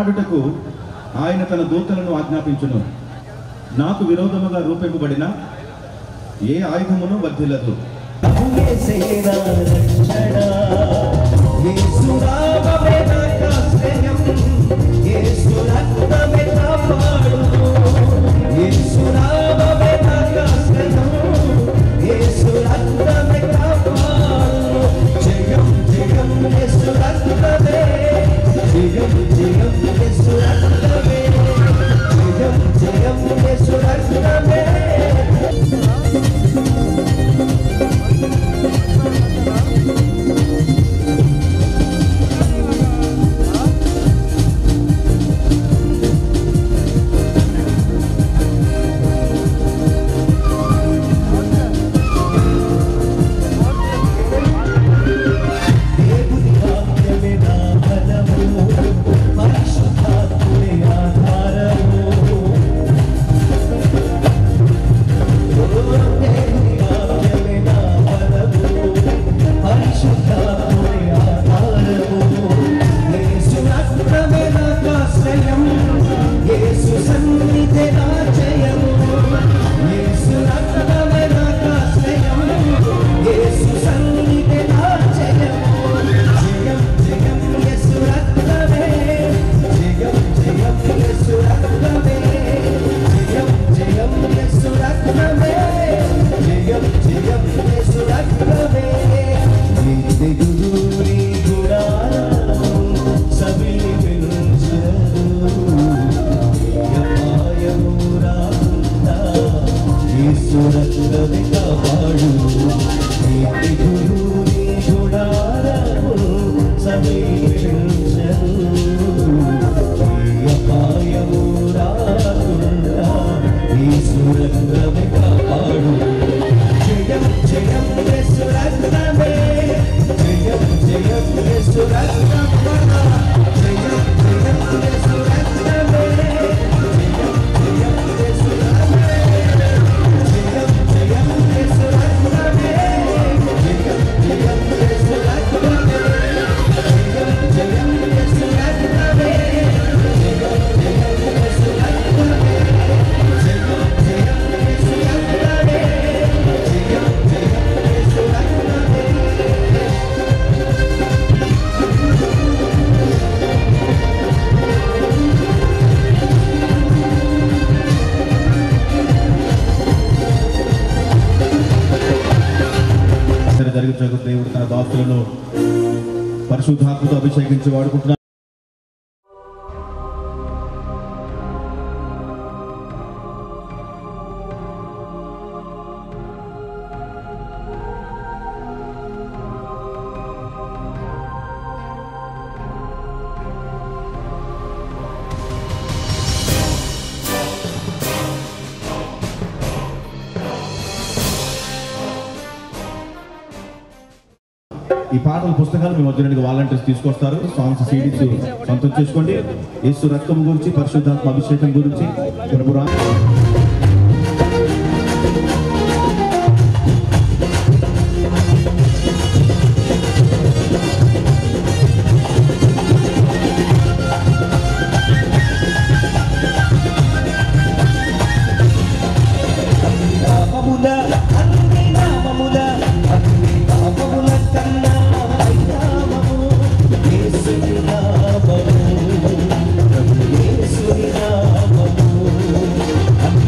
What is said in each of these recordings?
పోరాడుటకు ఆయన తన దూతలను ఆజ్ఞాపించును నాకు విరోధముగా రూపింపబడిన ఏ ఆయుధమును వర్ధిల్లదు జరిగించకు దేవుడు తన దాసులను పరిశుద్ధాత్మతో అభిషేకించి వాడుకుంటున్నారు ఈ పాటల పుస్తకాలు మీ మధ్య వాలంటీర్స్ తీసుకొస్తారు సాంగ్స్ సీడీస్ సొంతం చేసుకోండి యేసు రక్తం గురించి పరిశుద్ధాత్మ అభిషేకం గురించి ప్రభురా నామముల అన్ని నామముల అన్ని నామముల కన్నా ఈ నామము యేసుని నామము ప్రభు యేసుని నామము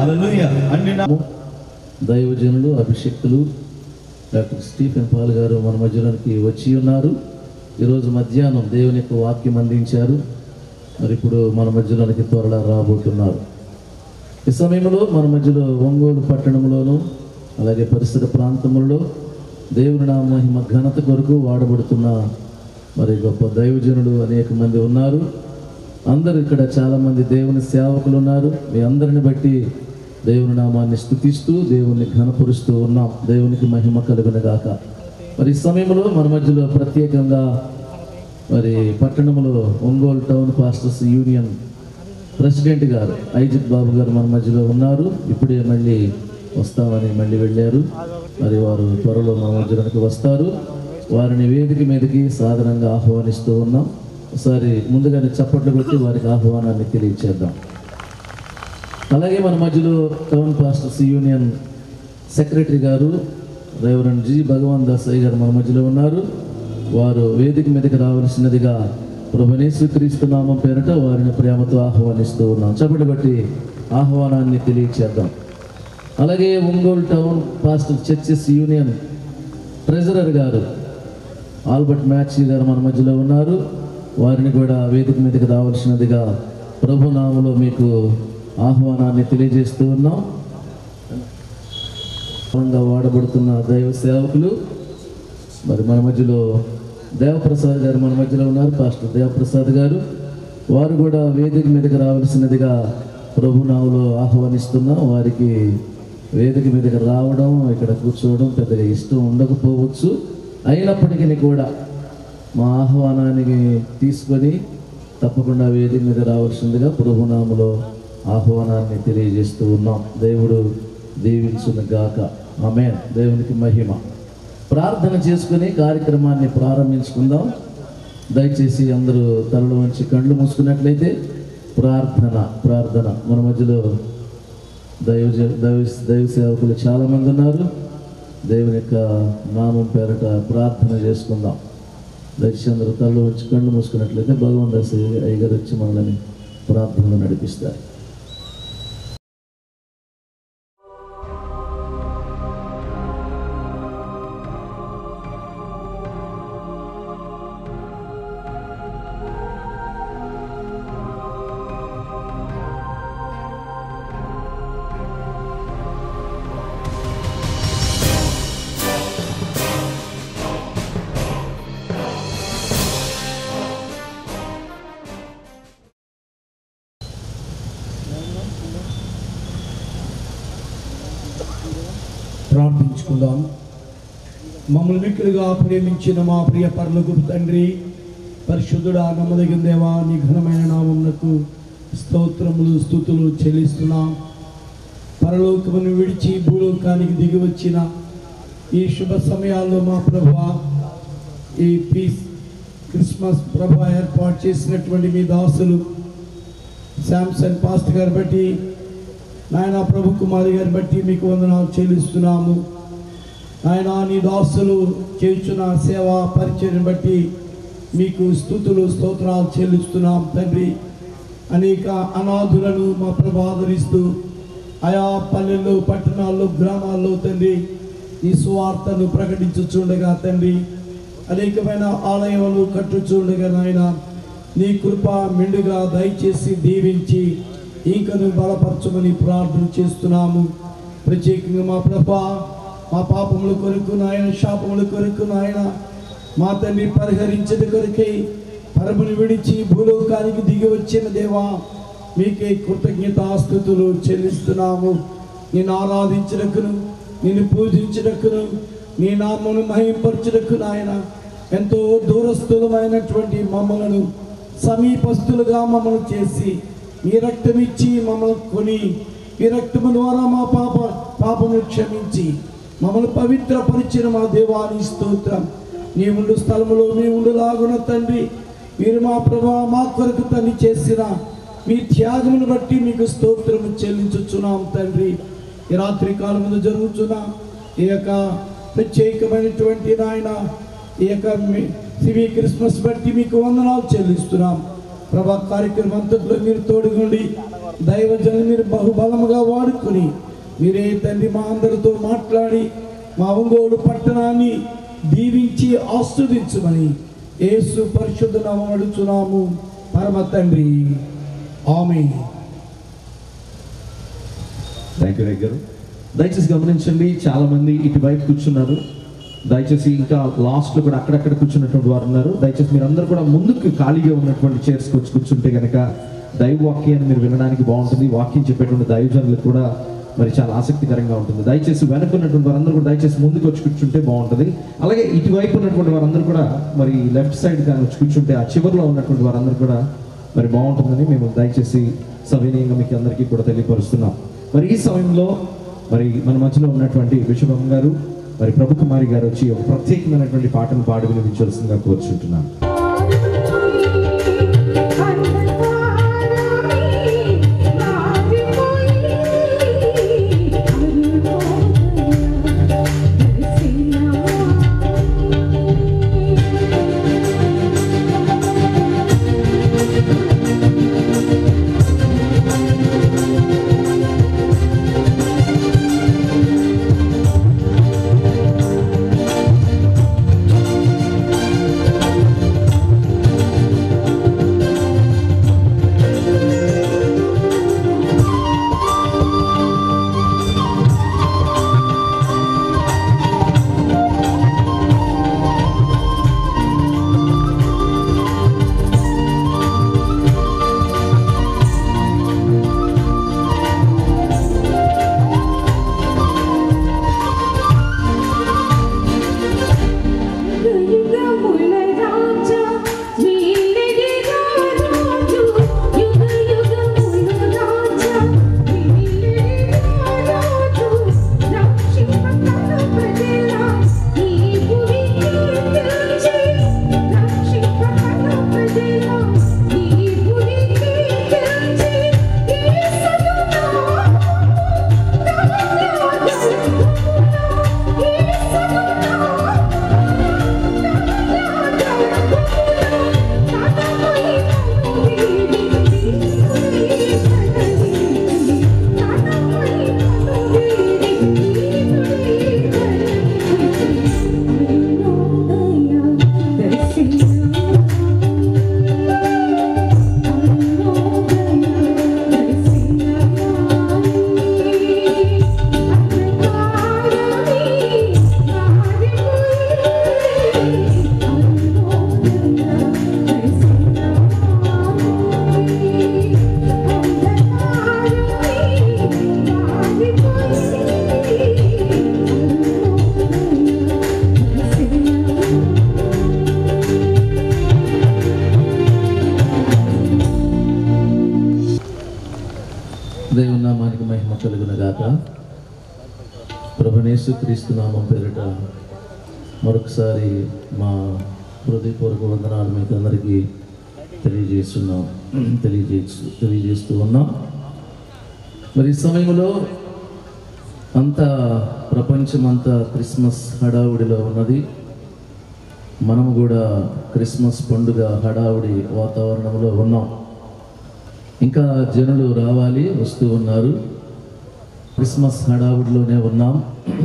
హల్లెలూయా అన్ని నా- దైవజనులు అభిషక్తులు డాక్టర్ స్టీఫెన్ పాల్ గారు మన మధ్యలోనికి వచ్చి ఉన్నారు ఈరోజు మధ్యాహ్నం దేవుని యొక్క వాక్యం అందించారు మరి ఇప్పుడు మన మధ్యలోనికి త్వరలో రాబోతున్నారు ఈ సమయంలో మన మధ్యలో ఒంగోలు పట్టణంలోను అలాగే పరిసర ప్రాంతములలో దేవుని నామ మహిమ ఘనత కొరకు వాడబడుతున్న మరి గొప్ప దైవజనులు అనేక మంది ఉన్నారు అందరూ ఇక్కడ చాలా మంది దేవుని సేవకులు ఉన్నారు మీ అందరిని బట్టి దేవుని నామాన్ని స్థుతిస్తూ దేవుని ఘనపరుస్తూ ఉన్నాం దేవునికి మహిమ కలుగును గాక మరి ఈ సమయంలో మన మధ్యలో ప్రత్యేకంగా మరి పట్టణంలో Ongole town pastors union president గారు ఐజిత్ బాబు గారు మన మధ్యలో ఉన్నారు ఇప్పుడే మళ్ళీ వస్తామని మళ్ళీ వెళ్ళారు మరి వారు త్వరలో మన మధ్యలోనికి వస్తారు వారిని వేదిక మీదకి సాధారణంగా ఆహ్వానిస్తూ ఉన్నాం ఒకసారి ముందుగానే చప్పట్లు కొట్టి వారికి ఆహ్వానాన్ని తెలియచేద్దాం అలాగే మన మధ్యలో టౌన్ పాస్టర్స్ యూనియన్ సెక్రటరీ గారు రేవరెండ్ జి భగవాన్ దాస్ అయ్య గారు మన మధ్యలో ఉన్నారు వారు వేదిక మీదకి రావాల్సినదిగా ప్రభునేశ్వ క్రీస్తు నామం పేరిట వారిని ప్రేమతో ఆహ్వానిస్తూ ఉన్నాం చప్పటి బట్టి ఆహ్వానాన్ని తెలియచేద్దాం అలాగే Ongole town pastor churches union treasurer గారు ఆల్బర్ట్ మ్యాక్సీ గారు మన మధ్యలో ఉన్నారు వారిని కూడా వేదిక మీదకి రావాల్సినదిగా ప్రభు నామలో మీకు ఆహ్వానాన్ని తెలియజేస్తూ ఉన్నాం బలంగా వాడబడుతున్న దైవ సేవకులు మరి మన మధ్యలో దేవప్రసాద్ గారు మన మధ్యలో ఉన్నారు పాస్టర్ దేవప్రసాద్ గారు వారు కూడా వేదిక మీదకి రావాల్సినదిగా ప్రభు నామలో ఆహ్వానిస్తున్నాం వారికి వేదిక మీదకి రావడం ఇక్కడ కూర్చోవడం పెద్దగా ఇష్టం ఉండకపోవచ్చు అయినప్పటికీ కూడా మా ఆహ్వానానికి తీసుకొని తప్పకుండా వేదిక మీద రావాల్సిందిగా ప్రభునామలో ఆహ్వానాన్ని తెలియజేస్తూ ఉన్నాం దేవుడు దీవించును గాక ఆమె దేవునికి మహిమ ప్రార్థన చేసుకుని కార్యక్రమాన్ని ప్రారంభించుకుందాం దయచేసి అందరూ తలలో వంచి కళ్ళు మూసుకున్నట్లయితే ప్రార్థన ప్రార్థన మన మధ్యలో దైవ దైవ దైవ సేవకులు చాలామంది ఉన్నారు దేవుని యొక్క నామం పేరట ప్రార్థన చేసుకుందాం దయచేసి అందరూ తలలో వంచి కళ్ళు మూసుకున్నట్లయితే భగవంత్ అయ్యగారు వచ్చి మనల్ని ప్రార్థనలో నడిపిస్తారు ప్రార్థించుకుందాం మమ్మల్ని మిక్కులుగా ప్రేమించిన మా ప్రియ పర్లకు తండ్రి పరిశుద్ధుడా నమ్మదగిన దేవా నీ ఘనమైన నామమునకు స్తోత్రములు స్థుతులు చెల్లిస్తున్నాం పరలోకమును విడిచి భూలోకానికి దిగి వచ్చిన ఈ శుభ సమయాల్లో మా ప్రభా ఈ పీస్ క్రిస్మస్ ప్రభా ఏర్పాటు చేసినటువంటి మీ దాసులు శాంసన్ పాస్ట్ గారు బట్టి నాయన ప్రభు కుమారి గారిని బట్టి మీకు వందనాలు చెల్లిస్తున్నాము ఆయన నీ దాసులు చేస్తున్న సేవా పరిచయం బట్టి మీకు స్థుతులు స్తోత్రాలు చెల్లిస్తున్నాం తండ్రి అనేక అనాథులను మా ప్రభు ఆదరిస్తూ ఆయా పల్లెల్లో పట్టణాల్లో గ్రామాల్లో తండ్రి ఈ సువార్తను ప్రకటించుచుండగా తండ్రి అనేకమైన ఆలయాలు కట్టుచుండగా నాయన నీ కృప మెండుగా దయచేసి దీవించి ఇంకను బలపరచమని ప్రార్థన చేస్తున్నాము ప్రత్యేకంగా మా ప్రభా మా పాపముల కొరకు నాయన శాపముల కొరకు నాయన మా తండ్రి పరిహరించడం కొరకై పరమును విడిచి భూలోకానికి దిగి వచ్చిన దేవా మీకే కృతజ్ఞతాస్థుతులు చెల్లిస్తున్నాము నేను ఆరాధించడకును నిన్ను పూజించడకును నీ నామను మహింపరచుటకు నాయన ఎంతో దూరస్థులమైనటువంటి మమ్మలను సమీపస్తులుగా మమ్మల్ని చేసి మీ రక్తం ఇచ్చి మమ్మల్ని కొని ఈ రక్తము ద్వారా మా పాప పాపము క్షమించి మమ్మల్ని పవిత్రపరిచిన మా దేవాని స్తోత్రం నీ ఉండు స్థలములో మీ ఉండులాగున తండ్రి మీరు మా ప్రభా మా కొరకు తల్లి చేసిన మీ త్యాగమును బట్టి మీకు స్తోత్రము చెల్లించుచున్నాం తండ్రి ఈ రాత్రి కాలమున జరుగుతున్న ఈ యొక్క ప్రత్యేకమైనటువంటి నాయన ఈ యొక్క మీ- సివి క్రిస్మస్ బట్టి మీకు వందనాలు చెల్లిస్తున్నాం ప్రభా కార్యక్రమం అంతట్లో మీరు తోడుగుండి దైవజనం మీరు బహుబలముగా వాడుకొని మీరే తండ్రి మా అందరితో మాట్లాడి మా ఒంగోలు పట్టణాన్ని దీవించి ఆస్వాదించమని యేసు పరిశుద్ధ నామం అడుచున్నాము పరమ తండ్రి ఆమె థ్యాంక్ యూ గారు దయచేసి గమనించండి చాలా మంది ఇటువైపు కూర్చున్నారు దయచేసి ఇంకా లాస్ట్ లో కూడా అక్కడక్కడ కూర్చున్నటువంటి వారు ఉన్నారు దయచేసి మీరు అందరూ కూడా ముందుకు ఖాళీగా ఉన్నటువంటి చైర్స్ వచ్చి కూర్చుంటే కనుక దైవ వాక్యాన్ని మీరు వినడానికి బాగుంటుంది వాక్యం చెప్పేటువంటి దైవజనులకు కూడా మరి చాలా ఆసక్తికరంగా ఉంటుంది దయచేసి వెనక ఉన్నటువంటి వారందరూ కూడా దయచేసి ముందుకు వచ్చి కూర్చుంటే బాగుంటుంది అలాగే ఇటువైపు ఉన్నటువంటి వారందరూ కూడా మరి లెఫ్ట్ సైడ్ కానీ వచ్చి కూర్చుంటే ఆ చివరిలో ఉన్నటువంటి వారందరూ కూడా మరి బాగుంటుందని మేము దయచేసి సవినయంగా మీకు అందరికీ కూడా తెలియపరుస్తున్నాం మరి ఈ సమయంలో మరి మన మధ్యలో ఉన్నటువంటి విశ్వభం గారు మరి ప్రభు కుమారి గారు వచ్చి ఒక ప్రత్యేకమైనటువంటి పాటను పాడి వినిపించాల్సిందిగా కోరుచుంటున్నాను దేవుని నామానికి మహిమ కలుగును గాక ప్రభునేసు క్రీస్తు నామం పేరిట మరొకసారి మా హృదయపూర్వక వందనాలు మీకు అందరికీ తెలియజేస్తున్నాం తెలియజేస్తూ తెలియజేస్తూ ఉన్నాం మరి ఈ సమయంలో అంతా ప్రపంచం అంతా క్రిస్మస్ హడావుడిలో ఉన్నది మనము కూడా క్రిస్మస్ పండుగ హడావుడి వాతావరణంలో ఉన్నాం ఇంకా జనులు రావాలి వస్తూ ఉన్నారు క్రిస్మస్ హడావుడిలోనే ఉన్నాం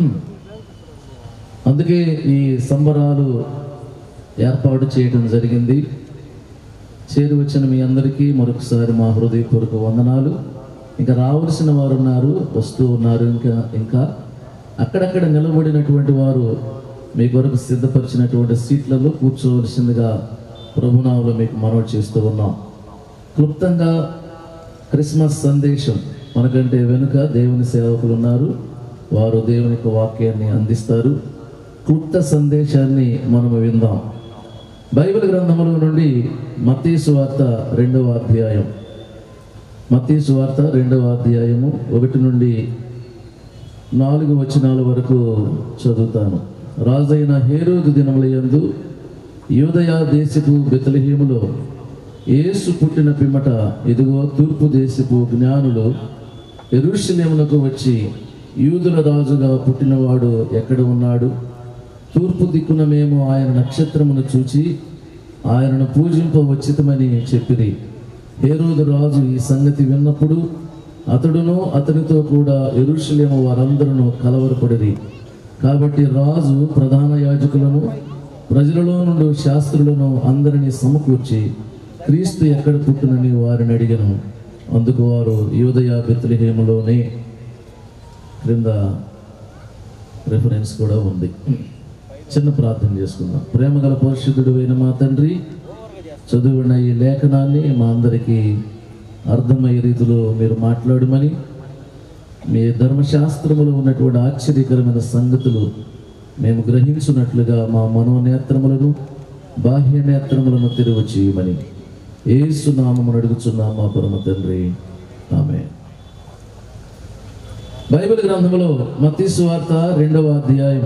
అందుకే ఈ సంబరాలు ఏర్పాటు చేయడం జరిగింది చేరి వచ్చిన మీ అందరికీ మరొకసారి మా హృదయపూర్వక వందనాలు ఇంకా రావాల్సిన వారు ఉన్నారు వస్తూ ఉన్నారు ఇంకా ఇంకా అక్కడక్కడ నిలబడినటువంటి వారు మీ కొరకు సిద్ధపరిచినటువంటి సీట్లలో కూర్చోవలసిందిగా ప్రభునావులో మీకు మనవి చేస్తూ ఉన్నాం క్లుప్తంగా క్రిస్మస్ సందేశం మనకంటే వెనుక దేవుని సేవకులు ఉన్నారు వారు దేవుని యొక్క వాక్యాన్ని అందిస్తారు క్లుప్త సందేశాన్ని మనం విందాం బైబిల్ గ్రంథముల నుండి మత్తీసు వార్త రెండవ అధ్యాయం మత్తీసు వార్త రెండవ అధ్యాయము ఒకటి నుండి నాలుగు వచనాల వరకు చదువుతాను రాజైన హేరోదు దినముల యందు యూదయ దేశపు బెతలహీములో యేసు పుట్టిన పిమ్మట ఇదిగో తూర్పు దేశపు జ్ఞానులు ఎరుషలేమునకు వచ్చి యూదుల రాజుగా పుట్టినవాడు ఎక్కడ ఉన్నాడు తూర్పు దిక్కున మేము ఆయన నక్షత్రమును చూచి ఆయనను పూజింప వచ్చితమని చెప్పిరి హేరోదు రాజు ఈ సంగతి విన్నప్పుడు అతడును అతనితో కూడా ఎరుషలేము వారందరూ కలవరపడిరి కాబట్టి రాజు ప్రధాన యాజకులను ప్రజలలో నుండి శాస్త్రులను అందరినీ సమకూర్చి క్రీస్తు ఎక్కడ పుట్టునని వారిని అడిగను అందుకు వారు యోదయ బెత్లహేములోనే క్రింద రెఫరెన్స్ కూడా ఉంది చిన్న ప్రార్థన చేసుకుందాం ప్రేమగల పరిశుద్ధుడు అయిన మా తండ్రి చదువున్న ఈ లేఖనాన్ని మా అందరికీ అర్థమయ్యే రీతిలో మీరు మాట్లాడమని మీ ధర్మశాస్త్రములో ఉన్నటువంటి ఆశ్చర్యకరమైన సంగతులు మేము గ్రహించున్నట్లుగా మా మనోనేత్రములను బాహ్య నేత్రములను తెరువు చేయమని ఏసునామమును అడుగుచున్నాం మా పరమ తండ్రి ఆమె బైబిల్ గ్రంథంలో మత్తీసు వార్త రెండవ అధ్యాయం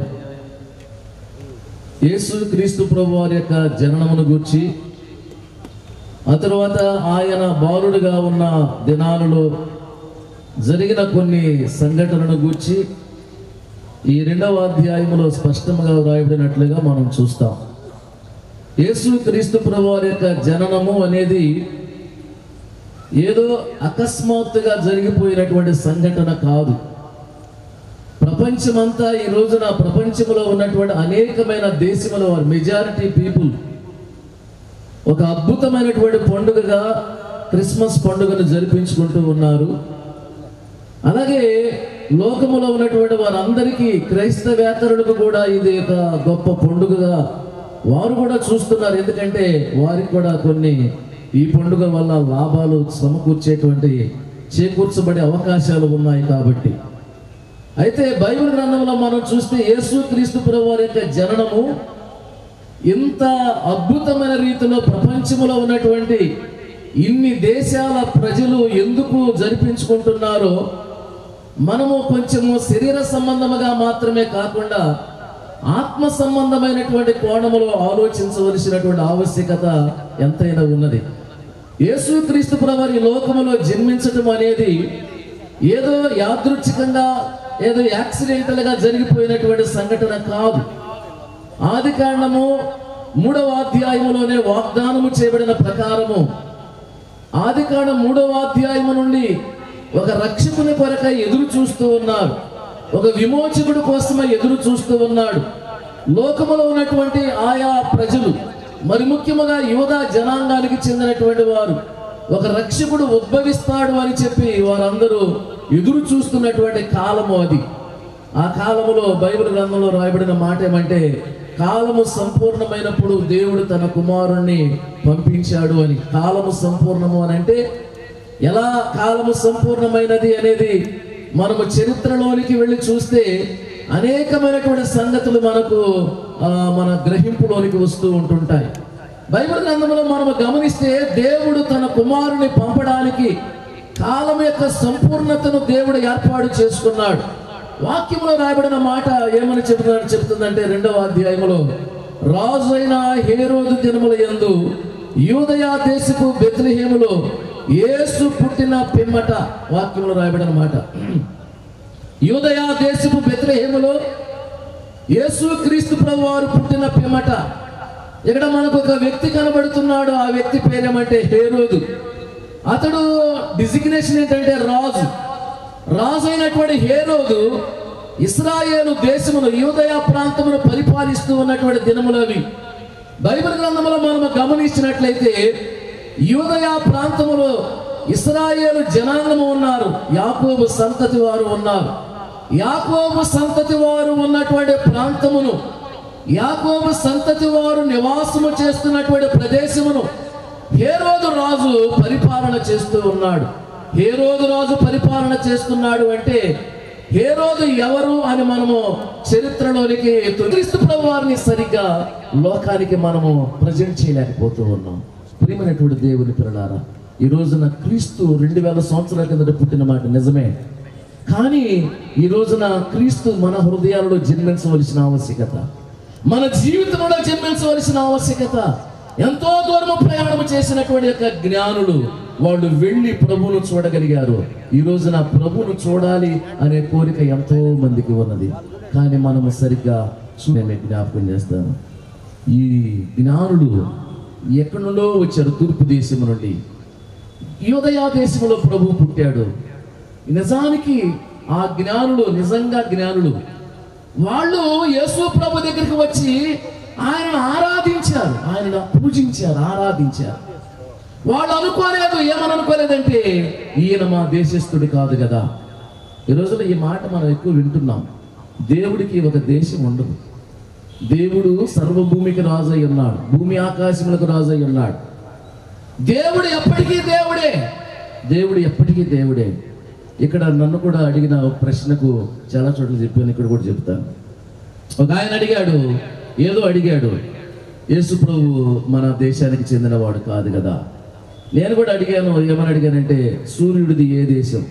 యేసు క్రీస్తు ప్రభు వారి యొక్క జననమును గూర్చి ఆ తర్వాత ఆయన బాలుడుగా ఉన్న దినాలలో జరిగిన కొన్ని సంఘటనలను గూర్చి ఈ రెండవ అధ్యాయములో స్పష్టంగా వ్రాయబడినట్లుగా మనం చూస్తాం యేసు క్రీస్తు ప్రభు వారి యొక్క జననము అనేది ఏదో అకస్మాత్తుగా జరిగిపోయినటువంటి సంఘటన కాదు ప్రపంచమంతా ఈ రోజున ప్రపంచంలో ఉన్నటువంటి అనేకమైన దేశముల వారు మెజారిటీ పీపుల్ ఒక అద్భుతమైనటువంటి పండుగగా క్రిస్మస్ పండుగను జరిపించుకుంటూ ఉన్నారు అలాగే లోకములో ఉన్నటువంటి వారందరికీ క్రైస్తవేతరులకు కూడా ఇది ఒక గొప్ప పండుగగా వారు కూడా చూస్తున్నారు ఎందుకంటే వారికి కూడా కొన్ని ఈ పండుగ వల్ల లాభాలు సమకూర్చేటువంటి చేకూర్చబడే అవకాశాలు ఉన్నాయి కాబట్టి అయితే బైబిల్ గ్రంథంలో మనం చూస్తే యేసు క్రీస్తు ప్రభు వారి యొక్క జననము ఇంత అద్భుతమైన రీతిలో ప్రపంచంలో ఉన్నటువంటి ఇన్ని దేశాల ప్రజలు ఎందుకు జరిపించుకుంటున్నారో మనము కొంచెము శరీర సంబంధముగా మాత్రమే కాకుండా ఆత్మ సంబంధమైనటువంటి కోణములో ఆలోచించవలసినటువంటి ఆవశ్యకత ఎంతైనా ఉన్నది యేసుక్రీస్తు ప్రభు ఈ లోకములో జన్మించటం అనేది ఏదో యాదృచ్ఛికంగా ఏదో యాక్సిడెంటల్ గా జరిగిపోయినటువంటి సంఘటన కాదు ఆది కాండము మూడవ అధ్యాయములోనే వాగ్దానము చేయబడిన ప్రకారము ఆది కాండం మూడవ అధ్యాయము నుండి ఒక రక్షకుని కొరకై ఎదురు చూస్తూ ఉన్నారు ఒక విమోచకుడు కోసమై ఎదురు చూస్తూ ఉన్నాడు లోకములో ఉన్నటువంటి ఆయా ప్రజలు మరి ముఖ్యముగా యువత జనాంగానికి చెందినటువంటి వారు ఒక రక్షకుడు ఉద్భవిస్తాడు అని చెప్పి వారందరూ ఎదురు చూస్తున్నటువంటి కాలము అది ఆ కాలములో బైబిల్ గ్రంథంలో రాయబడిన మాట ఏమంటే కాలము సంపూర్ణమైనప్పుడు దేవుడు తన కుమారుణ్ణి పంపించాడు అని కాలము సంపూర్ణము అని అంటే ఎలా కాలము సంపూర్ణమైనది అనేది మనము చరిత్రలోనికి వెళ్ళి చూస్తే అనేకమైనటువంటి సంగతులు మనకు ఆ, మన గ్రహింపులోనికి వస్తూ ఉంటుంటాయి బైబిల్ గ్రంథంలో మనము గమనిస్తే దేవుడు తన కుమారుని పంపడానికి కాలం యొక్క సంపూర్ణతను దేవుడు ఏర్పాటు చేసుకున్నాడు వాక్యంలో రాయబడిన మాట ఏమని చెబుతున్నాడు చెబుతుందంటే రెండవ అధ్యాయంలో రాజు అయిన హేరోదు దినముల యందు యూదయా దేశపు బెత్లహేములో యేసు పుట్టిన పిమ్మట వాక్యంలో రాయబడిన మాట యూదయా దేశపు బెత్లహేములో యేసు క్రీస్తు ప్రభు వారు పుట్టిన పిమ్మట ఇక్కడ మనకు ఒక వ్యక్తి కనబడుతున్నాడు ఆ వ్యక్తి పేరేమంటే హేరోదు అతడు డిజిగ్నేషన్ ఏంటంటే రాజు రాజు అయినటువంటి హేరోదు ఇస్రాయేలు దేశమును యూదయ ప్రాంతమును పరిపాలిస్తూ ఉన్నటువంటి దినములు అవి బైబిల్ గ్రంథంలో మనం గమనించినట్లయితే యూదయ ప్రాంతములో ఇస్రాయేలు జనాంగము ఉన్నారు యాకోబు సంతతి వారు ఉన్నారు యాకోబు సంతతి వారు ఉన్నటువంటి ప్రాంతమును యాకోబు సంతతి వారు నివాసము చేస్తున్నటువంటి ప్రదేశమును హేరోదు రాజు పరిపాలన చేస్తూ ఉన్నాడు హేరోదు రాజు పరిపాలన చేస్తున్నాడు అంటే హేరోదు ఎవరు అని మనము చరిత్రలోనికి క్రీస్తు ప్రభు వారిని సరిగ్గా లోకానికి మనము ప్రజెంట్ చేయలేకపోతూ ఉన్నాం ప్రియమైనటువంటి దేవుని పిల్లలారా ఈ రోజున క్రీస్తు రెండు వేల సంవత్సరాల కిందట పుట్టిన మాట నిజమే కానీ ఈ రోజున క్రీస్తు మన హృదయాలలో జన్మించవలసిన ఆవశ్యకత మన జీవితంలో జన్మించవలసిన ఆవశ్యకత ఎంతో దూరము ప్రయాణం చేసినటువంటి యొక్క జ్ఞానులు వాళ్ళు వెళ్ళి ప్రభువును చూడగలిగారు ఈ రోజున ప్రభువును చూడాలి అనే కోరిక ఎంతో మందికి ఉన్నది కానీ మనము సరిగ్గా చూ- నేను మీకు జ్ఞాపకం చేస్తాను ఈ జ్ఞానులు ఎక్కడి నుండో వచ్చారు తూర్పు దేశం నుండి యోదయా దేశంలో ప్రభు పుట్టాడు నిజానికి ఆ జ్ఞానులు నిజంగా జ్ఞానులు వాళ్ళు యేసు ప్రభు దగ్గరికి వచ్చి ఆయన ఆరాధించారు ఆయన పూజించారు ఆరాధించారు వాళ్ళు అనుకోలేదు ఏమని అనుకోలేదంటే ఈయన మా దేశస్థుడు కాదు కదా ఈ రోజుల్లో ఈ మాట మనం ఎక్కువ వింటున్నాం దేవుడికి ఒక దేశం ఉండదు దేవుడు సర్వభూమికి రాజు అయి ఉన్నాడు భూమి ఆకాశములకు రాజు అయి ఉన్నాడు దేవుడు ఎప్పటికీ దేవుడే దేవుడు ఎప్పటికీ దేవుడే ఇక్కడ నన్ను కూడా అడిగిన ఒక ప్రశ్నకు చాలా చోట్ల చెప్పాను ఇక్కడ కూడా చెప్తాను ఒక ఆయన అడిగాడు ఏదో అడిగాడు యేసు ప్రభు మన దేశానికి చెందినవాడు కాదు కదా నేను కూడా అడిగాను ఏమని అడిగానంటే సూర్యుడిది ఏ దేశం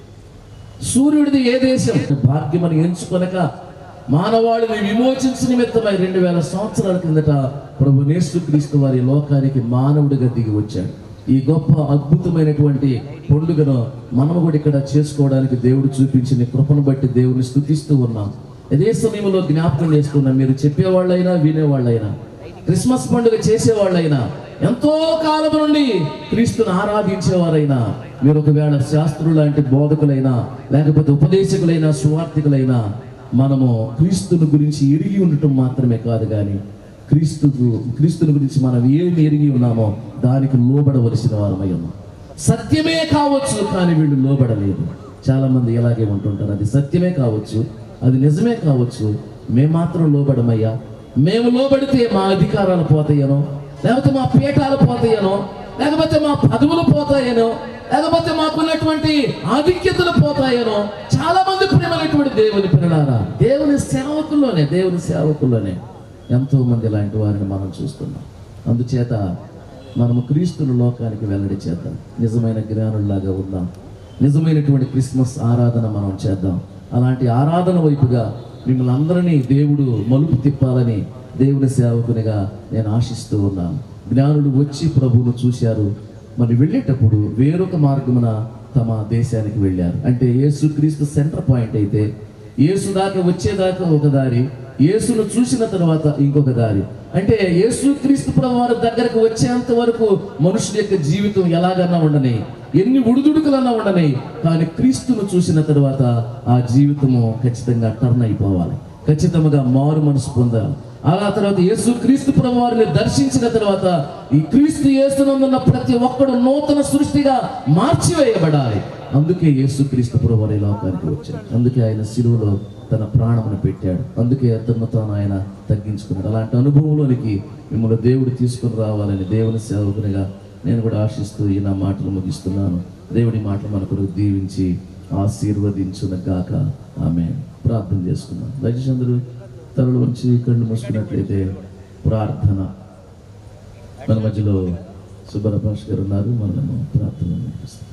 సూర్యుడిది ఏ దేశం భాగ్యమని ఎంచుకొనక మానవాళిని విమోచించు నిమిత్తమై రెండు వేల సంవత్సరాల కిందట ప్రభు నేసుక్రీస్తు వారి లోకానికి మానవుడిగా దిగి వచ్చాడు ఈ గొప్ప అద్భుతమైనటువంటి పండుగను మనము కూడా ఇక్కడ చేసుకోవడానికి దేవుడు చూపించిన కృపను బట్టి దేవుని స్థుతిస్తూ ఉన్నాం అదే సమయంలో జ్ఞాపకం చేసుకున్నాం మీరు చెప్పేవాళ్ళైనా వినేవాళ్ళైనా క్రిస్మస్ పండుగ చేసేవాళ్ళైనా ఎంతో కాలం నుండి క్రీస్తుని ఆరాధించేవారైనా మీరు ఒకవేళ శాస్త్రులు లాంటి బోధకులైనా లేకపోతే ఉపదేశకులైనా సువార్థికులైనా మనము క్రీస్తుని గురించి ఎరిగి ఉండటం మాత్రమే కాదు కానీ క్రీస్తుకు క్రీస్తుని గురించి మనం ఏమి ఎరిగి ఉన్నామో దానికి లోబడవలసిన వారమై ఉన్నాం సత్యమే కావచ్చు కానీ వీళ్ళు లోబడలేదు చాలా మంది ఎలాగే ఉంటుంటారు అది సత్యమే కావచ్చు అది నిజమే కావచ్చు మేము మాత్రం లోబడమయ్యా మేము లోబడితే మా అధికారాలు పోతాయనో లేకపోతే మా పీఠాలు పోతాయనో లేకపోతే మా పదవులు పోతాయనో లేకపోతే మాకున్నటువంటి ఆధిక్యతలు పోతాయనో చాలా మంది ప్రేమైనటువంటి దేవుని పిల్లలారా దేవుని సేవకుల్లోనే దేవుని సేవకుల్లోనే ఎంతో మంది ఇలాంటి వారిని మనం చూస్తున్నాం అందుచేత మనము క్రీస్తుల లోకానికి వెల్లడి చేద్దాం నిజమైన జ్ఞానుల్లాగా ఉందాం నిజమైనటువంటి క్రిస్మస్ ఆరాధన మనం చేద్దాం అలాంటి ఆరాధన వైపుగా మిమ్మల్ని అందరినీ దేవుడు మలుపు తిప్పాలని దేవుని సేవకునిగా నేను ఆశిస్తూ ఉన్నాను జ్ఞానులు వచ్చి ప్రభువును చూశారు మరి వెళ్ళేటప్పుడు వేరొక మార్గమున తమ దేశానికి వెళ్ళారు అంటే యేసుక్రీస్తు సెంటర్ పాయింట్ అయితే యేసు దాకా వచ్చేదాకా ఒక దారి యేసును చూసిన తర్వాత ఇంకొక దారి అంటే యేసుక్రీస్తు ప్రభు వారి దగ్గరకు వచ్చేంత వరకు మనుషుల యొక్క జీవితం ఎలాగన్నా ఉండని ఎన్ని ఉడుదుడుకులన్నా ఉండని కానీ క్రీస్తును చూసిన తర్వాత ఆ జీవితము ఖచ్చితంగా టర్న్ అయిపోవాలి ఖచ్చితంగా మారు మనసు పొందాలి అలా తర్వాత యేసు క్రీస్తు ప్రభు వారిని దర్శించిన తర్వాత ఈ క్రీస్తు యేసునందున్న ప్రతి ఒక్కడు నూతన సృష్టిగా మార్చివేయబడాలి అందుకే యేసు క్రీస్తు ప్రభు వారి లోకానికి వచ్చాడు అందుకే ఆయన శిలువలో తన ప్రాణమును పెట్టాడు అందుకే అతను తాను ఆయన తగ్గించుకున్నాడు అలాంటి అనుభవంలోనికి మిమ్మల్ని దేవుడు తీసుకుని రావాలని దేవుని సేవకునిగా నేను కూడా ఆశిస్తూ ఈ నా మాటలు ముగిస్తున్నాను దేవుడి మాటలు మనకు దీవించి ఆశీర్వదించున గాక ఆమె ప్రార్థన చేసుకున్నాం దయచేసి అందరూ తలలు ఉంచి కళ్ళు మూసుకున్నట్లయితే ప్రార్థన మన మధ్యలో సుబ్బరభాష్ గారు ఉన్నారు మనము ప్రార్థన నడిపిస్తాం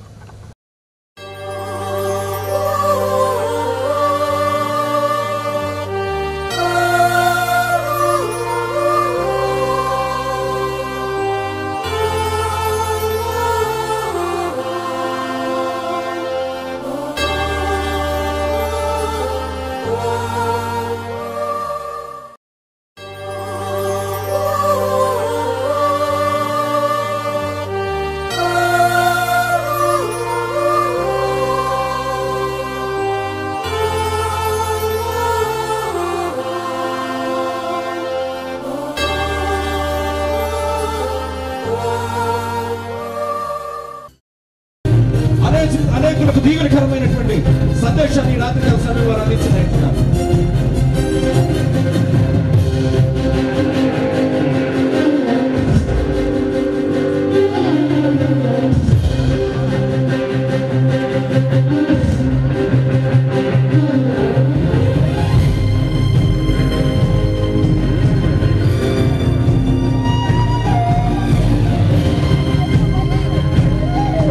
అనేక అనేకులకు దీవెనకరమైనటువంటి సందేశాన్ని ఈ రాత్రి కాల సమయం వారు అందించినట్టున్నారు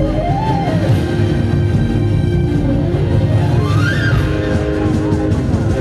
Thank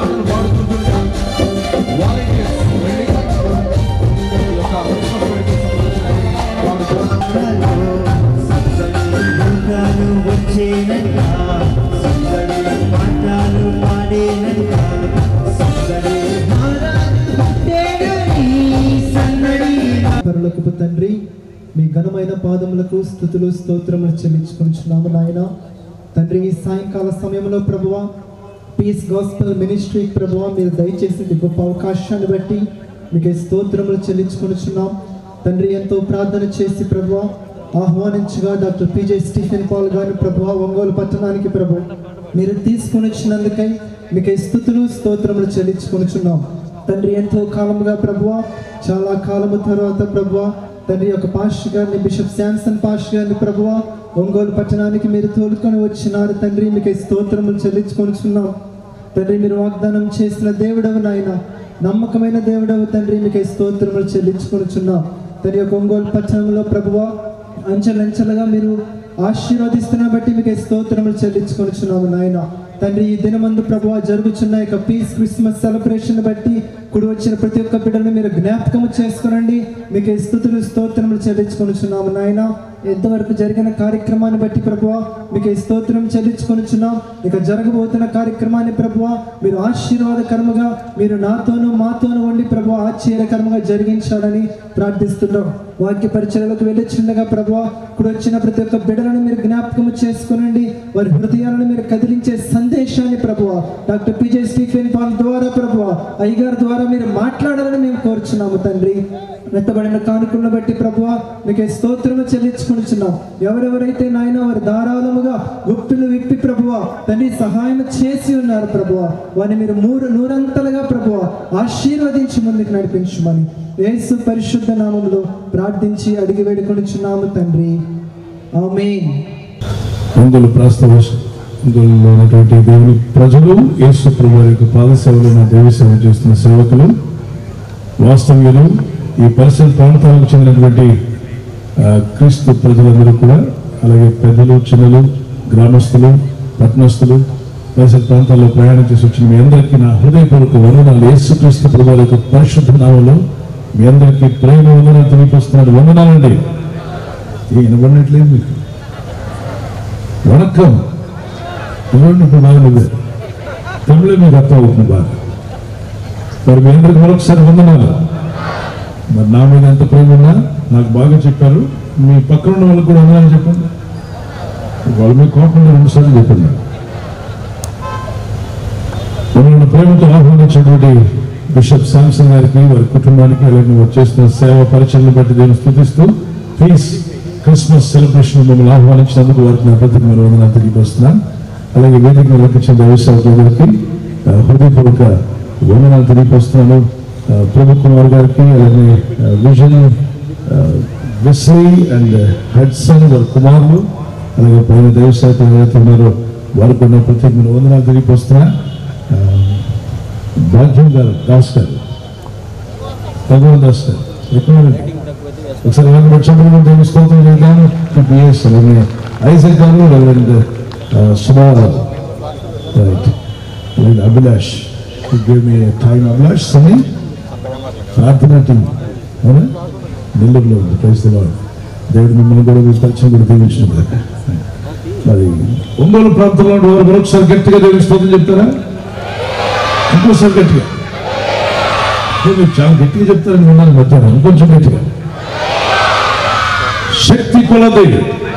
పాటలు పాడుతుంటుంటే వాలంటీర్స్ వెళ్ళి ఈ యొక్క క్రిస్మస్ వేడుకకు సంబంధించిన వాళ్ళు సందడి వచ్చేనంట సందడి పాటలు పాడేనంట సందడి సందడి పరులకు తండ్రి మీ ఘనమైన పాదములకు స్థుతులు స్తోత్రములు చెల్లించుకుంటున్నాము నాయన తండ్రి ఈ సాయంకాల సమయంలో ప్రభువ పీస్ గాస్పల్ మినిస్ట్రీ ప్రభువ మీరు దయచేసింది గొప్ప అవకాశాన్ని బట్టి మీకు ఈ స్తోత్రములు చెల్లించుకుంటున్నాం తండ్రి ఎంతో ప్రార్థన చేసి ప్రభువ ఆహ్వానించగా డాక్టర్ పిజే స్టీఫెన్ పాల్ గారిని ప్రభువ ఒంగోలు పట్టణానికి ప్రభు మీరు తీసుకొని వచ్చినందుకై మీకు ఈ స్థుతులు స్తోత్రములు చెల్లించుకొనుచున్నాం తండ్రి ఎంతో కాలముగా ప్రభువ చాలా కాలము తర్వాత ప్రభువ తండ్రి యొక్క పాస్టర్ గారిని బిషప్ శాంసన్ పాస్టర్ గారిని ప్రభువ ఒంగోలు పట్టణానికి మీరు తోలుకొని వచ్చినారు తండ్రి మీకు ఈ స్తోత్రములు చెల్లించుకొనుచున్నాం తండ్రి మీరు వాగ్దానం చేసిన దేవుడవు నాయన నమ్మకమైన దేవుడవు తండ్రి మీకు ఈ స్తోత్రములు చెల్లించుకొనుచున్నాం తండ్రి యొక్క ఒంగోలు పట్టణంలో ప్రభువ అంచెలంచెలుగా మీరు ఆశీర్వదిస్తున్న బట్టి మీకు ఈ స్తోత్రములు చెల్లించుకొనుచున్నాము నాయన తండ్రి ఈ దినమందు ప్రభు జరుగుతున్న యొక్క పీస్ క్రిస్మస్ సెలబ్రేషన్ బట్టి కుడి వచ్చిన ప్రతి ఒక్క బిడ్డను మీరు జ్ఞాపకము చేసుకునండి మీకు ఈ స్థుతులు స్తోత్రములు చెల్లించుకొనుచున్నాము నాయన ఎంతవరకు జరిగిన కార్యక్రమాన్ని బట్టి ప్రభువ మీకు ఈ స్తోత్రం చెల్లించుకొనుచున్నాం ఇక జరగబోతున్న కార్యక్రమాన్ని ప్రభువ మీరు ఆశీర్వాదకరముగా మీరు నాతోనూ మాతోనూ ఉండి ప్రభు ఆశ్చర్యకరముగా జరిగించాలని ప్రార్థిస్తున్నాం వాక్య పరిచయలకు వెళ్ళిచుండగా ప్రభువ ఇప్పుడు వచ్చిన ప్రతి ఒక్క బిడ్డలను మీరు జ్ఞాపకము చేసుకునండి వారి హృదయాలను మీరు కదిలించే సందేశాన్ని ప్రభువ డాక్టర్ పిజే స్టీఫెన్ పాల్ ద్వారా ప్రభువ అయ్యగారి ద్వారా మీరు మాట్లాడాలని మేము కోరుచున్నాము తండ్రి మెత్తబడిన కానుకలను బట్టి ప్రభువ మీకు ఈ స్తోత్రము చెల్లించుకుంటున్నాం ఎవరెవరైతే నాయన వారి ధారాళముగా గుప్తులు విప్పి ప్రభువ తండ్రి సహాయం చేసి ఉన్నారు ప్రభువ వారిని మీరు మూడు నూరంతలుగా ప్రభువ ఆశీర్వదించి ముందుకు నడిపించమని యేసు పరిశుద్ధ నామంలో ప్రార్థించి అడిగి వేడుకొనిచున్నాము తండ్రి ఆమేన్ ఒంగోలు ప్రాస్తవ ఒంగోలులో ఉన్నటువంటి దేవుని ప్రజలు యేసు ప్రభు వారి యొక్క పాద సేవలో నా దేవ సేవ చేస్తున్న సేవకులు వాస్తవ్యులు ఈ పరిసర ప్రాంతాలకు చెందినటువంటి ఆ, క్రీస్తు ప్రజలందరూ కూడా అలాగే పెద్దలు చిన్నలు గ్రామస్తులు పట్టణస్తులు పరిసర ప్రాంతాల్లో ప్రయాణం చేసి వచ్చిన మీ అందరికీ నా హృదయపూర్వక వందనాలు యేసు క్రీస్తు ప్రభు వారి యొక్క పరిశుద్ధ నామంలో మీ అందరికీ ప్రేమ వందనాలు తెలియపరుస్తున్నాడు వందనాలండి ఈయన వినట్లేదు మీకు வணக்கம் ఎవరిని ఇప్పుడు బాగా నువ్వే తమిళ మీకు అర్థం అవుతుంది బాగా మరి మీ అందరికి మరొకసారి వందనాలు మరి నా మీద ఎంత ప్రేమ ఉన్నా నాకు బాగా చెప్పారు మీ పక్కన ఉన్న వాళ్ళకి కూడా వందనాలు చెప్పండి వాళ్ళ మీద కోపంలో రెండుసార్లు చెప్పండి మిమ్మల్ని ప్రేమతో ఆహ్వానించినటువంటి బిషప్ శాంసన్ గారికి వారి కుటుంబానికి అలాగే వారు చేస్తున్న సేవ పరిచయను బట్టి దేవుని స్థుతిస్తూ ప్లీజ్ క్రిస్మస్ సెలబ్రేషన్ మిమ్మల్ని ఆహ్వానించినందుకు వారికి నా ప్రతిజ్ఞ వందనాలు తెలియపరుస్తున్నాను అలాగే వేదిక లెక్కించిన దైవసేవకుల గారికి ఆ, హృదయపూర్వక వందనాలు తెలియపరుస్తున్నాను ఆ, ప్రభు కుమార్ గారికి అలాగే ఆ, విజన్ ఆ, వెస్లీ అండ్ హడ్సన్ వారి కుమారులు అలాగే పైన దైవసేవకులు ఎవరైతే ఉన్నారో వారికి ఉన్న ప్రత్యేకమైన వందనాలు తెలియపరుస్తున్నా ఆ, భాగ్యం గారు దాస్ గారు భగవాన్ దాస్ గారు ఎక్కడ ఉన్నారండి? ఒకసారి వాళ్ళు వచ్చినప్పుడు దేవుని స్తోత్రం చేద్దాం పిఎస్ అలాగే ఐజక్ గారు రెవరెండ్ సుమారావు రైట్ అలాగే Abhilash give me time Abhilash సని ప్రార్థన టీం అవునా నెల్లూరులో ఉంది ప్రైజ్ ది లార్డ్ దేవుడు మిమ్మల్ని కూడా మీ పరిచయం కూడా దీవించిన మరి ఒంగోలు ప్రాంతంలో ఉన్న వారు మరొకసారి గట్టిగా దేవుని స్తోత్రం చెప్తారా ఇంకోసారి గట్టిగా అంటే మీరు చాలా గట్టిగా చెప్తారని విన్నాను మధ్యాహ్నం ఇంకొంచెం గట్టిగా శక్తి కొలది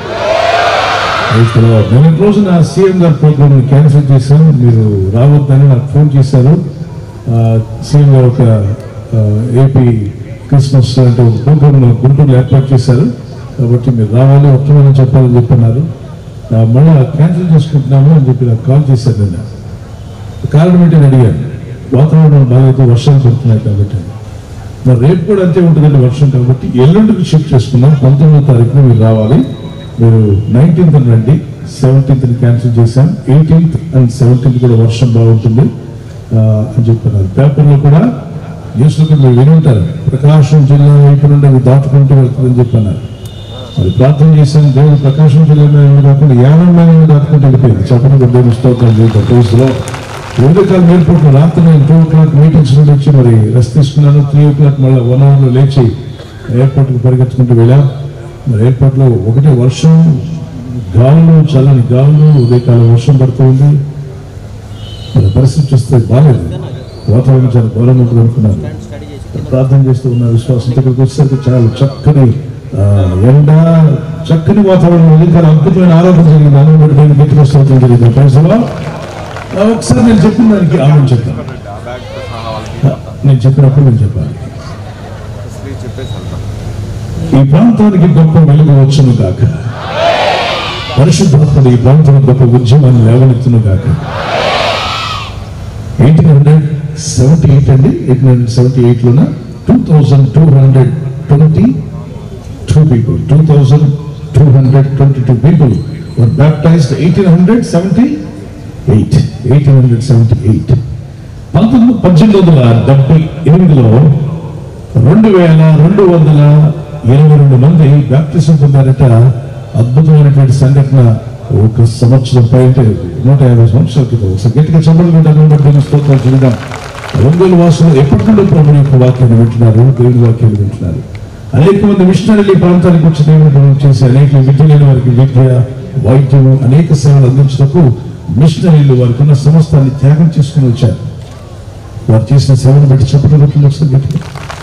నేను రోజున సీఎం గారి ప్రోగ్రామ్ క్యాన్సిల్ చేశాను మీరు రావద్దని నాకు ఫోన్ చేశారు సీఎం గారు ఒక ఆ, ఏపీ క్రిస్మస్ అంటే ఒక ప్రోగ్రామ్ గుంటూరులో ఏర్పాటు చేశారు కాబట్టి మీరు రావాలి వస్తున్నామని చెప్పాలని చెప్పన్నారు ఆ, మళ్ళీ క్యాన్సిల్ చేసుకుంటున్నాము అని చెప్పి నాకు కాల్ చేశారు నిన్న కారణం ఏంటని అడిగాను వాతావరణం బాగా వర్షాలు పడుతున్నాయి కాబట్టి మరి రేపు కూడా అంతే ఉంటుందండి వర్షం కాబట్టి ఎల్లుండికి షిఫ్ట్ చేసుకున్నాం పంతొమ్మిదో తారీఖున మీరు రావాలి మీరు నైన్టీన్త్ రండి సెవెంటీన్త్ క్యాన్సిల్ చేశాం ఎయిటీన్త్ అండ్ సెవెంటీన్త్ కూడా వర్షం బాగుంటుంది ఆ, అని చెప్తున్నారు పేపర్లో కూడా న్యూస్లో కూడా మీరు విని ఉంటారు ప్రకాశం జిల్లా వైపు నుండి అవి దాటుకుంటూ వెళ్తుందని చెప్పన్నారు మరి ప్రార్థన చేశాను దేవుడు ప్రకాశం జిల్లా మీద కాకుండా యానం మీద దాటుకుంటూ వెళ్ళిపోయింది చెప్పండి దేవుని స్తోత్రం చేద్దాం ప్రైజ్ లో ఉదయకాలం ఎయిర్పోర్ట్లో రాత్రి నేను టూ ఓ క్లాక్ మీటింగ్స్ నుండి వచ్చి మరి రెస్ట్ తీసుకున్నాను త్రీ ఓ క్లాక్ మళ్ళీ వన్ అవర్లో లేచి ఎయిర్పోర్ట్కి పరిగెత్తుకుంటూ వెళ్ళా మరి ఎయిర్పోర్ట్లో ఒకటే వర్షం గాలులు చల్లని గాలులు ఉదయకాలం వర్షం పడుతూ ఉంది మరి పరిస్థితి చూస్తే బాగాలేదు వాతావరణం చాలా ఘోరంగా ఉంటుంది అనుకున్నాను ప్రార్థన చేస్తూ ఉన్న విశ్వాసం ఇక్కడికి వచ్చేసరికి చాలా చక్కని ఆ, ఎండ చక్కని వాతావరణం ఉదయకాలం అద్భుతమైన ఆరాధన జరిగింది అన్నం బట్టి నేను గట్టిగా స్తోత్రం జరిగింది ప్రజలో ఒకసారి నేను చెప్పిన దానికి ఆమె చెప్తాను నేను చెప్పినప్పుడు నేను చెప్పాను ఈ ప్రాంతానికి గొప్ప వెలుగు వచ్చును కాక పరిశుద్ధాత్మడు ఈ ప్రాంతంలో గొప్ప ఉద్యమాన్ని లేవనెత్తును కాక ఎయిటీన్ హండ్రెడ్ సెవెంటీ ఎయిట్ అండి ఎయిటీన్ హండ్రెడ్ సెవెంటీ ఎయిట్లోన two thousand two hundred twenty two people two thousand two hundred twenty two people were baptized eighteen hundred seventy eight eighteen hundred seventy eight పంతొమ్మిది పద్దెనిమిది వందల డెబ్బై ఎనిమిదిలో రెండు వేల రెండు వందల ఇరవై రెండు మంది బ్యాప్టిజం పొందారట అద్భుతమైనటువంటి సంఘటన ఒక సంవత్సరం పైన నూట యాభై సంవత్సరాల క్రితం ఒకసారి గట్టిగా చంద్రులు స్తోత్రాలు చూద్దాం ఒంగోలు వాసులు ఎప్పటి నుండి ప్రభు యొక్క వాక్యాన్ని వింటున్నారు దేవుని వాక్యాలు వింటున్నారు అనేక మంది మిషనరీలు ఈ ప్రాంతానికి వచ్చి దేవుని పనులు చేసి అనేక విద్య లేని వారికి విద్య వైద్యం అనేక సేవలు అందించడానికి మిషనరీలు వారికి ఉన్న సమస్తాన్ని త్యాగం చేసుకుని వచ్చారు వారు చేసిన సేవను బట్టి చెప్పడం ఒకసారి గట్టిగా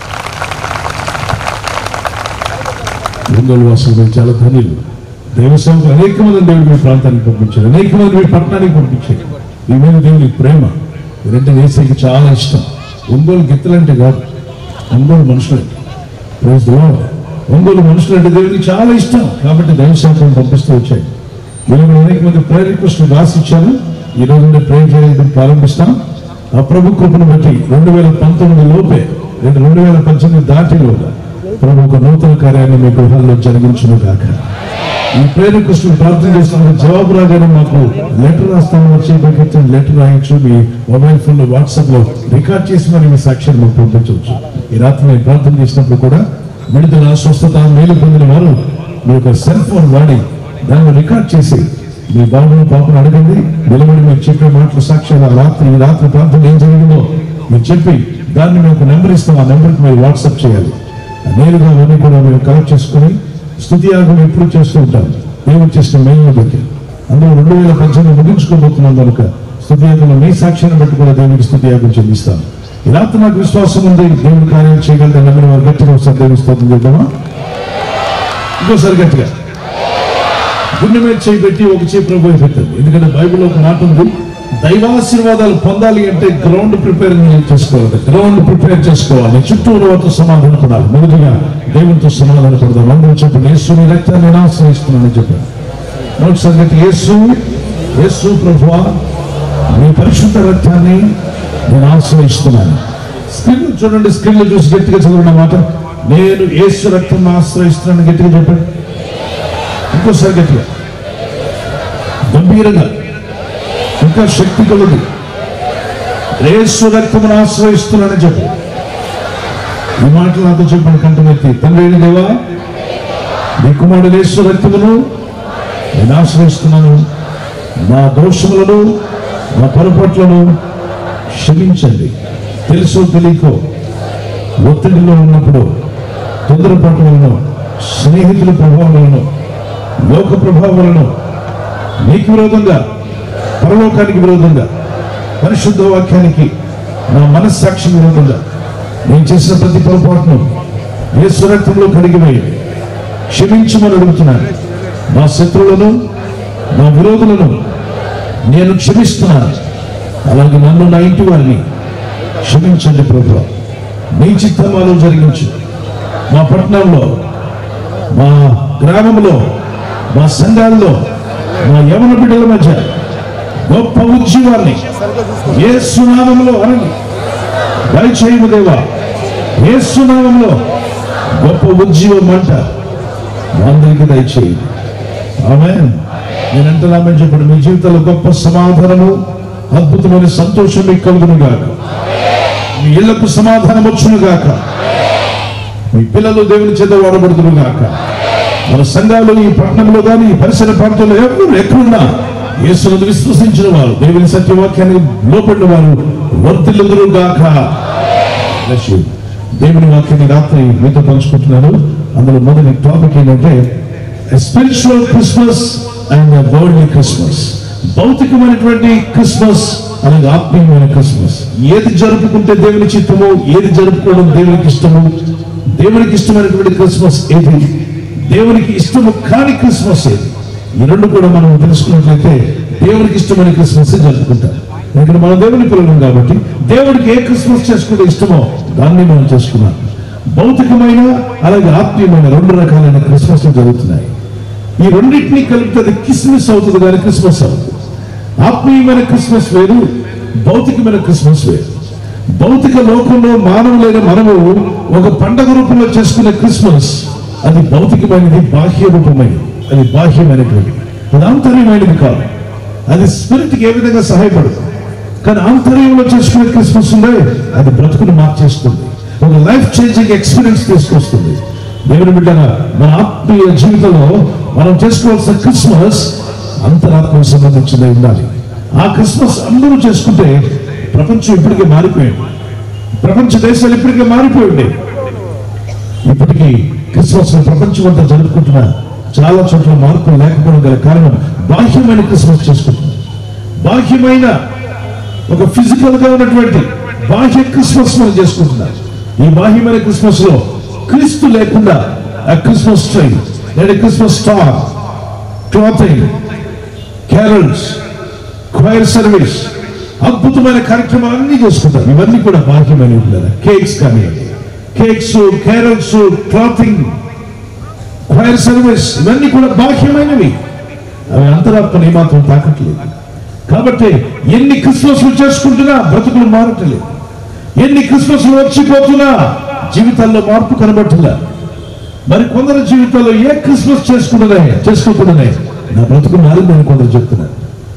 ఒంగోలు వాసులు మీరు చాలా ధనియులు దేవసేవకు అనేక మంది దేవుడు మీ ప్రాంతానికి పంపించారు అనేక మంది మీ పట్టణానికి పంపించారు మీ మీద దేవుని ప్రేమ మీరంటే వేసేకి చాలా ఇష్టం ఒంగోలు గిత్తలంటే కాదు Ongole మనుషులంటే Praise the Lord. Ongole మనుషులంటే దేవునికి చాలా ఇష్టం కాబట్టి దైవసేవకులను పంపిస్తూ వచ్చాయి మీరు అనేక మంది ప్రేయర్ రిక్వెస్ట్లు రాసిచ్చారు ఈ రోజు నుండి ప్రేయర్ చేయడం ప్రారంభిస్తాం ఆ ప్రభు కృపను బట్టి రెండు వేల పంతొమ్మిది లోపే రెండు రెండు వేల పద్దెనిమిది దాటిలోగా ప్రభు ఒక నూతన కార్యాన్ని మీ గృహాల్లో జరిగించును కాక ఈ ప్రేరణ కృష్ణుడు ప్రార్థన చేస్తున్న జవాబు రాగానే మాకు లెటర్ రాస్తాను వచ్చి మీకు లెటర్ రాయొచ్చు మీ మొబైల్ ఫోన్ లో వాట్సాప్ లో రికార్డ్ చేసి మరి మీ సాక్ష్యాన్ని మాకు పంపించవచ్చు ఈ రాత్రి నేను ప్రార్థన చేసినప్పుడు కూడా విడుదల స్వస్థత మేలు పొందిన వారు మీ యొక్క సెల్ ఫోన్ వాడి దాన్ని రికార్డ్ చేసి మీ బాబును పాపను అడగండి నిలబడి మీరు చెప్పే మాటలు సాక్ష్యాలు ఆ రాత్రి ఈ రాత్రి ప్రార్థన ఏం జరిగిందో మీరు చెప్పి దాన్ని మేము ఒక నెంబర్ ఇస్తాం ఆ నెంబర్కి మీరు వాట్సాప్ చేయాలి నేరుగా అవన్నీ కూడా మేము కలెక్ట్ చేసుకుని స్థుతి యాగం ఎప్పుడు చేస్తూ ఉంటాం దేవుడు చేసిన మేలు బట్టి అందులో రెండు వేల పద్దెనిమిది ముగించుకోబోతున్నాం కనుక స్థుతి యాగంలో మీ సాక్ష్యాన్ని బట్టి కూడా దేవునికి స్థుతి యాగం చెల్లిస్తాం ఈ రాత్రి నాకు విశ్వాసం ఉంది దేవుడు కార్యం చేయగలిగిన నమ్మిన వారు గట్టిగా ఒకసారి దేవుని స్తోత్రం చేద్దామా ఇంకోసారి గట్టిగా గుండె మీద చేయి పెట్టి ఒక చేయి ప్రభు పెట్టండి ఎందుకంటే బైబిల్లో ఒక మాట ఉంది దైవాశీర్వాదాలు పొందాలి అంటే గ్రౌండ్ ప్రిపేర్ చేసుకోవాలి గ్రౌండ్ ప్రిపేర్ చేసుకోవాలి చుట్టూ వారితో సమాధాన పడాలి మొదటిగా దేవునితో సమాధాన పడదాం అందరూ చెప్పండి యేసుని రక్తాన్ని నేను ఆశ్రయిస్తున్నానని చెప్పాను మరొక సంగతి యేసు యేసు ప్రభువా మీ పరిశుద్ధ రక్తాన్ని నేను ఆశ్రయిస్తున్నాను స్క్రీన్ చూడండి స్క్రీన్ లో చూసి గట్టిగా చదివిన మాట నేను యేసు రక్తం ఆశ్రయిస్తున్నాను గట్టిగా చెప్పండి ఇంకోసారి గట్టిగా గంభీరంగా ఇంకా శక్తి కలదు యేసు రక్తమును ఆశ్రయిస్తున్నానని చెప్పు ఈ మాటలు నాతో చెప్పండి కంటమెత్తి తండ్రి అయిన దేవా నీ కుమారుడు యేసు రక్తమును నేను ఆశ్రయిస్తున్నాను నా దోషములను నా పొరపాట్లను క్షమించండి తెలుసో తెలియకో ఒత్తిడిలో ఉన్నప్పుడు తొందరపాటు వలన స్నేహితుల ప్రభావం వలన లోక ప్రభావం వలన నీకు విరోధంగా పరలోకానికి విరోధంగా పరిశుద్ధ వాక్యానికి నా మనస్సాక్షి విరోధంగా నేను చేసిన ప్రతి పొరపాటును ఏ సురక్తంలో కడిగివేయి క్షమించమని అడుగుతున్నాను నా శత్రువులను నా విరోధులను నేను క్షమిస్తున్నాను అలాగే నన్ను నా ఇంటి వారిని క్షమించండి ప్రభు నీ చిత్తమాలు జరిగించు మా పట్టణంలో మా గ్రామంలో మా సంఘాల్లో మా యవన బిడ్డల మధ్య గొప్ప ఉద్యమాన్ని ఏ సునామంలో అనండి దయచేయము దేవా ఏ సునామంలో గొప్ప ఉద్యమం అంట మా అందరికీ దయచేయండి ఆమె నేను అంటున్నామని చెప్పండి మీ జీవితంలో గొప్ప సమాధానము అద్భుతమైన సంతోషం మీకు కలుగును గాక మీ ఇళ్లకు సమాధానం వచ్చును గాక మీ పిల్లలు దేవుని చేత వాడబడుతును గాక మన సంఘాలు ఈ పట్టణంలో కానీ ఈ పరిసర ప్రాంతంలో ఎవరు ఎక్కడున్నా యేసునందు విశ్వసించిన వారు దేవుని సత్యవాక్యాన్ని లోపడిన వారు వర్తిల్లుదురు గాక Bless you. దేవుని వాక్యాన్ని రాత్రి మీతో పంచుకుంటున్నాను అందులో మొదటి టాపిక్ ఏంటంటే spiritual Christmas and worldly Christmas భౌతికమైనటువంటి క్రిస్మస్ అలాగే ఆత్మీయమైన క్రిస్మస్ ఏది జరుపుకుంటే దేవుని చిత్తమో ఏది జరుపుకోవడం దేవునికి ఇష్టమో దేవునికి ఇష్టమైనటువంటి క్రిస్మస్ ఏది దేవునికి ఇష్టము కాని క్రిస్మస్ ఏది ఈ రెండు కూడా మనం తెలుసుకున్నట్లయితే దేవునికి ఇష్టమైన క్రిస్మస్ జరుపుకుంటారు ఇక్కడ మనం దేవుని పిల్లలం కాబట్టి దేవుడికి ఏ క్రిస్మస్ చేసుకుంటే ఇష్టమో దాన్ని మనం చేసుకున్నాం భౌతికమైన అలాగే ఆత్మీయమైన రెండు రకాలైన క్రిస్మస్ జరుగుతున్నాయి ఈ రెండింటినీ కలిపితే అది కిస్మిస్ అవుతుంది కానీ క్రిస్మస్ అవుతుంది ఆత్మీయమైన క్రిస్మస్ వేరు భౌతికమైన క్రిస్మస్ వేరు భౌతిక లోకంలో మానవులైన మనము ఒక పండగ రూపంలో చేసుకునే క్రిస్మస్ అది భౌతికమైనది బాహ్య రూపమైనది అది బాహ్యమైనటువంటి అది ఆంతర్యమైనది కాదు అది స్పిరిట్కి ఏ విధంగా సహాయపడుతుంది కానీ ఆంతర్యంలో చేసుకునే క్రిస్మస్ ఉందే అది బ్రతుకుని మార్చేస్తుంది ఒక లైఫ్ చేంజింగ్ ఎక్స్పీరియన్స్ తీసుకొస్తుంది దేవుని బిడ్డగా మన ఆత్మీయ జీవితంలో మనం చేసుకోవాల్సిన క్రిస్మస్ అంతరాత్మకు సంబంధించింది ఉండాలి ఆ క్రిస్మస్ అందరూ చేసుకుంటే ప్రపంచం ఇప్పటికే మారిపోయింది ప్రపంచ దేశాలు ఇప్పటికే మారిపోయింది ఇప్పటికీ క్రిస్మస్ ప్రపంచం అంతా జరుపుకుంటున్న చాలా చోట్ల మార్పులు లేకపోవడం గల కారణం బాహ్యమైన క్రిస్మస్ చేసుకుంటున్నారు బాహ్యమైన ఒక ఫిజికల్ గా ఉన్నటువంటి బాహ్య క్రిస్మస్ మనం చేసుకుంటున్నారు ఈ బాహ్యమైన క్రిస్మస్ లో క్రీస్తు లేకుండా ఆ క్రిస్మస్ ట్రై లేదా Christmas star clothing carols choir service అద్భుతమైన కార్యక్రమాలన్నీ చేసుకుంటారు ఇవన్నీ కూడా బాహ్యమైనవి ఉండాలి కేక్స్ కానీ cakes carols clothing choir service ఇవన్నీ కూడా బాహ్యమైనవి అవి అంతరాత్మని మాత్రం తాకట్లేదు కాబట్టి ఎన్ని క్రిస్మస్లు చేసుకుంటున్నా బ్రతుకులు మారట్లేదు ఎన్ని క్రిస్మస్లు వచ్చిపోతున్నా జీవితాల్లో మార్పు కనబడుతుందా మరి కొందరు జీవితాల్లో ఏ క్రిస్మస్ చేసుకుంటున్నాయి చేసుకోకుండానే నా బ్రతుకు మారిందని కొందరు చెప్తున్నారు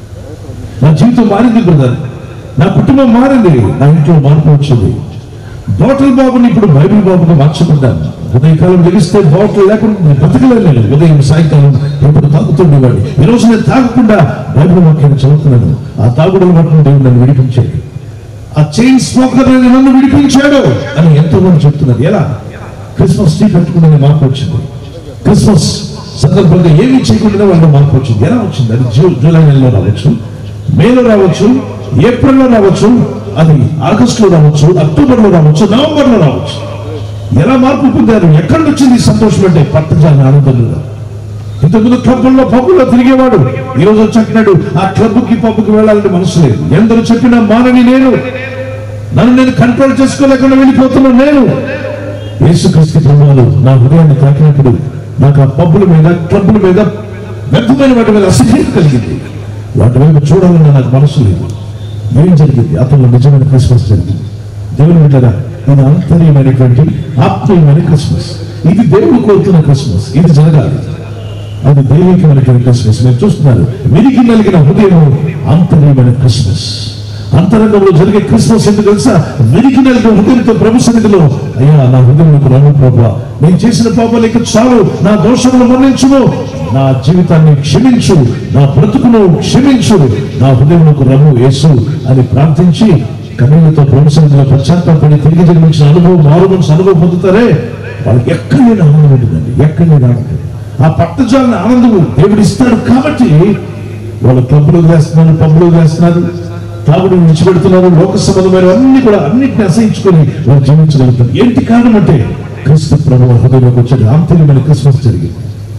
నా జీవితం మారింది బ్రదర్ నా కుటుంబం మారింది నా ఇంట్లో మార్పు వచ్చింది బాటిల్ బాబుని ఇప్పుడు బైబిల్ బాబుగా మార్చుకుంటాను ఉదయకాలం లెగిస్తే బాటిల్ లేకుండా నేను బతకలేను నేను ఉదయం సాయంకాలం ఎప్పుడు తాగుతుండేవాడిని ఈ రోజు నేను తాగకుండా బైబిల్ వాక్యాన్ని చదువుతున్నాను ఆ తాగుడుల మట్టును దేవుడు నన్ను విడిపించాడు ఆ చైన్ స్మోకర్ నన్ను విడిపించాడు అని ఎంతో మంది చెప్తున్నారు ఎలా క్రిస్మస్ ట్రీ పెట్టుకునే మార్పు వచ్చింది క్రిస్మస్ సందర్భంగా ఏమీ చేయకుండా వాళ్ళ మార్పు వచ్చింది ఎలా వచ్చింది అది జూ జూలై నెలలో రావచ్చు మేలో రావచ్చు ఏప్రిల్లో రావచ్చు అది ఆగస్టులో రావచ్చు అక్టోబర్లో రావచ్చు నవంబర్లో రావచ్చు ఎలా మార్పు పొందారు ఎక్కడి నుంచి వచ్చింది ఈ సంతోషం అంటే పట్టజాని ఆనందంలో ఇంతకుముందు క్లబ్బుల్లో పబ్బుల్లో తిరిగేవాడు ఈ రోజు వచ్చి అంటున్నాడు ఆ క్లబ్కి పబ్బుకి వెళ్ళాలని మనసు లేదు ఎందరు చెప్పినా మానని నేను నన్ను నేను కంట్రోల్ చేసుకోలేకుండా వెళ్ళిపోతున్నా నేను యేసుక్రీస్తు ప్రభువారు నా హృదయాన్ని తాకినప్పుడు నాకు ఆ పబ్బుల మీద క్లబ్బుల మీద వ్యర్థమైన వాటి మీద అసహ్యం కలిగింది వాటి వైపు చూడాలన్న నాకు మనసు లేదు ఏం జరిగింది అతను నిజమైన క్రిస్మస్ జరిగింది దేవుని బిడ్డగా ఇది అంతర్యమైనటువంటి ఆత్మీయమైన క్రిస్మస్ ఇది దేవుడు కోరుతున్న క్రిస్మస్ ఇది జరగాలి అది దైవికమైనటువంటి క్రిస్మస్ మీరు చూస్తున్నారు విరిగి నలిగిన హృదయము అంతర్యమైన క్రిస్మస్ అంతరంగంలో జరిగే క్రిస్మస్ ఎందుకు తెలుసా విరిగి నలిగిన హృదయంతో ప్రభు సన్నిధిలో అయ్యా నా హృదయం రమ్ము ప్రభా నేను చేసిన పాపాలు ఇక చాలు నా దోషములు మన్నించును నా జీవితాన్ని క్షమించు నా బ్రతుకును క్షమించు నా హృదయమునకు రమ్ము యేసు అని ప్రార్థించి కన్నీళ్లతో ప్రభు సన్నిధిలో పశ్చాత్తాపడి తిరిగి జన్మించిన అనుభవం మారు మనసు అనుభవం పొందుతారే వాళ్ళకి ఎక్కడ లేని ఆనందం ఉంటుందండి ఎక్కడ లేని ఆనందం ఆ పట్టజాలని ఆనందం దేవుడు ఇస్తాడు కాబట్టి వాళ్ళు క్లబ్లు వేస్తున్నారు పబ్బులు వేస్తున్నారు తాగుడు విడిచిపెడుతున్నారు లోక సంబంధమైన అన్ని కూడా అన్నిటిని అసహించుకొని వాళ్ళు జీవించగలుగుతారు ఏంటి కారణం అంటే క్రీస్తు ప్రభు హృదయంలోకి వచ్చే ఆంతర్యమైన క్రిస్మస్ జరిగింది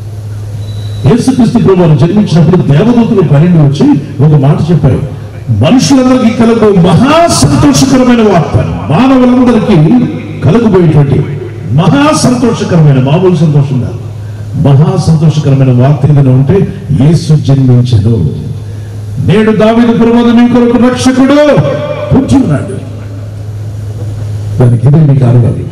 యేసుక్రీస్తు ప్రభు వారు జన్మించినప్పుడు దేవదూతలు పన్నెండు వచ్చి ఒక మాట చెప్పారు మనుషులందరికీ కలుగు మహా సంతోషకరమైన వార్త మానవులందరికీ కలుగుబోయేటువంటి మహా సంతోషకరమైన మామూలు సంతోషం కాదు మహా సంతోషకరమైన వార్త ఏదైనా ఉంటే యేసు జన్మించను నేడు దావీదు పురమద మీ కొరకు రక్షకుడు పుట్టున్నాడు దానికి ఇదే మీకు అరవాలి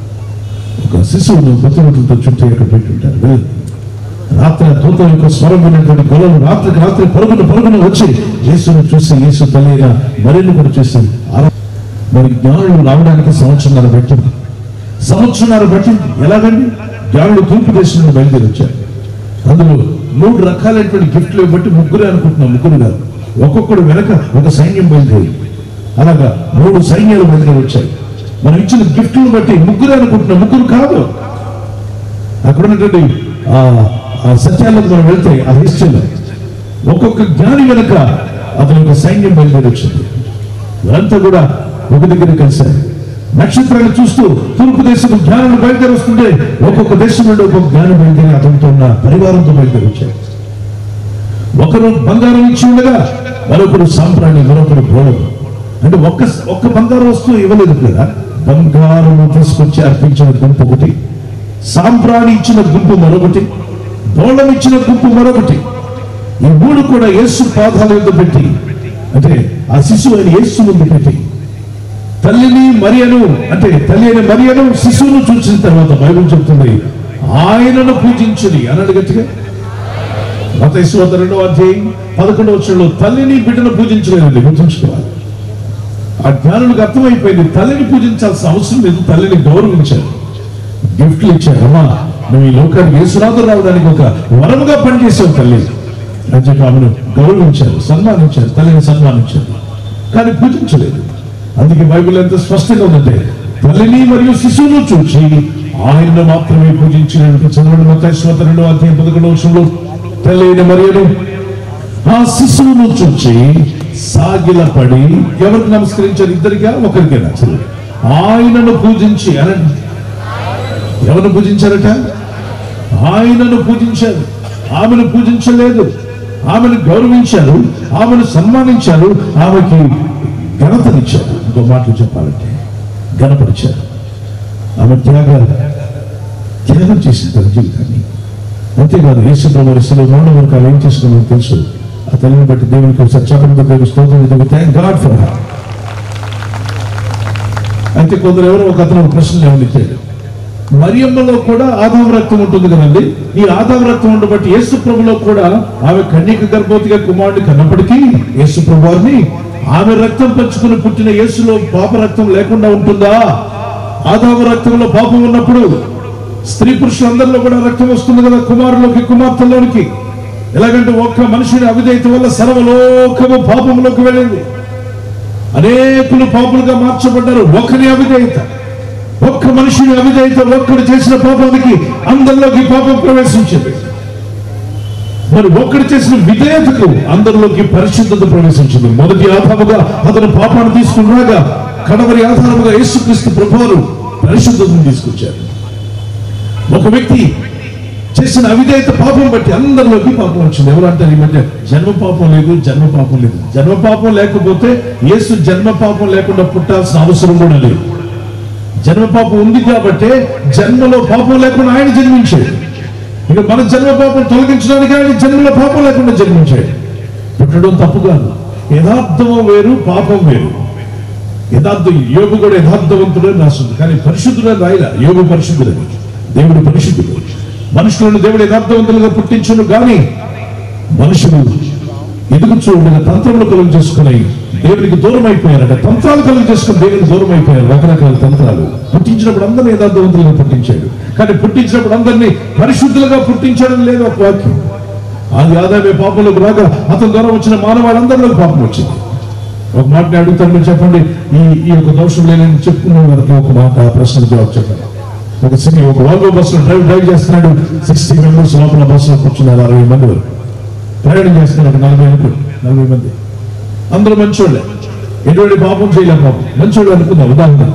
ఒక శిశువును బతుకులతో చుట్టూ ఇక్కడ పెట్టుంటారు వెళ్ళండి రాత్రి ఆ దూత యొక్క స్వరం వినేటువంటి గొలలు రాత్రికి రాత్రి పరుగున పరుగున వచ్చి యేసును చూసి యేసు తల్లిగా మరిన్ని కూడా చూసి ఆరా- మరి జ్ఞానులు రావడానికి సంవత్సరాలు పట్టింది సంవత్సరాలు పట్టింది ఎలాగండి జ్ఞానులు తూర్పు దేశం నుండి బయలుదేరి వచ్చారు అందులో మూడు రకాలైనటువంటి గిఫ్ట్లు బట్టి ముగ్గురే అనుకుంటున్నాం ముగ్గురు కాదు ఒక్కొక్కడు వెనక ఒక సైన్యం బయలుదేరి అలాగా మూడు సైన్యాలు బయలుదేరి వచ్చాయి మనం ఇచ్చిన గిఫ్ట్లను బట్టి ముగ్గురే అనుకుంటున్నాం ముగ్గురు కాదు అక్కడ ఉన్నటువంటి ఆ ఆ సత్యాలకు మనం వెళ్తే ఆ హిస్టరీలో ఒక్కొక్క జ్ఞాని వెనుక అతని యొక్క సైన్యం బయలుదేరి వచ్చింది వారంతా కూడా ఒక దగ్గర కలిశారు నక్షత్రాన్ని చూస్తూ తూర్పు దేశం జ్ఞానులు బయలుదేరి వస్తుంటే ఒక్కొక్క దేశం నుండి ఒక్కొక్క జ్ఞానం బయలుదేరి అతనితో ఉన్న పరివారంతో బయలుదేరి వచ్చారు ఒకరు బంగారం ఇచ్చి ఉండగా మరొకరు సాంప్రాణి మరొకరు గోళం అంటే ఒక్క ఒక్క బంగారు వస్తువు ఇవ్వలేదు కదా బంగారము తీసుకొచ్చి అర్పించిన గుంపు ఒకటి సాంప్రాణి ఇచ్చిన గుంపు మరొకటి బోళం ఇచ్చిన గుంపు మరొకటి ఈ మూడు కూడా యేసు పాదాల మీద పెట్టి అంటే ఆ శిశువు అయిన యేసు ముందు పెట్టి తల్లిని మరియను అంటే తల్లి అయిన మరియను శిశువును చూసిన తర్వాత బైబిల్ చెప్తుంది ఆయనను పూజించుని అన్నాడు గట్టిగా మతైశ్వత రెండవ అధ్యాయం పదకొండవ వచ్చంలో తల్లిని బిడ్డను పూజించలేదండి గుర్తుంచుకోవాలి ఆ జ్ఞానులకు అర్థమైపోయింది తల్లిని పూజించాల్సిన అవసరం లేదు తల్లిని గౌరవించారు గిఫ్ట్లు ఇచ్చారు అమ్మా నువ్వు ఈ లోకానికి యేసునాథుడు రావడానికి ఒక వరముగా పనిచేసావు తల్లి అని చెప్పి ఆమెను గౌరవించారు సన్మానించారు తల్లిని సన్మానించారు కానీ పూజించలేదు అందుకే బైబిల్ ఎంత స్పష్టంగా ఉందంటే తల్లిని మరియు శిశువును చూచి ఆయన్ను మాత్రమే పూజించినట్టు చదవడం మతైశ్వత రెండవ అధ్యాయం పదకొండవ వచనంలో తల్లి అయిన మరియను ఆ శిశువును చూచి సాగిలపడి ఎవరికి నమస్కరించారు ఇద్దరిగా ఒకరికేనా చదువు ఆయనను పూజించి అనండి ఎవరిని పూజించారట ఆయనను పూజించారు ఆమెను పూజించలేదు ఆమెను గౌరవించారు ఆమెను సన్మానించారు ఆమెకి ఘనతనిచ్చారు ఇంకో మాటలు చెప్పాలంటే ఘనపరిచారు ఆమె త్యాగాలు త్యాగం చేసింది తన జీవితాన్ని అంతేకాదు యేసు ప్రభు ఇస్తున్న మూడు వరకు ఆమె ఏం చేసుకుని తెలుసు ఆ తల్లిని బట్టి దేవునికి సత్యాపంతో దేవుని స్తోత్రం థ్యాంక్ గాడ్ ఫర్ హర్ అయితే కొందరు ఎవరో ఒక అతను ఒక ప్రశ్న లేవనెత్తాడు మరియమ్మలో కూడా ఆదాం రక్తం ఉంటుంది కదండి ఈ ఆదాం రక్తం ఉండబట్టి యేసు ప్రభులో కూడా ఆమె కన్యక గర్భవతిగా కుమారుడు కన్నప్పటికీ యేసు ప్రభు వారిని ఆమె రక్తం పంచుకుని పుట్టిన యేసులో పాప రక్తం లేకుండా ఉంటుందా ఆదాము రక్తంలో పాపం ఉన్నప్పుడు స్త్రీ పురుషులందరిలో కూడా రక్తం వస్తుంది కదా కుమారులోకి కుమార్తెలోనికి ఎలాగంటే ఒక్క మనుషుని అవిధేయత వల్ల సర్వలోకము పాపంలోకి వెళ్ళింది అనేకులు పాపులుగా మార్చబడ్డారు ఒకరి అవిధేయత ఒక్క మనుషుని అవిధేయత ఒక్కడు చేసిన పాపానికి అందరిలోకి పాపం ప్రవేశించింది మరి ఒక్కడు చేసిన విధేయతకు అందరిలోకి పరిశుద్ధత ప్రవేశించింది మొదటి ఆధారముగా అతను పాపాన్ని తీసుకుని రాగా కడవరి ఆధారముగా యేసుక్రీస్తు ప్రభువారు పరిశుద్ధతను తీసుకొచ్చారు ఒక వ్యక్తి చేసిన అవిధేయత పాపం బట్టి అందరిలోకి పాపం వచ్చింది ఎవరు అంటారు ఈ మధ్య జన్మ పాపం లేదు జన్మ పాపం లేదు జన్మ పాపం లేకపోతే యేసు జన్మ పాపం లేకుండా పుట్టాల్సిన అవసరం కూడా లేదు జన్మ పాపం ఉంది కాబట్టి జన్మలో పాపం లేకుండా ఆయన జన్మించాడు ఇక మన జన్మ పాపం తొలగించడానికి ఆయన జన్మలో పాపం లేకుండా జన్మించాడు పుట్టడం తప్పు కాదు యథార్థము వేరు పాపం వేరు యథార్థం యోగు కూడా యథార్థవంతుడు అని రాస్తుంది కానీ పరిశుద్ధుడు అని రాయలా యోగు పరిశుద్ధుడు దేవుడు పరిశుద్ధుడు మనుషులను దేవుడు యథార్థవంతులుగా పుట్టించును కానీ మనుషులు ఎదుగు చూడగా తంత్రములు కలుగు చేసుకుని దేవునికి దూరం అయిపోయారట తంత్రాలు కలుగు చేసుకుని దేవునికి దూరం అయిపోయారు రకరకాల తంత్రాలు పుట్టించినప్పుడు అందరినీ యథార్థవంతులుగా పుట్టించాడు కానీ పుట్టించినప్పుడు అందరినీ పరిశుద్ధులుగా పుట్టించడం లేదు ఒక వాక్యం అది ఆదాయ పాపంలోకి రాగా అతని ద్వారా వచ్చిన మానవాళ్ళందరిలో పాపం వచ్చింది ఒక మాట నేను అడుగుతాను మీరు చెప్పండి ఈ ఈ యొక్క దోషం లేని చెప్పుకున్న వారికి ఒక మాట ఆ ప్రశ్నకు జవాబు చెప్పండి ఒక సినీ ఒక వాల్వో బస్సులో డ్రైవ్ డ్రైవ్ చేస్తున్నాడు సిక్స్టీ మెంబర్స్ లోపల బస్సులో కూర్చున్నారు అరవై మంది వరకు ప్రయాణం చేస్తున్నారు నలభై అనుకోండి నలభై మంది అందరూ మంచోళ్ళే ఎటువంటి పాపం చేయలేం పాపం మంచోళ్ళు అనుకుందాం ఉదాహరణ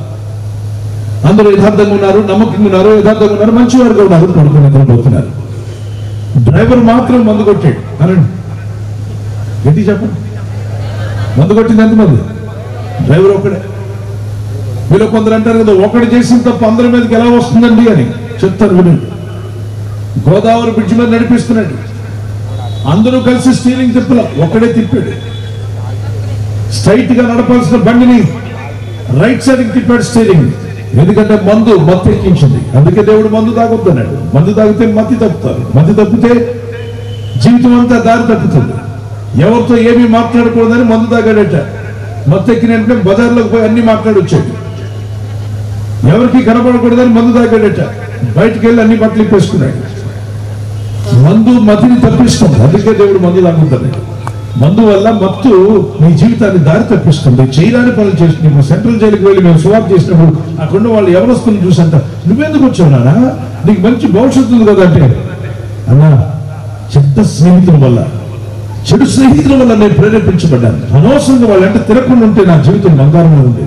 అందరూ యథార్థంగా ఉన్నారు నమ్మకంగా ఉన్నారు యథార్థంగా ఉన్నారు మంచి వారుగా ఉన్నారు పడుకుని నిద్రపోతున్నారు డ్రైవర్ మాత్రం మందు కొట్టాడు అనండి గట్టి చెప్పండి మందు కొట్టింది ఎంతమంది డ్రైవర్ ఒక్కడే మీరు కొందరు అంటారు కదా ఒకటి చేసిన తప్ప అందరి మీదకి ఎలా వస్తుందండి అని చెప్తారు వినండి గోదావరి బ్రిడ్జ్ మీద నడిపిస్తున్నాడు అందరూ కలిసి స్టీరింగ్ తిప్పల ఒక్కడే తిప్పాడు స్ట్రైట్ గా నడపాల్సిన బండిని రైట్ సైడ్ కి తిప్పాడు స్టీరింగ్ ఎందుకంటే మందు మత్తు ఎక్కించింది అందుకే దేవుడు మందు తాగొద్దన్నాడు మందు తాగితే మత్తి తప్పుతారు మత్తి తప్పితే జీవితం అంతా దారి తప్పుతుంది ఎవరితో ఏమీ మాట్లాడకూడదని మందు తాగాడట మత్తు ఎక్కిన వెంటనే బజార్లోకి పోయి అన్ని మాట్లాడొచ్చాడు ఎవరికి కనపడకూడదని మందు తాగాడట బయటికి వెళ్ళి అన్ని బట్టలు ఇప్పేసుకున్నాడు మందు మతిని తప్పిస్తుంది అందుకే దేవుడు మందు తాగుతుంది మందు వల్ల మత్తు నీ జీవితాన్ని దారి తప్పిస్తుంది చేయరాని పనులు చేస్తుంది ఇప్పుడు సెంట్రల్ జైలుకి వెళ్ళి మేము సువాప్ చేసినప్పుడు అక్కడ వాళ్ళు ఎవరొస్తుంది చూసంట నువ్వెందుకు వచ్చావు నానా నీకు మంచి భవిష్యత్తు ఉంది కదా అంటే అన్నా చెడ్డ స్నేహితుల వల్ల చెడు స్నేహితుల వల్ల నేను ప్రేరేపించబడ్డాను అనవసరంగా వాళ్ళంటే తిరగకుండా ఉంటే నా జీవితం బంగారంలో ఉండేది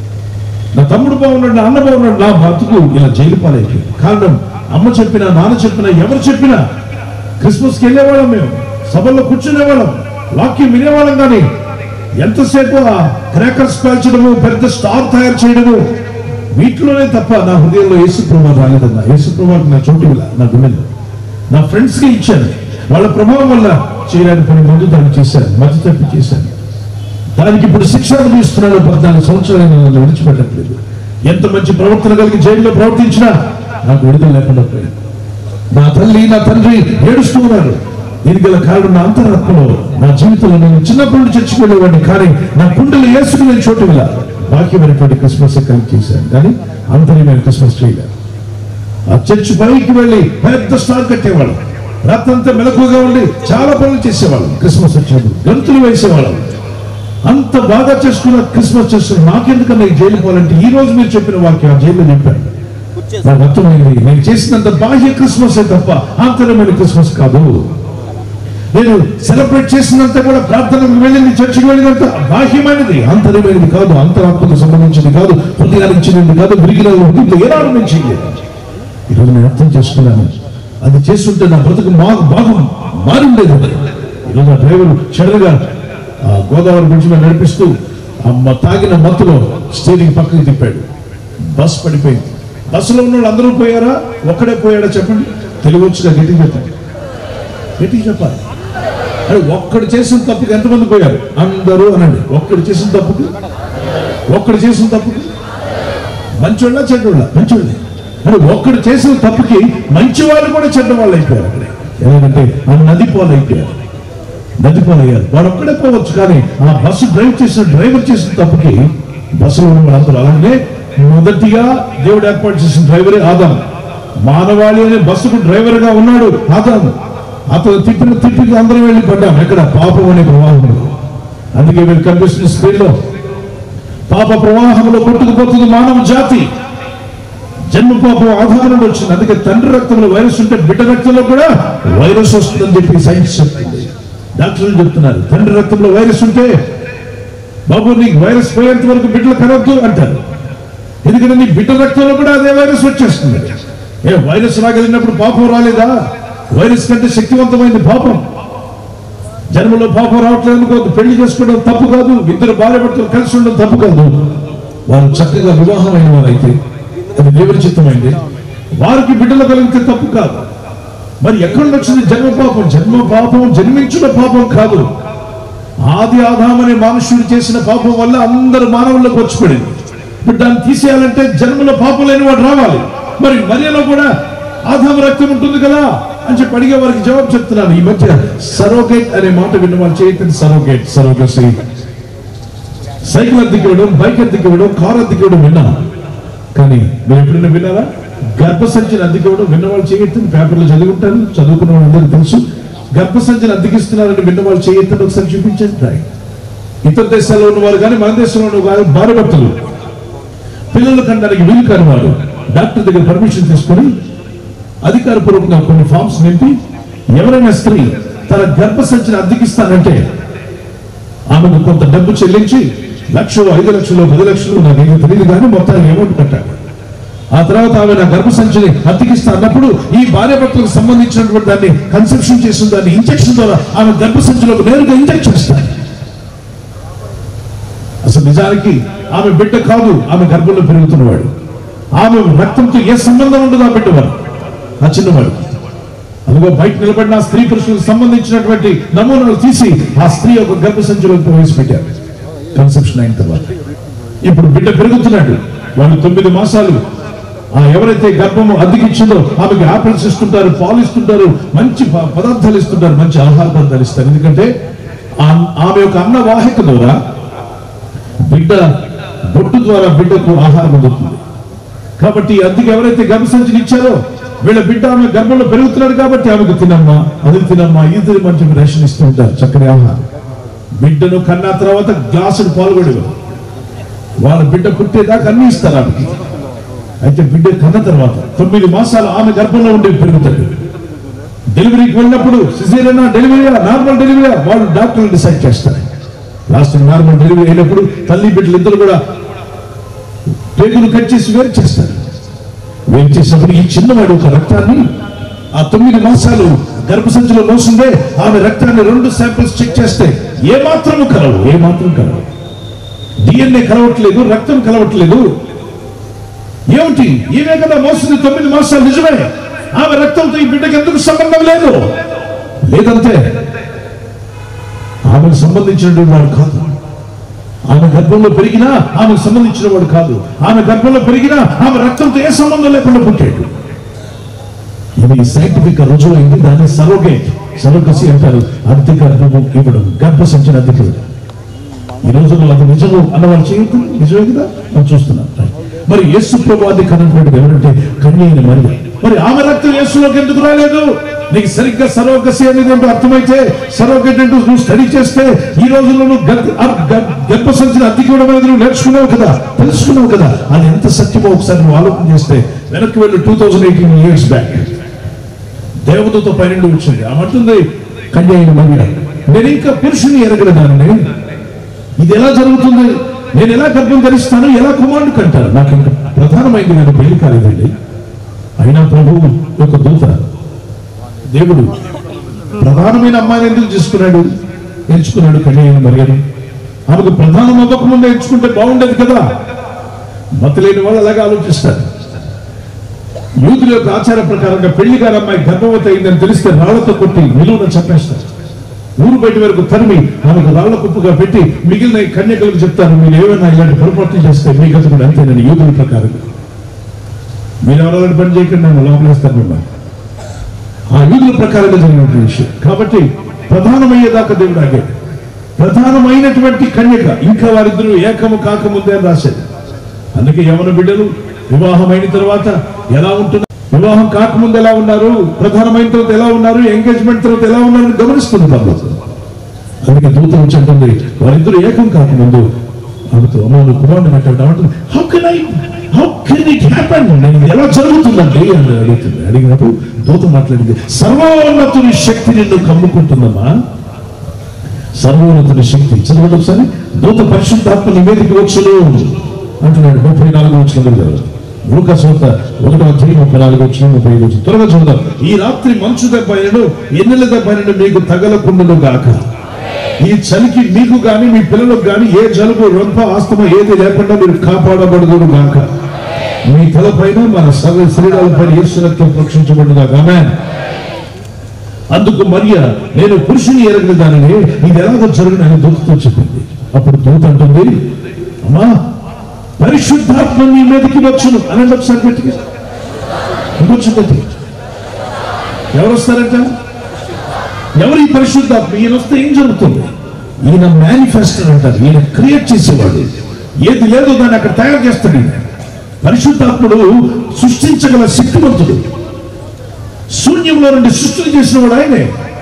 నా తమ్ముడు బాగున్నాడు నా అన్న బాగున్నాడు నా బతుకు ఇలా జైలు పాలైపోయింది కారణం అమ్మ చెప్పినా నాన్న చెప్పినా ఎవరు చెప్పినా క్రిస్మస్కి వెళ్ళేవాళ్ళం మేము సభల్లో కూర్చునేవాళ్ళం వాక్యం వినేవాళ్ళం కానీ ఎంతసేపు ఆ క్రాకర్స్ కాల్చడము పెద్ద స్టార్ తయారు చేయడము వీటిలోనే తప్ప నా హృదయంలో యేసు ప్రభావం రాలేదన్నా యేసు ప్రభావం నా చోటు ఇలా నా గుండెలో నా ఫ్రెండ్స్ కి ఇచ్చాను వాళ్ళ ప్రభావం వల్ల చేయడానికి పని ముందు దాన్ని చేశాను మధ్య తప్పి చేశాను దానికి ఇప్పుడు శిక్ష అనుభవిస్తున్నాడు పద్నాలుగు సంవత్సరాలు నన్ను విడిచిపెట్టట్లేదు ఎంత మంచి ప్రవర్తన కలిగి జైల్లో ప్రవర్తించినా నాకు విడుదల లేకుండా పోయాను నా తల్లి నా తండ్రి ఏడుస్తూ ఉన్నారు దీనికి గల కారణం నా అంతరాత్మలో నా జీవితంలో నేను చిన్నప్పటి నుంచి చర్చికి వెళ్ళేవాడిని కానీ నా కుండలు వేసుకునే చోటు ఇలా బాక్యమైనటువంటి క్రిస్మస్ కలిగి చేశాను కానీ అంతర్యమైన క్రిస్మస్ చేయలేదు ఆ చర్చి పైకి వెళ్ళి పెద్ద స్టార్ కట్టేవాళ్ళం రాత్రంతా మెలకుగా ఉండి చాలా పనులు చేసేవాళ్ళం క్రిస్మస్ వచ్చినప్పుడు గంతులు వేసేవాళ్ళం అంత బాగా చేసుకున్న క్రిస్మస్ చేస్తున్న నాకెందుకన్నా ఈ జైలు పోవాలంటే ఈ రోజు మీరు చెప్పిన వాక్యం ఆ జైల్లో చెప్పాను నాకు అర్థమైంది నేను చేసినంత బాహ్య క్రిస్మస్ తప్ప ఆంతరమైన క్రిస్మస్ కాదు నేను సెలబ్రేట్ చేసినంత కూడా ప్రార్థనకు వెళ్ళింది చర్చికి వెళ్ళినంత బాహ్యమైనది అంతరమైనది కాదు అంతరాత్మకు సంబంధించింది కాదు హృదయానికి చెందింది కాదు విరిగిన హృదయంతో ఏనాడు నేను చేయలేదు ఈరోజు నేను అర్థం చేసుకున్నాను అది చేస్తుంటే నా బ్రతుకు బాగా బాగా మారిండేది ఈరోజు ఆ డ్రైవర్ చెడలుగా ఆ గోదావరి బ్రిడ్జ్ మీద నడిపిస్తూ ఆ మ- తాగిన మత్తులో స్టీరింగ్ పక్కకి తిప్పాడు బస్ పడిపోయింది బస్సులో ఉన్న వాళ్ళు అందరూ పోయారా ఒక్కడే పోయాడా చెప్పండి తెలుగు వచ్చిన గట్టిగా చెప్పండి గట్టిగా చెప్పాలి అరే ఒక్కడు చేసిన తప్పుకి ఎంతమంది పోయారు అందరూ అనండి ఒక్కడు చేసిన తప్పుకి ఒక్కడు చేసిన తప్పుకి మంచోళ్ళ చెడ్డోళ్ళ మంచోళ్ళే అని ఒక్కడు చేసిన తప్పుకి మంచి వాళ్ళు కూడా చెడ్డ వాళ్ళు అయిపోయారు అక్కడ ఎందుకంటే ఆ నది పాలు అయిపోయారు నది పాలు అయ్యారు వాడు ఒక్కడే పోవచ్చు కానీ ఆ బస్సు డ్రైవ్ చేసిన డ్రైవర్ చేసిన తప్పుకి బస్సులో ఉన్న వాళ్ళందరూ అలాగే మొదటిగా దేవుడు ఏర్పాటు చేసిన డ్రైవరే ఆదాం మానవాళి అనే బస్సుకు డ్రైవర్ గా ఉన్నాడు ఆదాం అతను తిప్పిన తిప్పికి అందరం వెళ్ళి పడ్డాం ఎక్కడ పాపం అనే ప్రవాహంలో అందుకే మీరు కనిపిస్తున్న స్క్రీన్ లో పాప ప్రవాహంలో కొట్టుకుపోతుంది మానవ జాతి జన్మ పాపం ఆధారంలో వచ్చింది అందుకే తండ్రి రక్తంలో వైరస్ ఉంటే బిడ్డ రక్తంలో కూడా వైరస్ వస్తుందని చెప్పి సైన్స్ చెప్తుంది డాక్టర్లు చెప్తున్నారు తండ్రి రక్తంలో వైరస్ ఉంటే బాబు నీకు వైరస్ పోయేంత వరకు బిడ్డలు కనవద్దు అంటారు ఎందుకంటే నీ బిడ్డ రక్తంలో కూడా అదే వైరస్ వచ్చేస్తుంది ఏ వైరస్ రాగలిగినప్పుడు పాపం రాలేదా వైరస్ కంటే శక్తివంతమైంది పాపం జన్మలో పాపం రావట్లేదు అనుకోవద్దు పెళ్లి చేసుకోవడం తప్పు కాదు ఇద్దరు భార్య భర్తలు కలిసి ఉండడం తప్పు కాదు వారు చక్కగా వివాహమైన వారైతే అది దేవుని చిత్తమైంది వారికి బిడ్డలు కలిగితే తప్పు కాదు మరి ఎక్కడ నుండి వచ్చింది జన్మ పాపం జన్మ పాపం జన్మించిన పాపం కాదు ఆది ఆదాం అనే మనుషుడు చేసిన పాపం వల్ల అందరు మానవులకు వచ్చి పడింది ఇప్పుడు దాన్ని తీసేయాలంటే జన్మలో పాపం లేని వాడు రావాలి మరి మరియలో కూడా ఆదాం రక్తం ఉంటుంది కదా అని చెప్పి అడిగే వారికి జవాబు చెప్తున్నాను ఈ మధ్య సరోగేట్ అనే మాట విన్న వాళ్ళు చేయొద్దు సరోగేట్ సరోగసి సైకిల్ అద్దెకి ఇవ్వడం బైక్ అద్దెకి ఇవ్వడం కార్ అద్దెకి ఇవ్వడం విన్నాను కానీ మీరు ఎప్పుడైనా విన్నారా గర్భసంచిని అద్దెకి ఇవ్వడం విన్న వాళ్ళు చేయొద్దు పేపర్లో చదువుకుంటారు చదువుకున్న వాళ్ళందరికీ తెలుసు గర్భసంచిని అద్దెకిస్తున్నారని విన్న వాళ్ళు చేయొద్దని ఒకసారి చూపించండి ట్రై ఇతర దేశాల్లో ఉన్నవారు కానీ మన దేశంలో ఉన్న వారు భార్య భర్తలు పిల్లలు కనడానికి వీలు కాని వారు డాక్టర్ దగ్గర పర్మిషన్ తీసుకొని అధికారపూర్వకంగా కొన్ని ఫామ్స్ నింపి ఎవరైనా స్త్రీ తన గర్భసంచిని అద్దెకిస్తానంటే ఆమెకు కొంత డబ్బు చెల్లించి లక్షలు ఐదు లక్షలు పది లక్షలు నాకు ఏమీ తెలియదు కానీ మొత్తానికి అమౌంట్ కట్టాలి ఆ తర్వాత ఆమె నా గర్భసంచిని అతికిస్తా అన్నప్పుడు ఈ భార్య భర్తలకు సంబంధించినటువంటి దాన్ని కన్సెప్షన్ చేసిన దాన్ని ఇంజక్షన్ ద్వారా ఆమె గర్భసంచిలోకి నేరుగా ఇంజెక్ట్ చేస్తాను అసలు నిజానికి ఆమె బిడ్డ కాదు ఆమె గర్భంలో పెరుగుతున్నవాడు ఆమె రక్తంతో ఏ సంబంధం ఉండదు ఆ బిడ్డవాడు ఆ చిన్నవాడు అందుకో బయట నిలబడిన ఆ స్త్రీ పురుషులకు సంబంధించినటువంటి నమూనాలు తీసి ఆ స్త్రీ ఒక గర్భసంచిలో ప్రవేశపెట్టారు కన్సెప్షన్ అయిన తర్వాత ఇప్పుడు బిడ్డ పెరుగుతున్నాడు వాళ్ళు తొమ్మిది మాసాలు ఆ ఎవరైతే గర్భము అద్దెకిచ్చిందో ఆమెకి ఆపిల్స్ ఇస్తుంటారు పాలు ఇస్తుంటారు మంచి ప- పదార్థాలు ఇస్తుంటారు మంచి ఆహార పదార్థాలు ఇస్తారు ఎందుకంటే ఆ- ఆమె యొక్క అన్న వాహిక ద్వారా బిడ్డ బొట్టు ద్వారా బిడ్డకు ఆహారం అందుతుంది కాబట్టి అందుకు ఎవరైతే గర్భసంచిని ఇచ్చారో వీళ్ళ బిడ్డ ఆమె గర్భంలో పెరుగుతున్నాడు కాబట్టి ఆమెకు తినమ్మా అది తినమ్మా ఇది తినమ్మా అని చెప్పి రేషన్ ఇస్తూ ఉంటారు చక్కని ఆహారం బిడ్డను కన్నా తర్వాత గ్లాసుడు పాలు కూడా ఇవ్వరు. వాళ్ళ బిడ్డ పుట్టేదాకా అన్ని ఇస్తారు ఆమెకి అయితే బిడ్డ కన్న తర్వాత తొమ్మిది మాసాలు ఆమె గర్భంలో ఉండి పెరుగుతాడు డెలివరీకి వెళ్ళినప్పుడు సిజేరియనా డెలివరీయా నార్మల్ డెలివరీయా వాళ్ళు డాక్టర్లు డిసైడ్ చేస్తారు లాస్ట్ నార్మల్ డెలివరీ అయినప్పుడు తల్లి బిడ్డలు ఇద్దరు కూడా పేగులు కట్ చేసి వేరు చేస్తారు వేరు చేసినప్పుడు ఈ చిన్నవాడు ఒక రక్తాన్ని ఆ తొమ్మిది మాసాలు గర్భసంచిలో మోసిందే ఆమె రక్తాన్ని రెండు శాంపిల్స్ చెక్ చేస్తే ఏ మాత్రము కలవు ఏ మాత్రం కలవు డిఎన్ఏ కలవట్లేదు రక్తం కలవట్లేదు ఏమిటి ఈమె కదా మోసింది తొమ్మిది మాసాలు నిజమే ఆమె రక్తంతో ఈ బిడ్డకి ఎందుకు సంబంధం లేదు లేదంతే ఆమెకు సంబంధించినటువంటి వాడు కాదు ఆమె గర్భంలో పెరిగినా ఆమెకు సంబంధించిన వాడు కాదు ఆమె గర్భంలో పెరిగినా ఆమె రక్తంతో ఏ సంబంధం లేకుండా పుట్టాడు ఇది సైంటిఫిక్ రుజువైంది దాన్ని సరోగేట్ సరోగసి అంటారు అద్దె గర్భము ఇవ్వడం గర్భ సంచిన అద్దెకి ఇవ్వడం ఈ రోజుల్లో అది నిజము అన్నవాళ్ళు చేయొద్దు నిజమే కదా మనం చూస్తున్నాం మరి యేసు ప్రభు అది కన్నటువంటి ఎవరంటే కన్యైన మరి మరి ఆమె రక్తం యేసులోకి ఎందుకు రాలేదు నీకు సరిగ్గా సరోగసి అనేది ఏంటో అర్థమైతే సరోగేట్ అంటూ నువ్వు స్టడీ చేస్తే ఈ రోజుల్లో నువ్వు గర్భ అర్- గర్- గర్భ సంచిన అద్దెకి ఇవ్వడం అనేది నువ్వు నేర్చుకున్నావు కదా తెలుసుకున్నావు కదా అది ఎంత సత్యమో ఒకసారి నువ్వు ఆలోచన చేస్తే వెనక్కి వెళ్ళి two thousand eighteen years back దేవతతో పన్నెండు వచ్చింది ఆమంటుంది కన్య అయిన మరియ నేను ఇంకా పురుషుని ఎరగలదానని ఇది ఎలా జరుగుతుంది నేను ఎలా గర్భం ధరిస్తాను ఎలా కుమారుడు కంటారు నాకు ఇంకా ప్రధానమైంది నాకు పెళ్లి కాలేదండి అయినా ప్రభువు యొక్క దూత దేవుడు ప్రధానమైన అమ్మాయిని ఎందుకు చేసుకున్నాడు ఎంచుకున్నాడు కన్య అయిన మరియని ఆమెకు ప్రధానం అవ్వకముందే ఎంచుకుంటే బాగుండేది కదా మత లేని వాళ్ళు అలాగే ఆలోచిస్తారు యూదుల యొక్క ఆచార ప్రకారంగా పెళ్లి గారి అమ్మాయి గర్భవతి అయిందని తెలిస్తే రాళ్లతో కొట్టి నిలువున చంపేస్తారు ఊరు బయట వరకు తరిమి ఆమెకు రాళ్ల కుప్పుగా పెట్టి మిగిలిన ఈ కన్యకలకు చెప్తారు మీరు ఏమైనా ఇలాంటి పొరపాట్లు చేస్తే మీ గత కూడా అంతేనని యూదుల ప్రకారం మీరు ఎవరైనా పని చేయకుండా నేను లోపలేస్తాను మిమ్మల్ని ఆ యూదుల ప్రకారంగా జరిగినటువంటి విషయం కాబట్టి ప్రధానమయ్యేదాకా దేవుడు ఆగాడు ప్రధానమైనటువంటి కన్యక ఇంకా వారిద్దరూ ఏకము కాకముందే అని రాశాడు అందుకే యవన బిడ్డలు వివాహం అయిన తర్వాత ఎలా ఉంటున్నారు వివాహం కాకముందు ఎలా ఉన్నారు ప్రధానమైన తర్వాత ఎలా ఉన్నారు ఎంగేజ్మెంట్ తర్వాత ఎలా ఉన్నారు అని గమనిస్తుంది పర్లేదు అందుకే దూత వచ్చి అంటుంది వారిద్దరు ఏకం కాకముందు ఆమెతో అమ్మ నువ్వు కుమారుడు పెట్టాడు how can I how can it happen నేను ఎలా జరుగుతుందండి అని అడుగుతుంది అడిగినప్పుడు దూత మాట్లాడింది సర్వోన్నతుని శక్తి నిన్ను కమ్ముకుంటుందమ్మా సర్వోన్నతుని శక్తి చదవండి ఒకసారి దూత పరిశుద్ధాత్మ నీ మీదకి వచ్చును అంటున్నాడు ముప్పై నాలుగు వచ్చిన లూకా సోత ఒకటో అధ్యాయం ముప్పై నాలుగు వచ్చిన ముప్పై ఐదు వచ్చిన త్వరగా చూద్దాం ఈ రాత్రి మంచు దెబ్బైనను ఎన్నెల దెబ్బైనను మీకు తగలకుండును గాక ఈ చలికి మీకు గాని మీ పిల్లలకు గాని ఏ జలుబు రొంప ఆస్తమ ఏది లేకుండా మీరు కాపాడబడదును గాక మీ తలపైన మన సర్వ శరీరాలపైన యేసు రక్తం రక్షించబడును గాక ఆమేన్ అందుకు మరియ నేను పురుషుని ఎరగిన దానిని ఇది ఎలాగో జరుగును అని దూతతో చెప్పింది అప్పుడు దూత అంటుంది అమ్మా పరిశుద్ధాత్మ నీ మీదకి వచ్చును అనండి ఒకసారి పెట్టి ఇంకొచ్చు పెట్టి ఎవరు వస్తారంట ఎవరు ఈ పరిశుద్ధాత్మ ఈయన వస్తే ఏం జరుగుతుంది ఈయన మేనిఫెస్టర్ అంటారు ఈయన క్రియేట్ చేసేవాడు ఏది లేదో దాన్ని అక్కడ తయారు చేస్తాడు ఈయన పరిశుద్ధాత్ముడు సృష్టించగల శక్తివంతుడు శూన్యంలో నుండి సృష్టిని చేసిన వాడు ఆయనే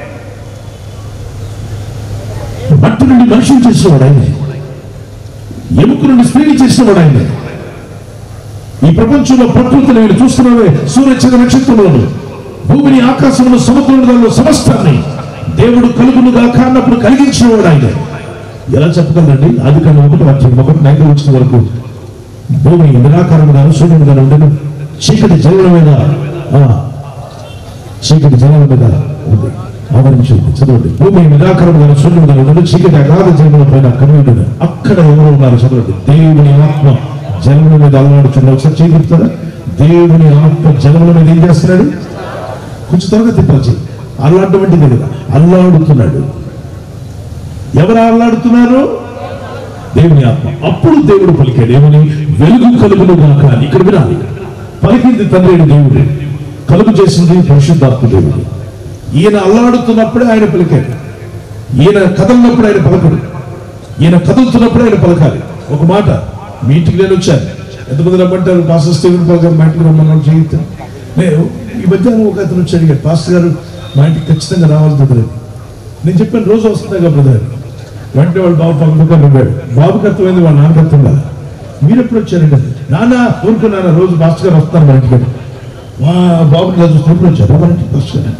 మట్టి నుండి మనిషిని చేసిన వాడు ఆయనే ఎముక నుండి స్త్రీని చేసిన వాడు ఆయనే ఈ ప్రపంచంలో ప్రకృతిని మీరు చూస్తున్నావే సూర్యచంద్ర నక్షత్రంలోను భూమిని ఆకాశంలో సముద్రంలో సమస్తాన్ని దేవుడు కలుగును గాక అన్నప్పుడు కలిగించిన వాడు ఆయన ఎలా చెప్పగలండి ఆది కాలం ఒకటి అధ్యాయం ఒకటి నైన్కి వచ్చిన వరకు భూమి నిరాకారముగాను శూన్యముగాను ఉండను చీకటి జనుల మీద ఆ, చీకటి జనుల మీద ఉంది ఆవరించి ఉంది చదవండి భూమి నిరాకరముగా శూన్యముగా ఉండదు చీకటి అగాధ జన్మల పైన కనుగొంటుంది అక్కడ ఎవరు ఉన్నారు చదవండి దేవుని ఆత్మ జన్మల మీద అలవాడుచున్న ఒకసారి చేయగలుగుతారా దేవుని ఆత్మ జన్మల మీద ఏం చేస్తున్నాడు కొంచెం త్వరగా తిప్పాల్సి అల్లాడటువంటిది కదా అల్లాడుతున్నాడు ఎవరు అల్లాడుతున్నారు దేవుని ఆత్మ అప్పుడు దేవుడు పలికాడు ఏమని వెలుగు కలుగును గాక అని ఇక్కడ వినాలి పలికింది తండ్రి అయిన దేవుడు కలుగు చేసింది పరిశుద్ధాత్మ దేవుడు ఈయన అల్లాడుతున్నప్పుడే ఆయన పలికాడు ఈయన కదలినప్పుడు ఆయన పలకడు ఈయన కదులుతున్నప్పుడు ఆయన పలకాలి ఒక మాట మీ ఇంటికి నేను వచ్చాను ఎంతమంది రమ్మంటారు మాస్టర్ స్టీవెన్ గారు మా ఇంటికి రమ్మన్నాడు జీవితం నేను ఈ మధ్యాహ్నం ఒక అతను వచ్చి అడిగాడు పాస్టర్ గారు మా ఇంటికి ఖచ్చితంగా రావాలి బ్రదర్ అని." నేను చెప్పాను రోజు వస్తుందా బ్రదర్ వెంటనే వాడు బాబు పక్కన నవ్వాడు బాబుకి అర్థమైంది వాళ్ళ నాన్నకి అర్థం కాదు మీరు ఎప్పుడు వచ్చారండి నాన్న ఊరుకున్నాను రోజు మాస్టర్ గారు వస్తాను మా ఇంటికి మా బాబుని ఇలా చూస్తే ఎప్పుడు వచ్చారు మా ఇంటికి మాస్టర్ గారు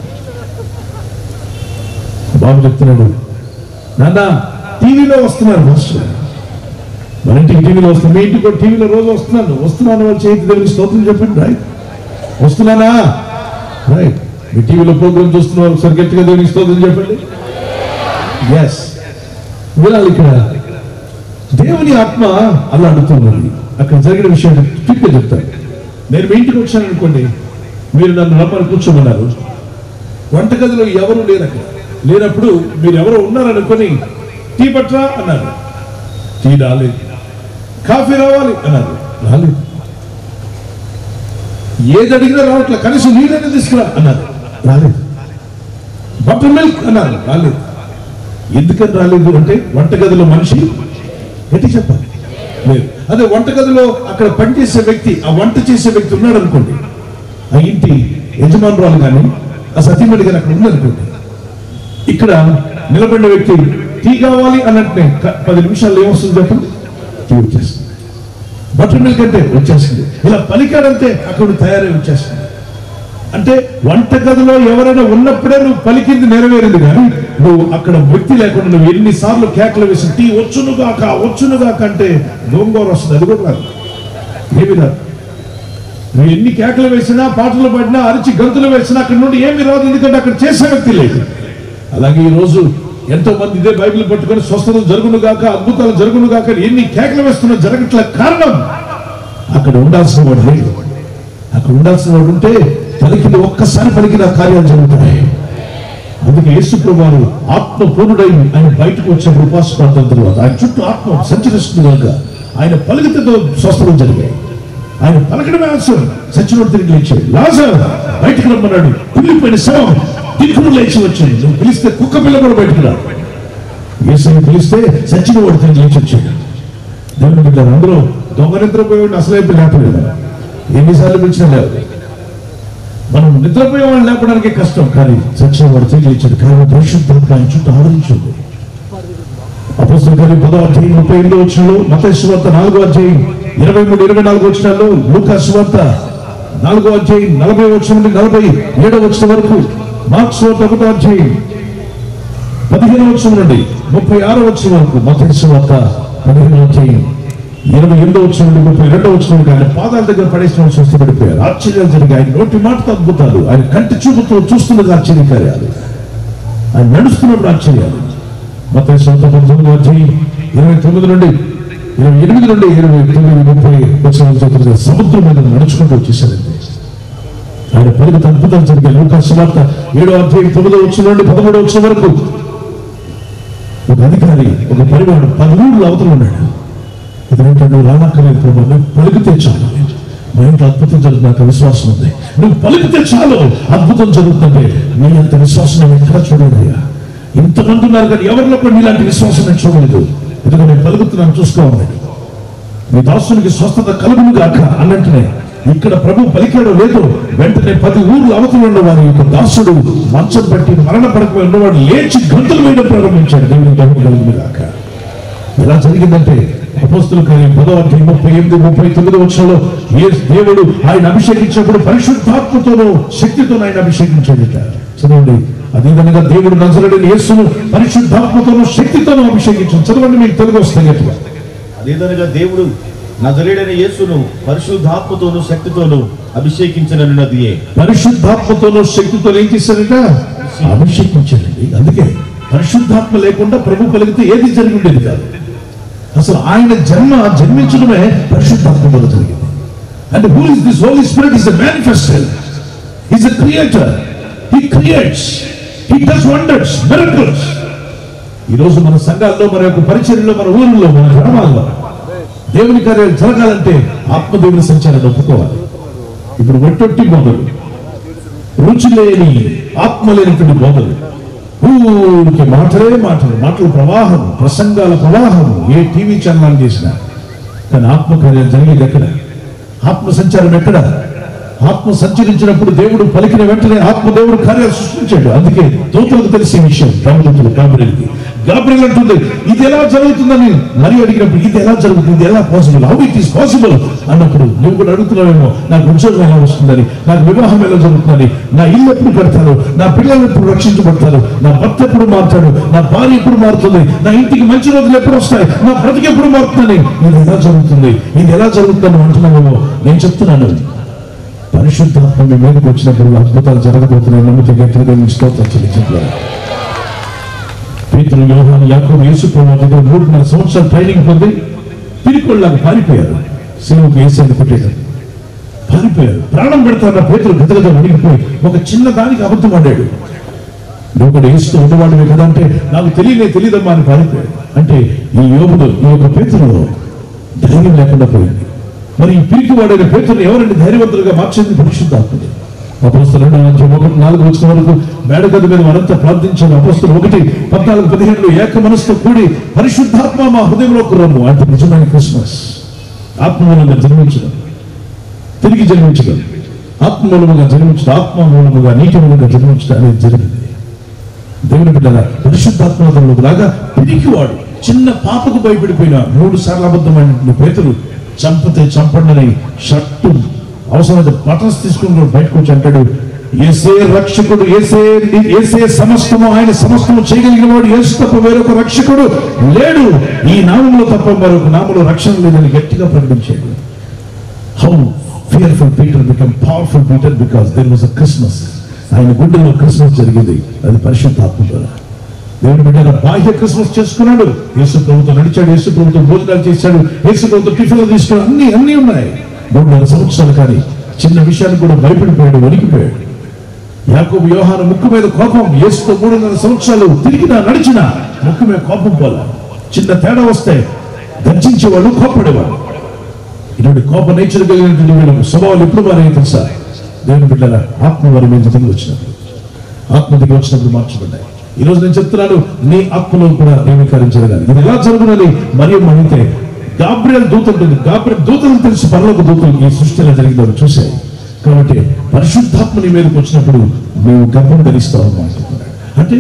బాబు చెప్తున్నాడు నాన్న టీవీలో వస్తున్నారు మాస్టర్ గారు మన ఇంటికి టీవీలో వస్తుంది మీ ఇంటికి కూడా టీవీలో రోజు వస్తున్నాను వస్తున్నాను వాళ్ళు చేతి దేవుని స్తోత్రం చెప్పండి రైట్ వస్తున్నానా రైట్ మీ టీవీలో ప్రోగ్రామ్ చూస్తున్నారు ఒకసారి గట్టిగా దేవునికి స్తోత్రం చెప్పండి ఎస్ వినాలి ఇక్కడ దేవుని ఆత్మ అలా అడుగుతున్నది అక్కడ జరిగిన విషయం క్లిక్గా చెప్తాను నేను మీ ఇంటికి వచ్చాను అనుకోండి మీరు నన్ను రమ్మని కూర్చోమన్నారు వంటగదిలో ఎవరు లేరు అక్కడ లేనప్పుడు మీరు ఎవరో ఉన్నారనుకొని టీ పట్రా అన్నారు టీ రాలేదు కాఫీ రావాలి అన్నారు రాలేదు ఏది అడిగినా రావట్లే కనీసం నీళ్ళని తీసుకురా అన్నారు రాలేదు బటర్ మిల్క్ అన్నారు రాలేదు ఎందుకని రాలేదు అంటే వంటగదిలో మనిషి గట్టి చెప్పాలి లేదు అదే వంటగదిలో అక్కడ పనిచేసే వ్యక్తి ఆ వంట చేసే వ్యక్తి ఉన్నాడు అనుకోండి ఆ ఇంటి యజమానురాలు కానీ ఆ సతీమణి కానీ అక్కడ ఉందనుకోండి ఇక్కడ నిలబడిన వ్యక్తి టీ కావాలి అన్నట్టే క- పది నిమిషాలు ఏమొస్తుంది చెప్పండి టీ వచ్చేస్తుంది బటర్ మిల్క్ అంటే వచ్చేస్తుంది ఇలా పలికాడంతే అక్కడ తయారై వచ్చేస్తుంది అంటే వంటగదిలో ఎవరైనా ఉన్నప్పుడే నువ్వు పలికింది నెరవేరింది కానీ నువ్వు అక్కడ వ్యక్తి లేకుండా నువ్వు ఎన్నిసార్లు కేకలు వేసి టీ వచ్చునుగాక వచ్చునుగాక అంటే గోంగూర వస్తుంది అది కూడా రాదు ఏమి రాదు నువ్వు ఎన్ని కేకలు వేసినా పాటలు పాడినా అరిచి గంతులు వేసినా అక్కడ నుండి ఏమి రాదు ఎందుకంటే అక్కడ చేసే వ్యక్తి లేదు అలాగే ఈ రోజు ఎంతో మంది ఇదే బైబిల్ పట్టుకొని స్వస్థతలు జరుగును గాక అద్భుతాలు జరుగును గాక అని ఎన్ని కేకలు వేస్తున్నా జరగట్ల కారణం అక్కడ ఉండాల్సిన వాడు లేడు అక్కడ ఉండాల్సిన వాడు ఉంటే పలికిన ఒక్కసారి పలికిన కార్యాలు జరుగుతాయి అందుకే యేసు ప్రభువారు ఆత్మ పూర్ణుడై ఆయన బయటకు వచ్చిన ఉపాస ప్రాంతం తర్వాత ఆయన చుట్టూ ఆత్మ సంచరిస్తుంది కనుక ఆయన పలికితతో స్వస్థతలు జరిగాయి ఆయన పలకడమే ఆన్సర్ సచినుడు తిరిగి లేచాడు లాజర్ బయటకు రమ్మన్నాడు కుళ్ళిపోయిన శవం దిక్కును లేచి వచ్చింది నువ్వు పిలిస్తే కుక్క పిల్ల కూడా బయటకు రా ఏసై పిలిస్తే సచిన వాడు తిరిగి లేచి వచ్చాడు దేవుని బిడ్డారు అందరూ దొంగ నిద్రపోయేవాడిని అసలైతే లేపలేదు ఎన్నిసార్లు పిలిచినా లేవు మనం నిద్రపోయే వాళ్ళని లేపడానికి కష్టం కానీ సచిన వాడు తిరిగి లేచాడు కానీ పరిశుద్ధాత్మ ఆయన చుట్టూ ఆవరించింది అపోస్తుల కార్యం పదో అధ్యాయం ముప్పై ఎనిమిదో వచ్చినాలు మత సువార్త నాలుగో అధ్యాయం ఇరవై మూడు ఇరవై నాలుగు వచ్చినాలు లూకా సువార్త నాలుగో అధ్యాయం నలభై వచ్చిన నుండి నలభై ఏడో వచ్చిన వరకు మార్క్స్ సువార్త ఒకటో అధ్యాయం పదిహేను వచ్చిన నుండి ముప్పై ఆరో వచ్చిన వరకు మత సువార్త పదిహేను అధ్యాయం ఇరవై ఎనిమిదో వచ్చిన నుండి ముప్పై రెండో వచ్చిన వరకు ఆయన పాదాల దగ్గర పడేసిన వాళ్ళు స్వస్థపడిపోయారు ఆశ్చర్యాలు జరిగాయి ఆయన నోటి మాటతో అద్భుతాలు ఆయన కంటి చూపుతో చూస్తున్నది ఆశ్చర్యకార్యాలు ఆయన నడుస్తున్నప్పుడు ఆశ్చర్యాలు మత సొంత పంతొమ్మిది అధ్యాయం ఇరవై తొమ్మిది నుండి ఇరవై ఎనిమిది నుండి ఇరవై తొమ్మిది ముప్పై వచ్చిన చదువుతుంది సముద్రం మీద నడుచుకుంటూ వచ్చేసారండి ఆయన పలుకు అద్భుతాలు జరిగాయి లూకా సువార్త ఏడో అధ్యాయం తొమ్మిదో వచ్చిన నుండి పదమూడో వచ్చిన వరకు ఒక అధికారి ఒక పరివాడు పది ఊళ్ళు అవతల ఉన్నాడు ఇదేంటంటే నువ్వు రానక్కర్లేదు ప్రభు నువ్వు పలికితే చాలు మా ఇంట్లో అద్భుతం జరుగుతుంది నాకు విశ్వాసం ఉంది నువ్వు పలికితే చాలు అద్భుతం జరుగుతుంది నీ అంత విశ్వాసం నేను ఎక్కడ చూడలేదయ్యా ఇంతమంది ఉన్నారు కానీ ఎవరిలో కూడా నీలాంటి విశ్వాసం నేను చూడలేదు ఎందుకంటే నేను పలుకుతున్నాను చూసుకోవాలి మీ దాసునికి స్వస్థత కలుగును గాక అన్నట్టునే ఇక్కడ ప్రభు పలికాడో లేదో వెంటనే పది ఊర్లు అవతల ఉన్న వారి యొక్క దాసుడు మంచం పట్టి మరణ పడక ఉన్నవాడు లేచి గంతులు వేయడం ప్రారంభించాడు దేవుని మహిమ కలుగును గాక ఎలా జరిగిందంటే అపోస్తుల కార్యం పదో అధ్యాయం ముప్పై ఎనిమిది ముప్పై తొమ్మిది వచ్చంలో ఏ దేవుడు ఆయన అభిషేకించినప్పుడు పరిశుద్ధాత్మతోనూ శక్తితో ఆయన అభిషేకించాడట చదవండి అదే విధంగా దేవుడు నజరుడైన యేసును పరిశుద్ధాత్మతోనూ శక్తితోనూ అభిషేకించాడు చదవండి మీకు తెలుగు వస్తాయి గట్టిగా అదేదనగా దేవుడు నజరేడైన యేసును పరిశుద్ధాత్మతోను శక్తితోను అభిషేకించనన్నదియే పరిశుద్ధాత్మతోనూ శక్తితో ఏం చేశాడట అభిషేకించాడండి అందుకే పరిశుద్ధాత్మ లేకుండా ప్రభు కలిగితే ఏది జరిగి ఉండేది కాదు అసలు ఆయన జన్మ జన్మించడమే పరిశుద్ధాత్మతో జరిగింది and who is this holy spirit is the manifested is the creator he creates he does wonders miracles ఈ రోజు మన సంఘాల్లో మన యొక్క పరిచర్యలో మన ఊరిలో మన గ్రామాల్లో దేవుని కార్యాలు జరగాలంటే ఆత్మదేవుని సంచారాన్ని ఒప్పుకోవాలి ఇప్పుడు ఒట్టొట్టి బోధలు రుచి లేని ఆత్మ లేనటువంటి బోధలు ఊరికి మాటలే మాటలు మాటల ప్రవాహం ప్రసంగాల ప్రవాహం ఏ టీవీ ఛానల్ చేసినా కానీ ఆత్మకార్యాలు జరిగేది ఎక్కడ ఆత్మ సంచారం ఎక్కడ ఆత్మ సంచరించినప్పుడు దేవుడు పలికిన వెంటనే ఆత్మ దేవుడు కార్యాలు సృష్టించాడు అందుకే దూతలకు తెలిసే విషయం రామదూతులు గాబ్రియల్కి గాబ్రియల్ అంటుంది ఇది ఎలా జరుగుతుందని మరి అడిగినప్పుడు ఇది ఎలా జరుగుతుంది ఇది ఎలా possible how it is possible అన్నప్పుడు నువ్వు కూడా అడుగుతున్నావేమో నాకు ఉద్యోగం ఎలా వస్తుందని నాకు వివాహం ఎలా జరుగుతుందని నా ఇల్లు ఎప్పుడు పెడతాను నా పిల్లలు ఎప్పుడు రక్షించబడతారు నా భర్త ఎప్పుడు మారుతాడు నా భార్య ఎప్పుడు మారుతుంది నా ఇంటికి మంచి రోజులు ఎప్పుడు వస్తాయి నా బ్రతికి ఎప్పుడు మారుతుందని ఇది ఎలా జరుగుతుంది ఇది ఎలా జరుగుతుందని అంటున్నావేమో నేను చెప్తున్నాను పరిశుద్ధాత్మ మీ మీదకి వచ్చినప్పుడు అద్భుతాలు జరగబోతున్నాయి నమ్మితే గట్టిగా మీ స్తోత్రం చెల్లించారు పేతులు యోహాను యాకోబు యేసు ప్రభు దగ్గర మూడున్నర సంవత్సరాలు ట్రైనింగ్ పొంది పిరికొల్లాగా పారిపోయారు సెలవుకు వేసేది పెట్టేశారు పారిపోయారు ప్రాణం పెడతాన్న పేతులు గదగద వణిగిపోయి ఒక చిన్న దానికి అబద్ధం ఆడాడు నువ్వు కూడా ఏస్తూ ఉండేవాడివి కదా అంటే నాకు తెలియలే తెలియదమ్మా అని పారిపోయాడు అంటే ఈ యోగుడు ఈ యొక్క పేతులు ధైర్యం లేకుండా పోయింది మరి ఈ పిరికి వాడైన పేతులు ఎవరండి ధైర్యవంతులుగా మార్చింది పరిశుద్ధాత్మది అపోస్తులు రెండో అధ్యాయం ఒకటి నాలుగు వచ్చిన వరకు మేడగది మీద మనంతా ప్రార్థించాము అపోస్తులు ఒకటి పద్నాలుగు పదిహేనులో ఏక మనసుతో కూడి పరిశుద్ధాత్మ మా హృదయంలోకి రమ్ము అంటే నిజమైన క్రిస్మస్ ఆత్మమూలంగా జన్మించడం తిరిగి జన్మించడం ఆత్మ మూలముగా జన్మించడం ఆత్మ మూలముగా నీటి మూలంగా జన్మించడం అనేది జరిగింది దేవుని బిడ్డల పరిశుద్ధాత్మలో లాగా పిరికివాడు చిన్న పాపకు భయపడిపోయిన మూడు సార్లు అబద్ధమైన పేతులు చంపితే చంపండి షర్టు అవసరమైతే బటన్స్ తీసుకుని బయటకు వచ్చి అంటాడు ఏసే రక్షకుడు ఏసే ఏసే సమస్తము ఆయన సమస్తము చేయగలిగిన వాడు ఏసు తప్ప వేరొక రక్షకుడు లేడు ఈ నామంలో తప్ప మరొక నామంలో రక్షణ లేదని గట్టిగా ప్రకటించాడు how fearful Peter become powerful Peter because there was a Christmas ఆయన గుండెలో క్రిస్మస్ జరిగింది అది పరిశుద్ధాత్మ ద్వారా దేవుని బిడ్డ బాహ్య క్రిస్మస్ చేసుకున్నాడు యేసు ప్రభుత్వం నడిచాడు యేసు ప్రభుత్వం భోజనాలు చేశాడు యేసు ప్రభుత్వం టిఫిన్లు తీసుకున్నాడు అన్ని అన్ని ఉన్నాయి మూడున్నర సంవత్సరాలు కానీ చిన్న విషయానికి కూడా భయపడిపోయాడు వణికిపోయాడు యాకోబు యోహాను ముక్కు మీద కోపం యేసుతో మూడున్నర సంవత్సరాలు తిరిగినా నడిచినా ముక్కు మీద కోపం పోలా చిన్న తేడా వస్తే గర్జించేవాళ్ళు కోపడేవాళ్ళు ఇటువంటి కోప నేచర్ కలిగినటువంటి వీళ్ళు స్వభావాలు ఎప్పుడు మారాయి తెలుసా దేవుని బిడ్డల ఆత్మ వారి మీద దిగి వచ్చినప్పుడు ఆత్మ దిగి వచ్చినప్పుడు మార్చబడ్డాయి ఈ రోజు నేను చెప్తున్నాను నీ ఆత్మలో కూడా నియమీకరణ జరగాలి ఇది ఎలా జరుగునని మరియు అడిగితే గాబ్రియల్ దూత ఉంటుంది గాబ్రియల్ దూతలు తెలిసి పరలోక దూతలు ఈ సృష్టి ఎలా జరిగిందో చూశాయి కాబట్టి పరిశుద్ధాత్మ నీ మీదకి వచ్చినప్పుడు నువ్వు గర్భం ధరిస్తావు అన్నమాట అంటే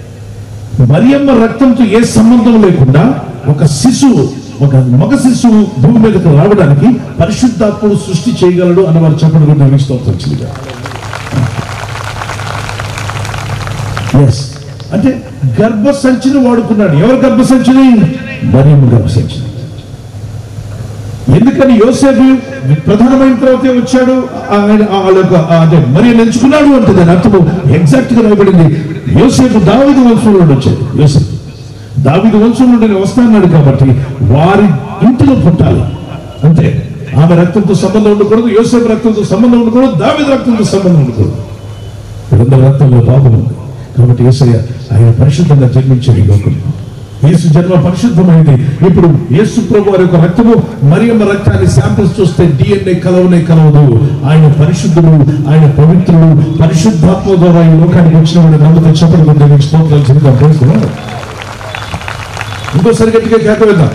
మరియమ్మ రక్తంతో ఏ సంబంధం లేకుండా ఒక శిశువు ఒక మగ శిశువు భూమి మీదకు రావడానికి పరిశుద్ధాత్ముడు సృష్టి చేయగలడు అని వారు చెప్పడం కూడా నిర్మిస్తూ ఎస్ అంటే గర్భ సంచిని వాడుకున్నాడు ఎవరు గర్భ సంచిని మరియమ్మ గర్భ సంచిని ఎందుకని యోసేపు ప్రధానమైన తర్వాతే వచ్చాడు ఆయన వాళ్ళ యొక్క అదే మరి ఎంచుకున్నాడు అంటే దాని అర్థము ఎగ్జాక్ట్ గా రాయబడింది యోసేపు దావిదు వంశంలో నుండి వచ్చాడు యోసేపు దావిదు వంశం నుండి నేను వస్తానన్నాడు కాబట్టి వారి ఇంటిలో పుట్టాలి అంతే ఆమె రక్తంతో సంబంధం ఉండకూడదు యోసేపు రక్తంతో సంబంధం ఉండకూడదు దావిదు రక్తంతో సంబంధం ఉండకూడదు వీరందరి రక్తంలో పాపం ఉంది కాబట్టి యేసయ్య ఆయన పరిశుద్ధంగా జన్మించాడు ఈ లోకంలో యేసు జన్మ పరిశుద్ధమైంది ఇప్పుడు యేసు ప్రభు వారి యొక్క రక్తము మరియమ్మ రక్తాన్ని శాంపిల్స్ చూస్తే డిఎన్ఏ కలవనే కలవదు ఆయన పరిశుద్ధుడు ఆయన పవిత్రుడు పరిశుద్ధాత్మ ద్వారా ఈ లోకానికి వచ్చిన వాడు నమ్మితే చెప్పడం మీకు స్తోత్రాలు చెందుతాం తెలుసుకున్నాడు ఇంకోసారి గట్టిగా కేక వేద్దాం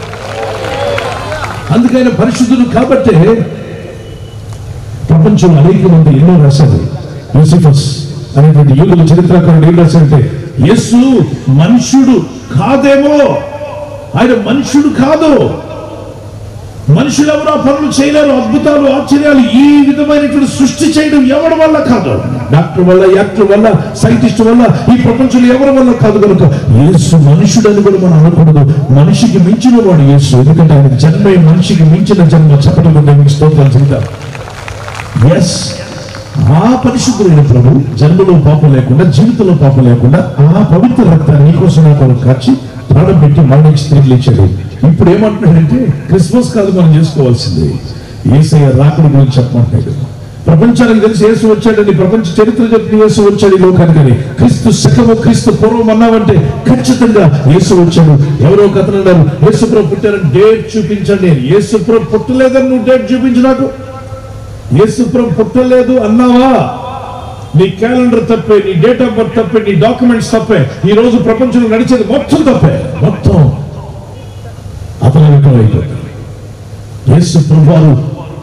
అందుకైన పరిశుద్ధుడు కాబట్టే ప్రపంచంలో అనేక మంది ఎన్నో రాశారు యూసిఫస్ అనేటువంటి యూదుల చరిత్రకారుడు ఏం రాశారంటే యేసు మనుష్యుడు కాదేమో ఆయన మనుష్యుడు కాదు మనుషులు ఎవరు ఆ పనులు చేయలేరు అద్భుతాలు ఆశ్చర్యాలు ఈ విధమైనటువంటి సృష్టి చేయడం ఎవరి వల్ల కాదు డాక్టర్ వల్ల యాక్టర్ వల్ల సైంటిస్ట్ వల్ల ఈ ప్రపంచంలో ఎవరి వల్ల కాదు కనుక యేసు మనుషుడు అని కూడా మనం అనకూడదు మనిషికి మించిన వాడు యేసు ఎందుకంటే ఆయన జన్మే మనిషికి మించిన జన్మ చెప్పడం కూడా మీకు స్తోత్రాలు చెబుతారు ఎస్ ఆ పరిశుద్ధులైన ప్రభు జన్మలో పాపం లేకుండా జీవితంలో పాపం లేకుండా ఆ పవిత్ర రక్తాన్ని నీకోసం నా కొరకు కాచి ప్రాణం పెట్టి మరణించి తిరిగి లేచాడు ఇప్పుడు ఏమంటున్నాడంటే క్రిస్మస్ కాదు మనం చేసుకోవాల్సింది ఏసయ్య రాకడి గురించి చెప్పమంటాడు ప్రపంచానికి తెలిసి యేసు వచ్చాడని ప్రపంచ చరిత్ర చెప్పిన యేసు వచ్చాడు ఈ లోకానికి అని క్రీస్తు శకము క్రీస్తు పూర్వం అన్నావంటే ఖచ్చితంగా యేసు వచ్చాడు ఎవరో ఒక అతను అన్నారు యేసు ప్రభు పుట్టారని డేట్ చూపించండి యేసు ప్రభు పుట్టలేదని నువ్వు డేట్ చూపించు నాకు యేసుప్రభు పుట్టలేదు అన్నావా నీ క్యాలెండర్ తప్పే నీ డేట్ ఆఫ్ బర్త్ తప్పే నీ డాక్యుమెంట్స్ తప్పే ఈ రోజు ప్రపంచంలో నడిచేది మొత్తం తప్పే మొత్తం అతను అయిపోతుంది యేసు ప్రభు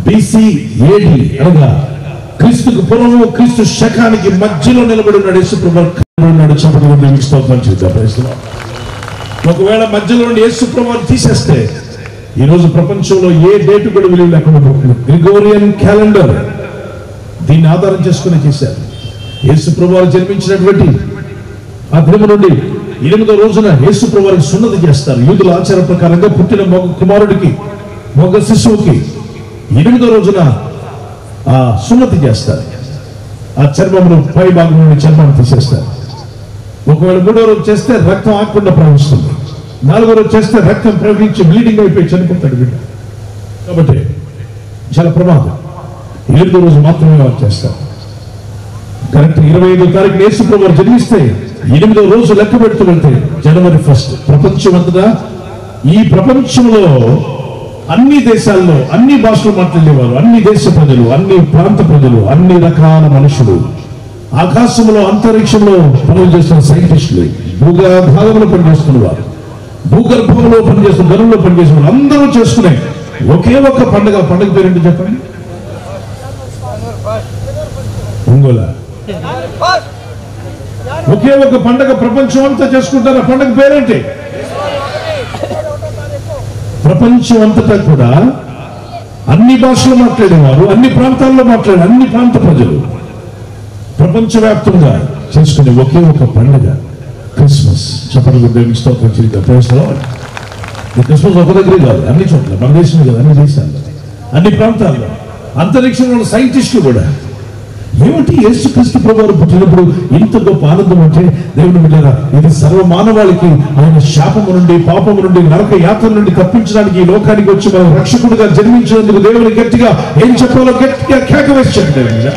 బీసీ ఏడి అనగా క్రీస్తుకు పూర్వము క్రీస్తు శకానికి మధ్యలో నిలబడి ఉన్నాడు యేసుప్రభు ఉన్నాడు చప్పటి కొట్టి దేవునికి స్తోత్రం చేద్దాం Praise the Lord. ఒకవేళ మధ్యలో నుండి యేసు ప్రభువాన్ని తీసేస్తే ఈ రోజు ప్రపంచంలో ఏ డేట్ కూడా విలువ లేకుండా పోతుంది గ్రిగోరియన్ క్యాలెండర్ దీన్ని ఆధారం చేసుకుని చేశారు యేసు ప్రభువారు జన్మించినటువంటి ఆ దినము నుండి ఎనిమిదో రోజున యేసు ప్రభువారికి సున్నతి చేస్తారు యూదుల ఆచార ప్రకారంగా పుట్టిన మగ కుమారుడికి మగ శిశువుకి ఎనిమిదో రోజున ఆ సున్నతి చేస్తారు ఆ చర్మమును పై భాగం నుండి చర్మాన్ని తీసేస్తారు ఒకవేళ మూడో రోజు చేస్తే రక్తం ఆకుండా ప్రవహిస్తుంది నాలుగో రోజు చేస్తే రక్తం ప్రవహించి బ్లీడింగ్ అయిపోయి చనిపోతాడు బిడ్డ కాబట్టి చాలా ప్రమాదం ఎనిమిదో రోజు మాత్రమే వాళ్ళు చేస్తారు కరెక్ట్ ఇరవై ఐదో తారీఖు యేసు ప్రభు జన్మిస్తే ఎనిమిదో రోజు లెక్క పెడుతూ వెళ్తే జనవరి ఫస్ట్ ప్రపంచం అంతటా ఈ ప్రపంచంలో అన్ని దేశాల్లో అన్ని భాషలు మాట్లాడేవారు అన్ని దేశ ప్రజలు అన్ని ప్రాంత ప్రజలు అన్ని రకాల మనుషులు ఆకాశంలో అంతరిక్షంలో పనులు చేస్తున్న సైంటిస్టులు భూగర్భంలో పనిచేస్తున్న వారు భూగర్భంలో పనిచేస్తున్న గనుల్లో పనిచేస్తున్న వారు అందరూ చేసుకునే ఒకే ఒక్క పండుగ పండుగ పేరేంటి చెప్పండి ఒంగోలా ఒకే ఒక పండగ ప్రపంచం అంతా చేసుకుంటారు ఆ పండగ పేరేంటి ప్రపంచం అంతటా కూడా అన్ని భాషలు మాట్లాడేవారు అన్ని ప్రాంతాల్లో మాట్లాడే అన్ని ప్రాంత ప్రజలు ప్రపంచవ్యాప్తంగా చేసుకునే ఒకే ఒక పండుగ క్రిస్మస్ చెప్పడం దేవునికి స్తోత్రం చేద్దాం Praise the Lord. ఈ క్రిస్మస్ ఒక దగ్గరే కాదు అన్ని చోట్ల మన దేశంలో కాదు అన్ని దేశాల్లో అన్ని ప్రాంతాల్లో అంతరిక్షంలో ఉన్న సైంటిస్టులు కూడా ఏమిటి యేసు క్రీస్తు ప్రభువారు పుట్టినప్పుడు ఇంత గొప్ప ఆనందం అంటే దేవుని బిడ్డారా ఇది సర్వ మానవాళికి ఆయన శాపము నుండి పాపము నుండి నరక యాత్ర నుండి తప్పించడానికి ఈ లోకానికి వచ్చి మన రక్షకుడిగా జన్మించినందుకు దేవుని గట్టిగా ఏం చెప్పాలో గట్టిగా కేక వేసి చెప్పండి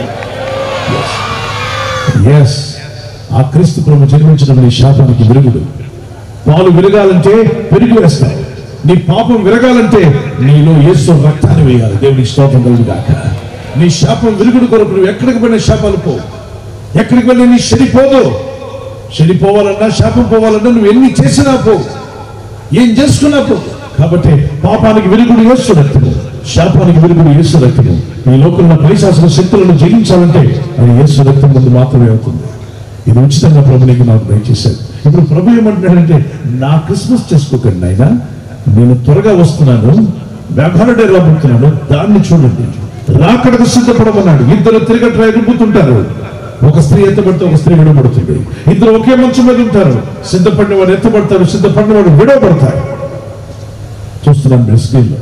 ఎస్ ఆ క్రీస్తు ప్రభు జన్మించడం నీ శాపానికి విరుగుడు పాలు విరగాలంటే పెరిగి వేస్తాయి నీ పాపం విరగాలంటే నీలో యేసు రక్తాన్ని వేయాలి దేవునికి స్తోత్రం కలుగుగాక నీ శాపం విరుగుడు కొరకు నువ్వు ఎక్కడికి పోయిన శాపాలు పో ఎక్కడికి వెళ్ళి నీ శని పోదు శని పోవాలన్నా శాపం పోవాలన్నా నువ్వు ఎన్ని చేసినా పో ఏం చేసుకున్నా పో కాబట్టి పాపానికి విరుగుడు యేసు రక్తము శాపానికి విరుగుడు యేసు రక్తము ఈ లోకంలో పైశాసన శక్తులను జయించాలంటే అది యేసు రక్తం ముందు మాత్రమే అవుతుంది ఇది ఉచితంగా ప్రభు నీకు నాకు దయచేశాడు ఇప్పుడు ప్రభు ఏమంటున్నాడంటే నా క్రిస్మస్ చేసుకోకండి నాయన నేను త్వరగా వస్తున్నాను వ్యాపారుడే రాబోతున్నాను దాన్ని చూడండి రాకడకు సిద్ధపడమన్నాడు ఇద్దరు తిరగట్రా ఎదుగుతుంటారు ఒక స్త్రీ ఎత్తబడితే ఒక స్త్రీ విడబడుతుంది ఇద్దరు ఒకే మంచం మీద ఉంటారు సిద్ధపడిన వాడు ఎత్తబడతారు సిద్ధపడిన వాడు విడవబడతారు చూస్తున్నాను మీరు స్క్రీన్లో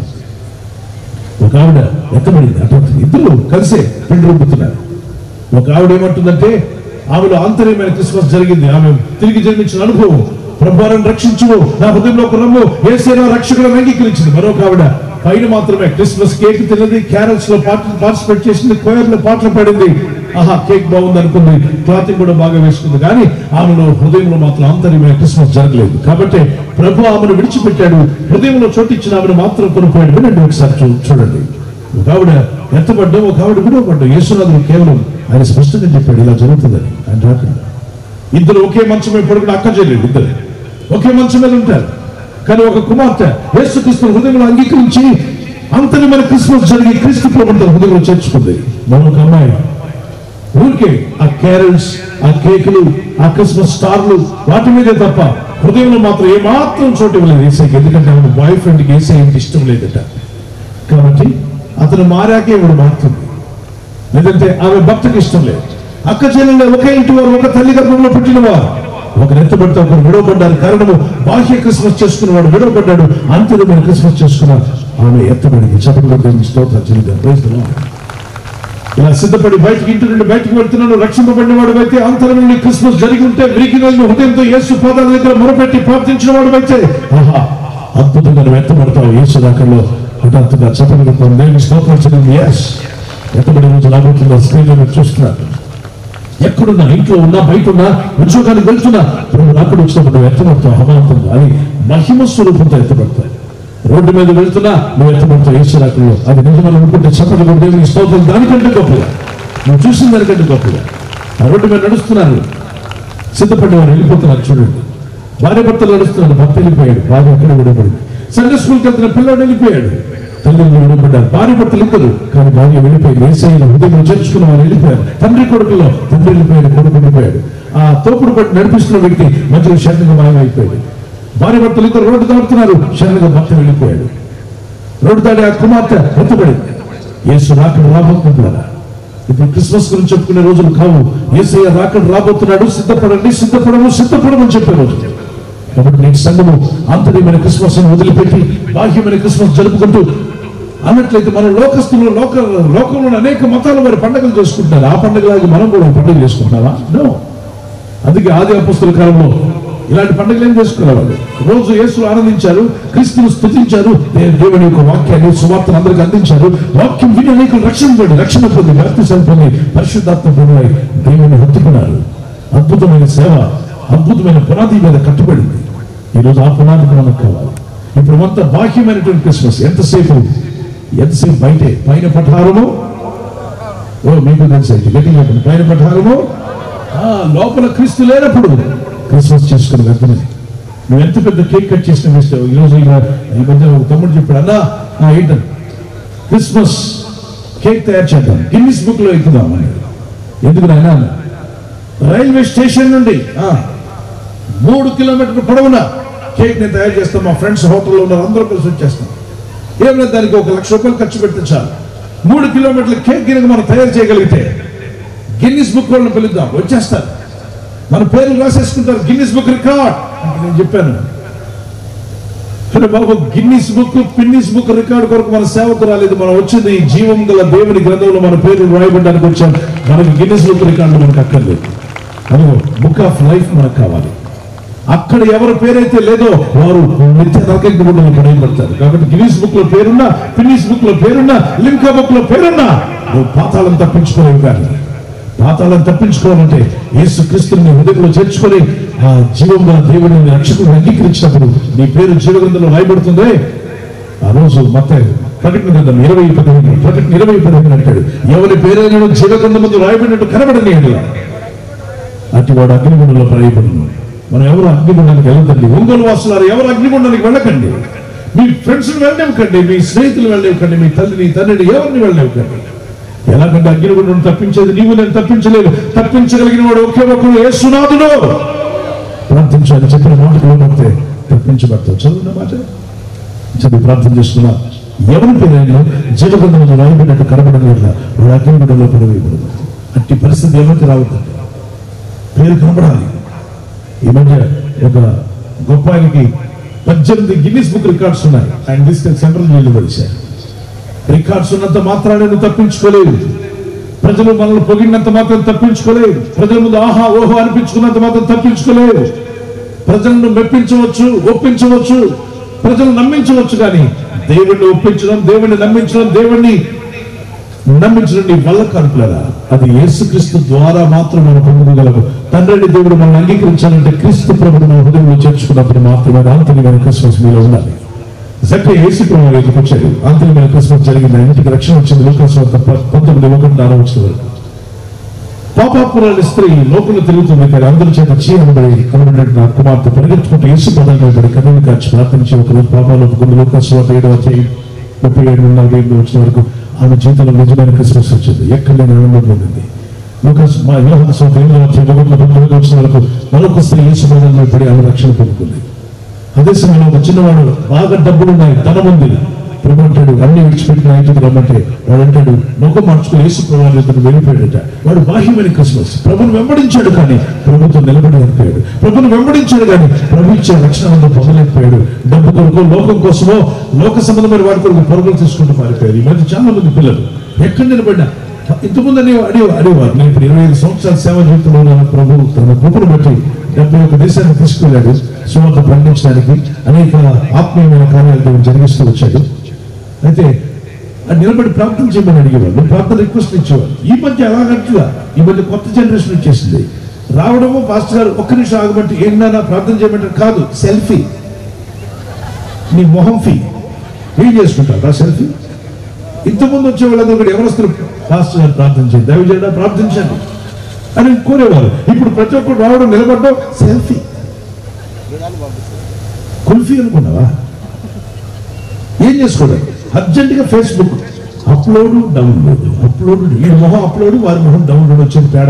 ఒక ఆవిడ ఎత్తబడింది అటువంటి ఇద్దరు కలిసే పిండి రుబ్బుతున్నారు ఒక ఆవిడ ఏమంటుందంటే ఆమెలో ఆంతర్యమైన క్రిస్మస్ జరిగింది ఆమె తిరిగి జన్మించిన అనుభవం ప్రభువారిని రక్షించుము నా హృదయంలో ఒక రమ్ము ఏసైనా రక్షకులను అంగీకరించింది మరొక ఆవిడ పైన మాత్రమే క్రిస్మస్ కేక్ తిన్నది క్యారల్స్ లో పార్టిసిపేట్ చేసింది కోయర్ లో పాటలు పాడింది ఆహా కేక్ బాగుంది అనుకుంది క్లాతింగ్ కూడా బాగా వేసుకుంది కానీ ఆమెలో హృదయంలో మాత్రం ఆంతర్యమైన క్రిస్మస్ జరగలేదు కాబట్టి ప్రభు ఆమెను విడిచిపెట్టాడు హృదయంలో చోటిచ్చిన ఆమెను మాత్రం కొనుక్కోయాడు వినండి ఒకసారి చూ- చూడండి ఒక ఆవిడ ఎత్తబడ్డం ఒక ఆవిడ విడవబడ్డం యేసునాథుడు కేవలం ఆయన స్పష్టంగా చెప్పాడు ఇలా జరుగుతుందని ఆయన రాకుండా ఇద్దరు ఒకే మంచం మీద పడుకుని అక్క చేయలేదు ఇద్దరు ఒకే మంచం మీద ఉంటారు కానీ ఒక కుమార్తె యేసు క్రీస్తు హృదయంలో అంగీకరించి అంతని మన క్రిస్మస్ జరిగి క్రీస్తు ప్రభుత్వ హృదయంలో చేర్చుకుంది మరొక అమ్మాయి ఊరికే ఆ క్యారల్స్ ఆ కేకులు ఆ క్రిస్మస్ స్టార్లు వాటి మీదే తప్ప హృదయంలో మాత్రం ఏమాత్రం చోటు ఇవ్వలేదు ఏసైకి ఎందుకంటే ఆమె బాయ్ ఫ్రెండ్కి ఏసై అంటే ఇష్టం లేదట కాబట్టి అతను మారాకే ఇవిడ మారుతుంది లేదంటే ఆమె భక్తికి ఇష్టం లేదు అక్క చెల్లెలు ఒకే ఇంటి వారు ఒక తల్లి గర్భంలో పుట్టినవారు ఒకరు ఎత్తబడితే ఒకరు విడవబడ్డారు కారణము బాహ్య క్రిస్మస్ చేసుకున్నవాడు విడవబడ్డాడు అంతరమైన క్రిస్మస్ చేసుకున్నారు ఆమె ఎత్తబడింది చెప్పబడి స్తోత్రం చెల్లిగా Praise the Lord. ఇలా సిద్ధపడి బయటికి ఇంటి నుండి బయటికి వెళ్తున్నాను రక్షింపబడిన వాడు అయితే అంతరం నుండి క్రిస్మస్ జరిగి ఉంటే విరిగిన హృదయంతో యేసు పాదాల దగ్గర మొరపెట్టి ప్రార్థించిన వాడు అయితే ఆహా అద్భుతంగా నువ్వు ఎత్తబడతావు యేసు దాకల్లో హఠాత్తుగా చెప్పగలుగుతాం నేను స్తోత్రం చెల్లింది ఎస్ ఎత్తబడి రోజు రాబోతుందో స్క్రీన్ మీద చూస్తున్నారు ఎక్కడున్నా ఇంట్లో ఉన్నా బయట ఉన్నా ఉద్యోగానికి వెళ్తున్నా ప్రభు అక్కడ వచ్చినప్పుడు నువ్వు ఎత్తబడతావు హమాంతంగా అది మహిమ స్వరూపంతో ఎత్తబడతాయి రోడ్డు మీద వెళ్తున్నా నువ్వు ఎత్తబడతావు ఈశ్వరాకుల్లో అది నిజమని అనుకుంటే చెప్పదు కూడా దేవునికి స్తోత్రం దానికంటే గొప్పగా నువ్వు చూసిన దానికంటే గొప్పగా ఆ రోడ్డు మీద నడుస్తున్నారు సిద్ధపడి వారు వెళ్ళిపోతున్నారు చూడండి భార్య భర్తలు నడుస్తున్నారు భర్త వెళ్ళిపోయాడు బాగా అక్కడ విడబడింది సండే స్కూల్కి వెళ్తున్న పిల్లడు వెళ్ళిపోయాడు తల్లిని విడబడ్డారు భార్య భర్తలు ఇద్దరు కానీ భార్య వెళ్ళిపోయింది ఏసైన హృదయంలో చేర్చుకున్న వారు వెళ్ళిపోయారు తండ్రి కొడుకులో తండ్రి వెళ్ళిపోయాడు కొడుకు వెళ్ళిపోయాడు ఆ తోపుడు పట్టి నడిపిస్తున్న వ్యక్తి మధ్యలో శరణంగా మాయమైపోయాడు భార్య భర్తలు ఇద్దరు రోడ్డు దాడుతున్నారు శరణంగా భర్త వెళ్ళిపోయాడు రోడ్డు దాడి ఆ కుమార్తె ఎత్తుబడింది యేసు రాకడ రాబోతున్నారా ఇప్పుడు క్రిస్మస్ గురించి చెప్పుకునే రోజులు కావు యేసయ్య రాకడ రాబోతున్నాడు సిద్ధపడండి సిద్ధపడము సిద్ధపడమని చెప్పే రోజు కాబట్టి నేటి సంఘము ఆంతర్యమైన క్రిస్మస్ వదిలిపెట్టి బాహ్యమైన క్రిస్మస్ జరుపుకుంటూ అన్నట్లయితే మన లోకస్తులు లోక లోకంలో అనేక మతాల వారి పండుగలు చేసుకుంటున్నారు ఆ పండుగలాగా మనం కూడా ఒక పండుగ చేసుకుంటున్నావా నో అందుకే ఆది అపస్తుల కాలంలో ఇలాంటి పండుగలు ఏం చేసుకునేవాళ్ళు రోజు యేసు ఆనందించారు క్రీస్తును స్తుతించారు దే- దేవుని యొక్క వాక్యాన్ని సువార్తను అందరికి అందించారు వాక్యం విని అనేక రక్షణ పడి రక్షణ పొంది భక్తి పొంది పరిశుద్ధాత్మ పొంది దేవుని హత్తుకున్నారు అద్భుతమైన సేవ అద్భుతమైన పునాది మీద కట్టుబడింది ఈరోజు ఆ పునాది మనకు కావాలి ఇప్పుడు మొత్తం బాహ్యమైనటువంటి క్రిస్మస్ ఎంతసేపు ఎంతసేపు బయటే పైన పఠారము ఓ మీకు తెలుసు అయితే గట్టిగా చెప్పండి. పైన పఠారము ఆ, లోపల క్రీస్తు లేనప్పుడు క్రిస్మస్ చేసుకుని వెళ్తున్నాయి నువ్వు ఎంత పెద్ద కేక్ కట్ చేసిన మిస్టర్ ఈరోజు ఇలా ఈ మధ్య ఒక తమ్ముడు చెప్పాడు అన్నా ఆ, ఏంటని క్రిస్మస్ కేక్ తయారు చేద్దాం గిన్నిస్ బుక్ లో ఎక్కుదాం అన్నాడు ఎందుకు నాయన అన్నా. రైల్వే స్టేషన్ నుండి ఆ, మూడు కిలోమీటర్ల పొడవున కేక్ నేను తయారు చేస్తాం మా ఫ్రెండ్స్ హోటల్లో ఉన్నారు అందరూ కలిసి వచ్చేస్తాం ఏమైనా దానికి ఒక లక్ష రూపాయలు ఖర్చు పెడితే చాలు మూడు కిలోమీటర్ల కేక్ గినక మనం తయారు చేయగలిగితే గిన్నిస్ బుక్ వాళ్ళని పిలుద్దాం వచ్చేస్తారు మన పేర్లు రాసేసుకుంటారు గిన్నిస్ బుక్ రికార్డ్ అంటే నేను చెప్పాను అరే బాబు గిన్నిస్ బుక్ పిన్నిస్ బుక్ రికార్డ్ కొరకు మన సేవకు రాలేదు మనం వచ్చింది ఈ జీవం గల దేవుని గ్రంథంలో మన పేర్లు రాయబడ్డానికి వచ్చాం మనకి గిన్నిస్ బుక్ రికార్డు మనకు అక్కర్లేదు అదిగో బుక్ ఆఫ్ లైఫ్ మనకు కావాలి అక్కడ ఎవరి పేరైతే లేదో వారు నిత్య నరకగుండంలో పడేయబడతారు కాబట్టి గిన్నీస్ బుక్ లో పేరున్నా పిన్నిస్ బుక్ లో పేరున్నా లింకా బుక్ లో పేరున్నా నువ్వు పాతాళం తప్పించుకోలేవు కానీ పాతాళం తప్పించుకోవాలంటే యేసు క్రీస్తుని హృదయంలో చేర్చుకొని ఆ జీవంగా దేవుడిని రక్షకుడు అంగీకరించినప్పుడు నీ పేరు జీవగ్రంథంలో రాయబడుతుంది ఆ రోజు మత ప్రకటన గ్రంథం ఇరవై పదిహేను ప్రకటన ఇరవై పదిహేను అంటాడు ఎవరి పేరైనా జీవగ్రంథం ముందు రాయబడినట్టు కనబడని అటు వాడు అగ్నిగుండంలో పడేయబడిన మనం ఎవరు అగ్నిగుండానికి వెళ్ళదండి ఒంగోలు వాసులారు ఎవరు అగ్నిగుండానికి వెళ్ళకండి మీ ఫ్రెండ్స్ వెళ్ళనివ్వకండి మీ స్నేహితులు వెళ్ళనివ్వకండి మీ తల్లిని తండ్రిని ఎవరిని వెళ్ళనివ్వకండి ఎలాగంటే అగ్నిగుండం తప్పించేది నీవు నేను తప్పించలేదు తప్పించగలిగిన వాడు ఒకే ఒకరు ఏసునాథుడు ప్రార్థించాలి చెప్పిన మాటలు పడితే తప్పించబడతావు చదువున్న మాట చదివి ప్రార్థన చేస్తున్నా ఎవరి పేరైనా జీవగంధంలో రాయబడినట్టు కనబడడం వల్ల వాడు అగ్నిగుండంలో పడవేయకూడదు అట్టి పరిస్థితి ఎవరికి రావద్దండి పేరు కనబడాలి ఈ మధ్య ఒక గొప్ప ఆయనకి పద్దెనిమిది గిన్నిస్ బుక్ రికార్డ్స్ ఉన్నాయి ఆయన తీసుకెళ్లి సెంట్రల్ జైలు పడిశారు రికార్డ్స్ ఉన్నంత మాత్రాన్ని నువ్వు తప్పించుకోలేవు ప్రజలు మనల్ని పొగిడినంత మాత్రం తప్పించుకోలేవు ప్రజల ముందు ఆహా ఓహో అనిపించుకున్నంత మాత్రం తప్పించుకోలేవు ప్రజలను మెప్పించవచ్చు ఒప్పించవచ్చు ప్రజలు నమ్మించవచ్చు కానీ దేవుణ్ణి ఒప్పించడం దేవుణ్ణి నమ్మించడం దేవుణ్ణి నమ్మించడం నీ వల్ల కానుకులరా అది యేసుక్రీస్తు ద్వారా మాత్రం మనం పొందగలము తండ్రిని దేవుడు మనం అంగీకరించాలంటే క్రీస్తు ప్రభుడు మన హృదయంలో చేర్చుకున్నప్పుడు మాత్రమే ఆంతర్యమైన క్రిస్మస్ మీలో ఉండాలి జక్క యేసు ప్రభు దగ్గరికి వచ్చాడు ఆంతర్యమైన క్రిస్మస్ జరిగింది ఆయన ఇంటికి రక్షణ వచ్చింది లోకస్ వద్ద పంతొమ్మిది ఒకటి నాలుగు వచ్చిన వరకు పాపాపురాల స్త్రీ లోపల తిరుగుతుంది కానీ అందరి చేత చీరబడి కనబడినట్టు నా కుమార్తె పరిగెత్తుకుంటూ యేసు పదంగా పడి కన్నులు కాచి ప్రార్థించి ఒకరోజు పాపాలు ఒప్పుకుంది లోకస్ వద్ద ఏడవ చేయి ముప్పై ఏడు నలభై ఎనిమిది వచ్చిన వరకు ఆమె జీవితంలో నిజమైన క్రిస్మస్ వచ్చింది ఎక్కడ లేని ఆనందం పొందింది లూకాస్ మా యోహాను స్వార్థ ఎనిమిదవ అధ్యాయం ఒకటి తొమ్మిది వచ్చిన వరకు మరొక స్త్రీ యేసు పదంగా పడి ఆమె రక్షణ పొందుకుంది అదే సమయంలో ఒక చిన్నవాడు బాగా డబ్బులు ఉన్నాయి ధనం ఉంది ప్రభు అంటాడు అన్ని విడిచిపెట్టిన ఐదుకు రమ్మంటే వాడు అంటాడు ముఖం మార్చుకుని యేసు ప్రభావం ఇద్దరు వెళ్ళిపోయాడట వాడు బాహ్యమైన క్రిస్మస్ ప్రభుని వెంబడించాడు కానీ ప్రభుతో నిలబడలేకపోయాడు ప్రభుని వెంబడించాడు కానీ ప్రభు ఇచ్చే రక్షణ అంతా పొందలేకపోయాడు డబ్బు కొరకు లోకం కోసమో లోక సంబంధమైన వాడి కొరకు పరుగులు తీసుకుంటూ పారిపోయారు ఈ మధ్య చాలా మంది పిల్లలు ఎక్కడ నిలబడినా ఇంతకుముందు అనే అడిగే అడిగేవారు నేను ఇప్పుడు ఇరవై ఐదు సంవత్సరాల సేవ జీవితంలో ఉన్నాను ప్రభు తన కృపను బట్టి డెబ్బై ఒక దేశాన్ని తీసుకెళ్ళాడు సువార్త ప్రకటించడానికి అనేక ఆత్మీయమైన కార్యాలు దేవుడు జరిగిస్తూ వచ్చాడు అయితే అది నిలబడి ప్రార్థన చేయమని అడిగేవాళ్ళు ప్రార్థన రిక్వెస్ట్ ఇచ్చేవాళ్ళు ఈ మధ్య అలాగట్లా ఈ మధ్య కొత్త జనరేషన్ వచ్చేసింది రావడము పాస్టర్ గారు ఒక్క నిమిషం ఆగమంటే ఏంటన్నా ప్రార్థన చేయమంటారు కాదు సెల్ఫీ నీ మొహం ఫీ ఏం చేసుకుంటారు ఆ సెల్ఫీ ఇంతకుముందు వచ్చే వాళ్ళందరూ కూడా ఎవరు వస్తారు పాస్టర్ గారు ప్రార్థన చేయండి దైవజనుడా ప్రార్థించండి అని కోరేవారు ఇప్పుడు ప్రతి ఒక్కరు రావడం నిలబడడం సెల్ఫీ కుల్ఫీ అనుకున్నావా ఏం చేసుకోవడం అర్జెంటుగా ఫేస్బుక్ అప్లోడ్ డౌన్లోడ్ అప్లోడ్ ఈ మొహం అప్లోడ్ వారి మొహం డౌన్లోడ్ వచ్చేది పేడ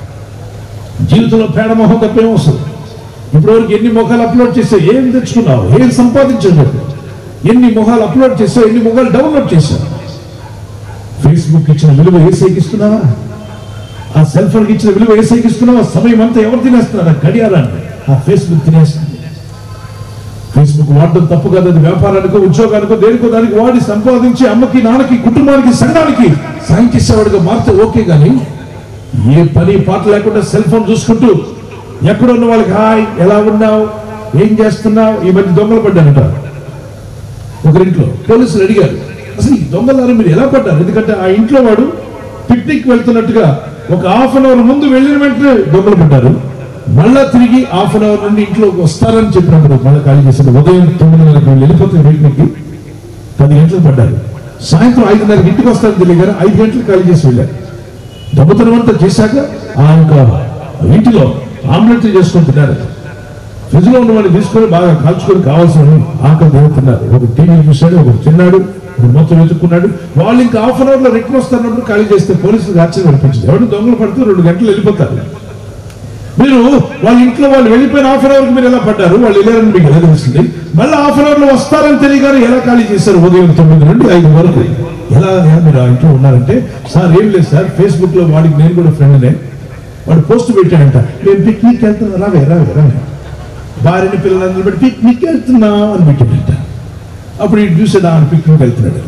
జీవితంలో పేడ మొహం తప్పేం వస్తుంది ఇప్పటివరకు ఎన్ని మొఖాలు అప్లోడ్ చేసావు ఏం తెచ్చుకున్నావు ఏం సంపాదించావు చెప్పు ఎన్ని మొహాలు అప్లోడ్ చేసావు ఎన్ని మొహాలు డౌన్లోడ్ చేసావు ఫేస్బుక్ ఇచ్చిన విలువ ఏసైకి ఇస్తున్నావా ఆ సెల్ ఫోన్కి ఇచ్చిన విలువ ఏసైకి ఇస్తున్నావా సమయం అంతా ఎవరు తినేస్తున్నారు ఆ గడియారాన్ని ఆ ఫేస్బుక్ తినేస్తుంది ఫేస్బుక్ వాడడం తప్పు కాదు అది వ్యాపారానికో ఉద్యోగానికో దేనికో దానికి వాడి సంపాదించి అమ్మకి నాన్నకి కుటుంబానికి సంఘానికి సాయం చేసేవాడిగా మారితే ఓకే కానీ ఏ పని పాట లేకుండా సెల్ ఫోన్ చూసుకుంటూ ఎక్కడ ఉన్న వాళ్ళకి హాయ్ ఎలా ఉన్నావు ఏం చేస్తున్నావు ఈ మధ్య దొంగలు పడ్డానట ఒకరింట్లో పోలీసులు అడిగారు అసలు ఈ దొంగలారు మీరు ఎలా పడ్డారు ఎందుకంటే ఆ ఇంట్లో వాడు పిక్నిక్ వెళ్తున్నట్టుగా ఒక హాఫ్ అన్ అవర్ ముందు వెళ్ళిన వెంటనే దొంగలు పడ్డారు మళ్ళా తిరిగి హాఫ్ అన్ అవర్ నుండి ఇంట్లోకి వస్తారని చెప్పినప్పుడు మళ్ళీ ఖాళీ చేశారు ఉదయం తొమ్మిదిన్నరకు వీళ్ళు వెళ్ళిపోతే పిక్నిక్ పది గంటలకు పడ్డారు సాయంత్రం ఐదున్నరకి ఇంటికి వస్తారని తెలియగానే ఐదు గంటలకు ఖాళీ చేసి వెళ్ళారు దొంగతనం అంతా చేశాక ఆ యొక్క ఇంటిలో ఆమ్లెట్ చేసుకొని తిన్నారు ఫ్రిడ్జ్ లో ఉన్న వాళ్ళు తీసుకొని బాగా కాల్చుకొని కావాల్సిన ఆకలి తిరుగుతున్నారు ఒక టీవీ చూశాడు ఒకడు తిన్నాడు ఒకడు మొత్తం వెతుక్కున్నాడు వాళ్ళు ఇంకా హాఫ్ అన్ అవర్ లో రిటర్న్ వస్తున్నప్పుడు ఖాళీ చేస్తే పోలీసులకు ఆశ్చర్యం అనిపించింది ఎవరు దొంగలు పడుతూ రెండు గంటలు వెళ్ళిపోతారు మీరు వాళ్ళ ఇంట్లో వాళ్ళు వెళ్ళిపోయిన హాఫ్ అన్ అవర్ మీరు ఎలా పడ్డారు వాళ్ళు వెళ్ళారని మీకు ఎలా తెలుస్తుంది మళ్ళీ హాఫ్ అన్ అవర్ లో వస్తారని తెలియగానే ఎలా ఖాళీ చేశారు ఉదయం తొమ్మిది నుండి ఐదు వరకు ఎలా ఎలా మీరు ఆ ఇంట్లో ఉన్నారంటే సార్ ఏం లేదు సార్ ఫేస్బుక్ లో వాడికి నేను కూడా ఫ్రెండ్నే వాడు పోస్ట్ పెట్టాడంట నేను పిక్నిక్ వెళ్తున్నా రావే రావే రావే భార్యని పిల్లలందరూ బట్టి పిక్నిక్ వెళ్తున్నాం అని పెట్టాడంట అప్పుడు ఇటు చూసాడు ఆ పిక్నిక్ వెళ్తున్నాడు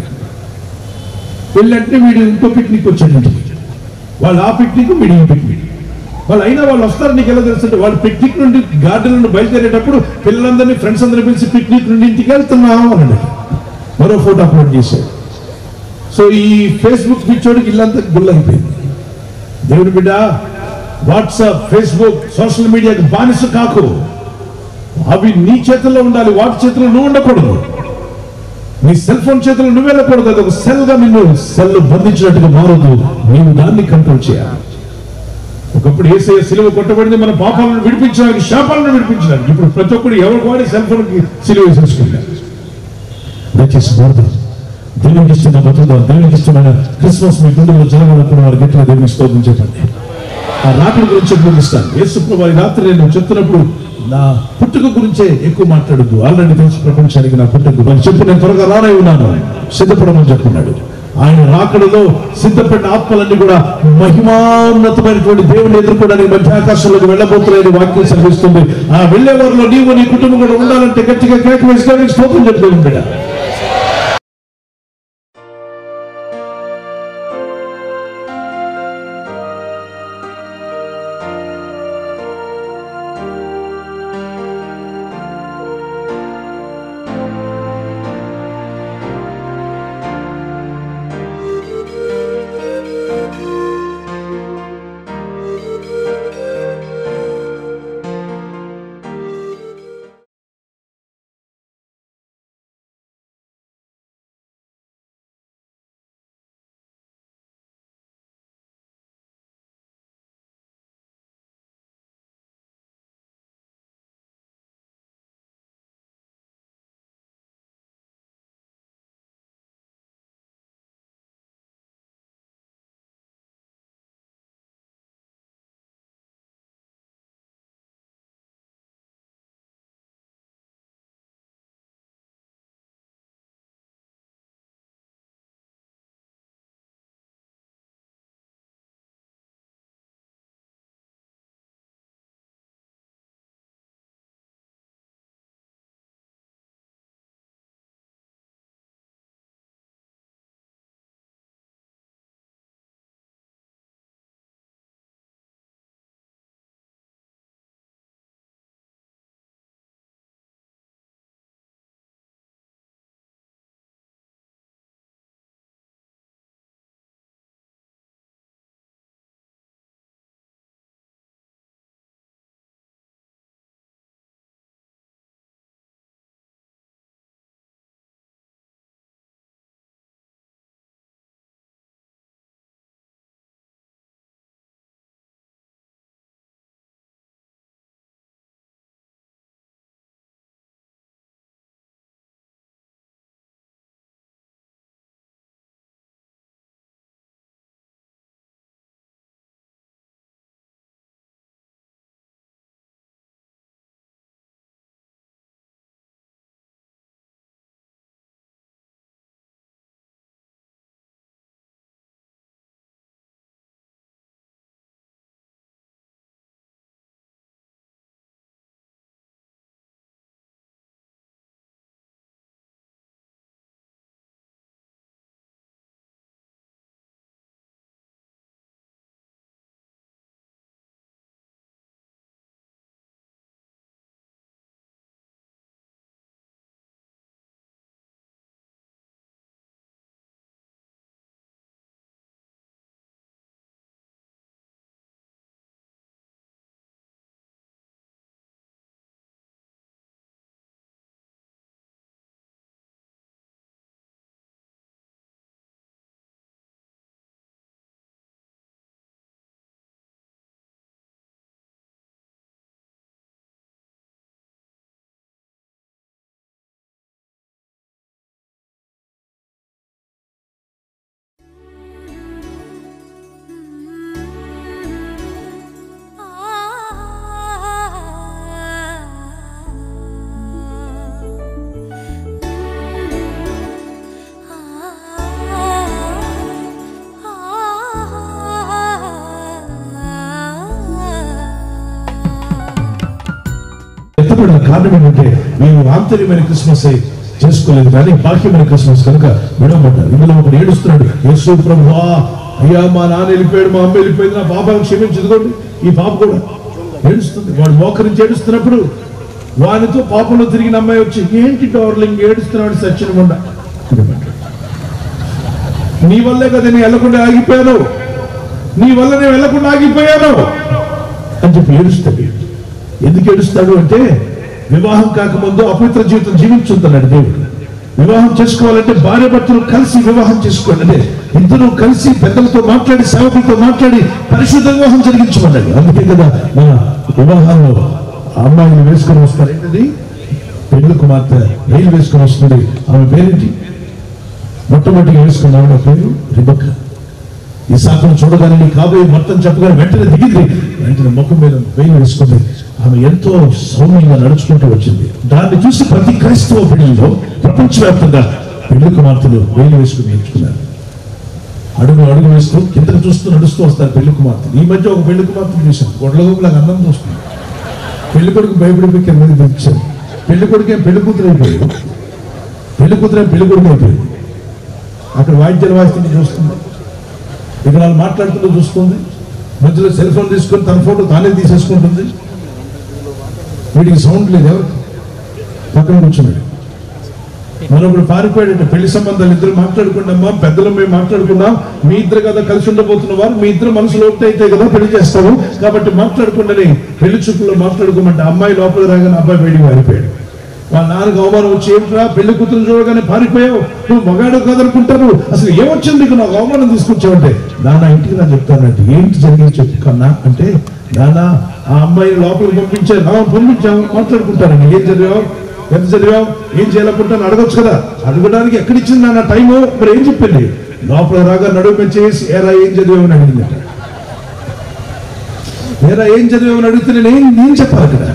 వెళ్ళంటే వీడు ఇంకో పిక్నిక్ వచ్చాడు ఇంటికి వాళ్ళు ఆ పిక్నిక్ వీడు ఈ పిక్నిక్ వాళ్ళు అయినా వాళ్ళు వస్తారు నీకు ఎలా తెలుసు వాళ్ళు పిక్నిక్ నుండి గార్డెన్ నుండి బయలుదేరేటప్పుడు పిల్లలందరినీ ఫ్రెండ్స్ అందరినీ పిలిచి పిక్నిక్ నుండి ఇంటికి వెళ్తున్నాం అన్నాడు మరో ఫోటో అప్లోడ్ చేశాడు సో ఈ ఫేస్బుక్ పిచ్చోడికి ఇల్లంతా గుల్లైపోయింది దేవుడి బిడ్డ వాట్సాప్ ఫేస్బుక్ సోషల్ మీడియాకి బానిస కాకు అవి నీ చేతుల్లో ఉండాలి వాటి చేతుల్లో నువ్వు ఉండకూడదు నీ సెల్ ఫోన్ చేతుల్లో నువ్వు వెళ్ళకూడదు అది ఒక సెల్ గా నిన్ను సెల్ బంధించినట్టుగా మారదు నీవు దాన్ని కంట్రోల్ చేయాలి ఒకప్పుడు ఏసయ్య సిలువ కొట్టబడింది మన పాపాలను విడిపించడానికి శాపాలను విడిపించడానికి ఇప్పుడు ప్రతి ఒక్కరు ఎవరికి వాడి సెల్ ఫోన్ కి సిలువ వేసేసుకుంటారు దయచేసి కోరుతాం దేవునికి ఇస్తున్న బతుకుదాం దేవునికి ఇష్టమైన క్రిస్మస్ మీ గుండెలో జరగనప్పుడు వారి గట్టిగా దేవునికి స్తోత్రం చెప్పండి ఆ రాత్రి గురించి చూపిస్తాను యేసు వారి రాత్రి నేను చెప్తున్నప్పుడు నా పుట్టుక గురించే ఎక్కువ మాట్లాడద్దు ఆల్రెడీ తెలుసు ప్రపంచానికి నా పుట్టుక వాళ్ళు చెప్పు నేను త్వరగా రానై ఉన్నాను సిద్ధపడమని చెప్పుకున్నాడు ఆయన రాకడలో సిద్ధపడిన ఆత్మలన్నీ కూడా మహిమాన్నతమైనటువంటి దేవుని ఎదుర్కోవడానికి మధ్య ఆకాశంలోకి వెళ్ళబోతున్నాయని వాక్యం సెలవిస్తుంది ఆ వెళ్ళే వారిలో నీవు నీ కుటుంబం కూడా ఉండాలంటే గట్టిగా కేక వేసి స్తోత్రం చెప్తూ బిడ్డ విడవబడిన కారణం ఏంటంటే వీళ్ళు ఆంతర్యమైన క్రిస్మస్ చేసుకోలేదు కానీ బాహ్యమైన క్రిస్మస్ కనుక విడవబడ్డారు ఇందులో ఒకడు ఏడుస్తున్నాడు యేసు ప్రభువా అయ్యా మా నాన్న వెళ్ళిపోయాడు మా అమ్మ వెళ్ళిపోయింది నా పాపాలను క్షమించదుకోండి ఈ పాప కూడా ఏడుస్తుంది వాడు మోకరించి ఏడుస్తున్నప్పుడు వానితో పాపంలో తిరిగిన అమ్మాయి వచ్చి ఏంటి డార్లింగ్ ఏడుస్తున్నాడు సచిన ఉండ నీ వల్లే కదా నేను వెళ్ళకుండా ఆగిపోయాను నీ వల్ల నేను వెళ్ళకుండా ఆగిపోయాను అని చెప్పి ఏడుస్తాడు ఎందుకు ఏడుస్తాడు అంటే వివాహం కాకముందు అపవిత్ర జీవితం జీవించుతున్నాడు దేవుడు వివాహం చేసుకోవాలంటే భార్య భర్తలు కలిసి వివాహం చేసుకోండి అంటే ఇద్దరు కలిసి పెద్దలతో మాట్లాడి సేవకులతో మాట్లాడి పరిశుద్ధ వివాహం జరిగించమన్నాడు అందుకే కదా మన వివాహాల్లో ఆ అమ్మాయిని వేసుకొని వస్తారు ఏంటది పెళ్లి కుమార్తె రైలు వేసుకొని వస్తుంది ఆమె పేరేంటి మొట్టమొదటిగా వేసుకున్న ఆవిడ పేరు రిబక్క ఈ సాకును చూడగానే నీ కాబోయే మొత్తం చెప్పగానే వెంటనే దిగింది వెంటనే ముఖం మీద వేలు వేసుకుంది ఆమె ఎంతో సౌమ్యంగా నడుచుకుంటూ వచ్చింది దాన్ని చూసి ప్రతి క్రైస్తవ పెళ్లిలో ప్రపంచవ్యాప్తంగా పెళ్లి కుమార్తెలు వేలు వేసుకుని నేర్చుకున్నారు అడుగు అడుగు వేస్తూ కిందకు చూస్తూ నడుస్తూ వస్తారు పెళ్లి కుమార్తెలు ఈ మధ్య ఒక పెళ్లి కుమార్తెను చూశాను గొడ్ల గుంపులకు అందం చూస్తుంది పెళ్లి కొడుకు భయపడిపోయి కింద మీద పిలిచారు పెళ్లి కొడుకు ఏం పెళ్లి కూతురు అయిపోయాడు పెళ్లి కూతురు ఏం పెళ్లి కొడుకు అయిపోయింది అక్కడ వాయిద్యాలు వాయిస్తుంటే చూస్తుంది ఇక్కడ వాళ్ళు మాట్లాడుతుంటే చూస్తుంది మధ్యలో సెల్ ఫోన్ తీసుకొని తన ఫోటో తానే తీసేసుకుంటుంది వీడికి సౌండ్ లేదు ఎవరు పక్కన కూర్చున్నాడు మరొకడు పారిపోయాడంటే పెళ్లి సంబంధాలు ఇద్దరు మాట్లాడుకున్నామా పెద్దలు మేము మాట్లాడుకున్నాం మీ ఇద్దరు కదా కలిసి ఉండబోతున్న వారు మీ ఇద్దరు మనసులో ఒకటి అయితే కదా పెళ్లి చేస్తారు కాబట్టి మాట్లాడుకుండని పెళ్లి చూపుల్లో మాట్లాడుకోమంటే అమ్మాయి లోపల రాగానే అబ్బాయి బయటికి పారిపోయాడు వాళ్ళ నాన్నకు అవమానం వచ్చి ఏంట్రా పెళ్లి కూతురు చూడగానే పారిపోయావు నువ్వు మగాడు కాదనుకుంటారు అసలు ఏమొచ్చింది నీకు నాకు అవమానం తీసుకొచ్చావంటే నాన్న ఇంటికి నా చెప్తానంటే ఏంటి జరిగింది చెప్పు కన్నా అంటే నాన్న ఆ అమ్మాయి లోపలికి పంపించారు "ఆ, పంపించాము మాట్లాడుకుంటారండి ఏం చదివావు ఎంత చదివావు ఏం చేయాలనుకుంటాను అడగొచ్చు కదా అడగడానికి ఎక్కడిచ్చింది నాన్న టైము మరి ఏం చెప్పింది లోపల రాగా నడుము మీద చేసి ఏరా ఏం చదివామని అడిగిందట ఏరా ఏం చదివామని అడిగితే నేను ఏం ఏం చెప్పాలి కదా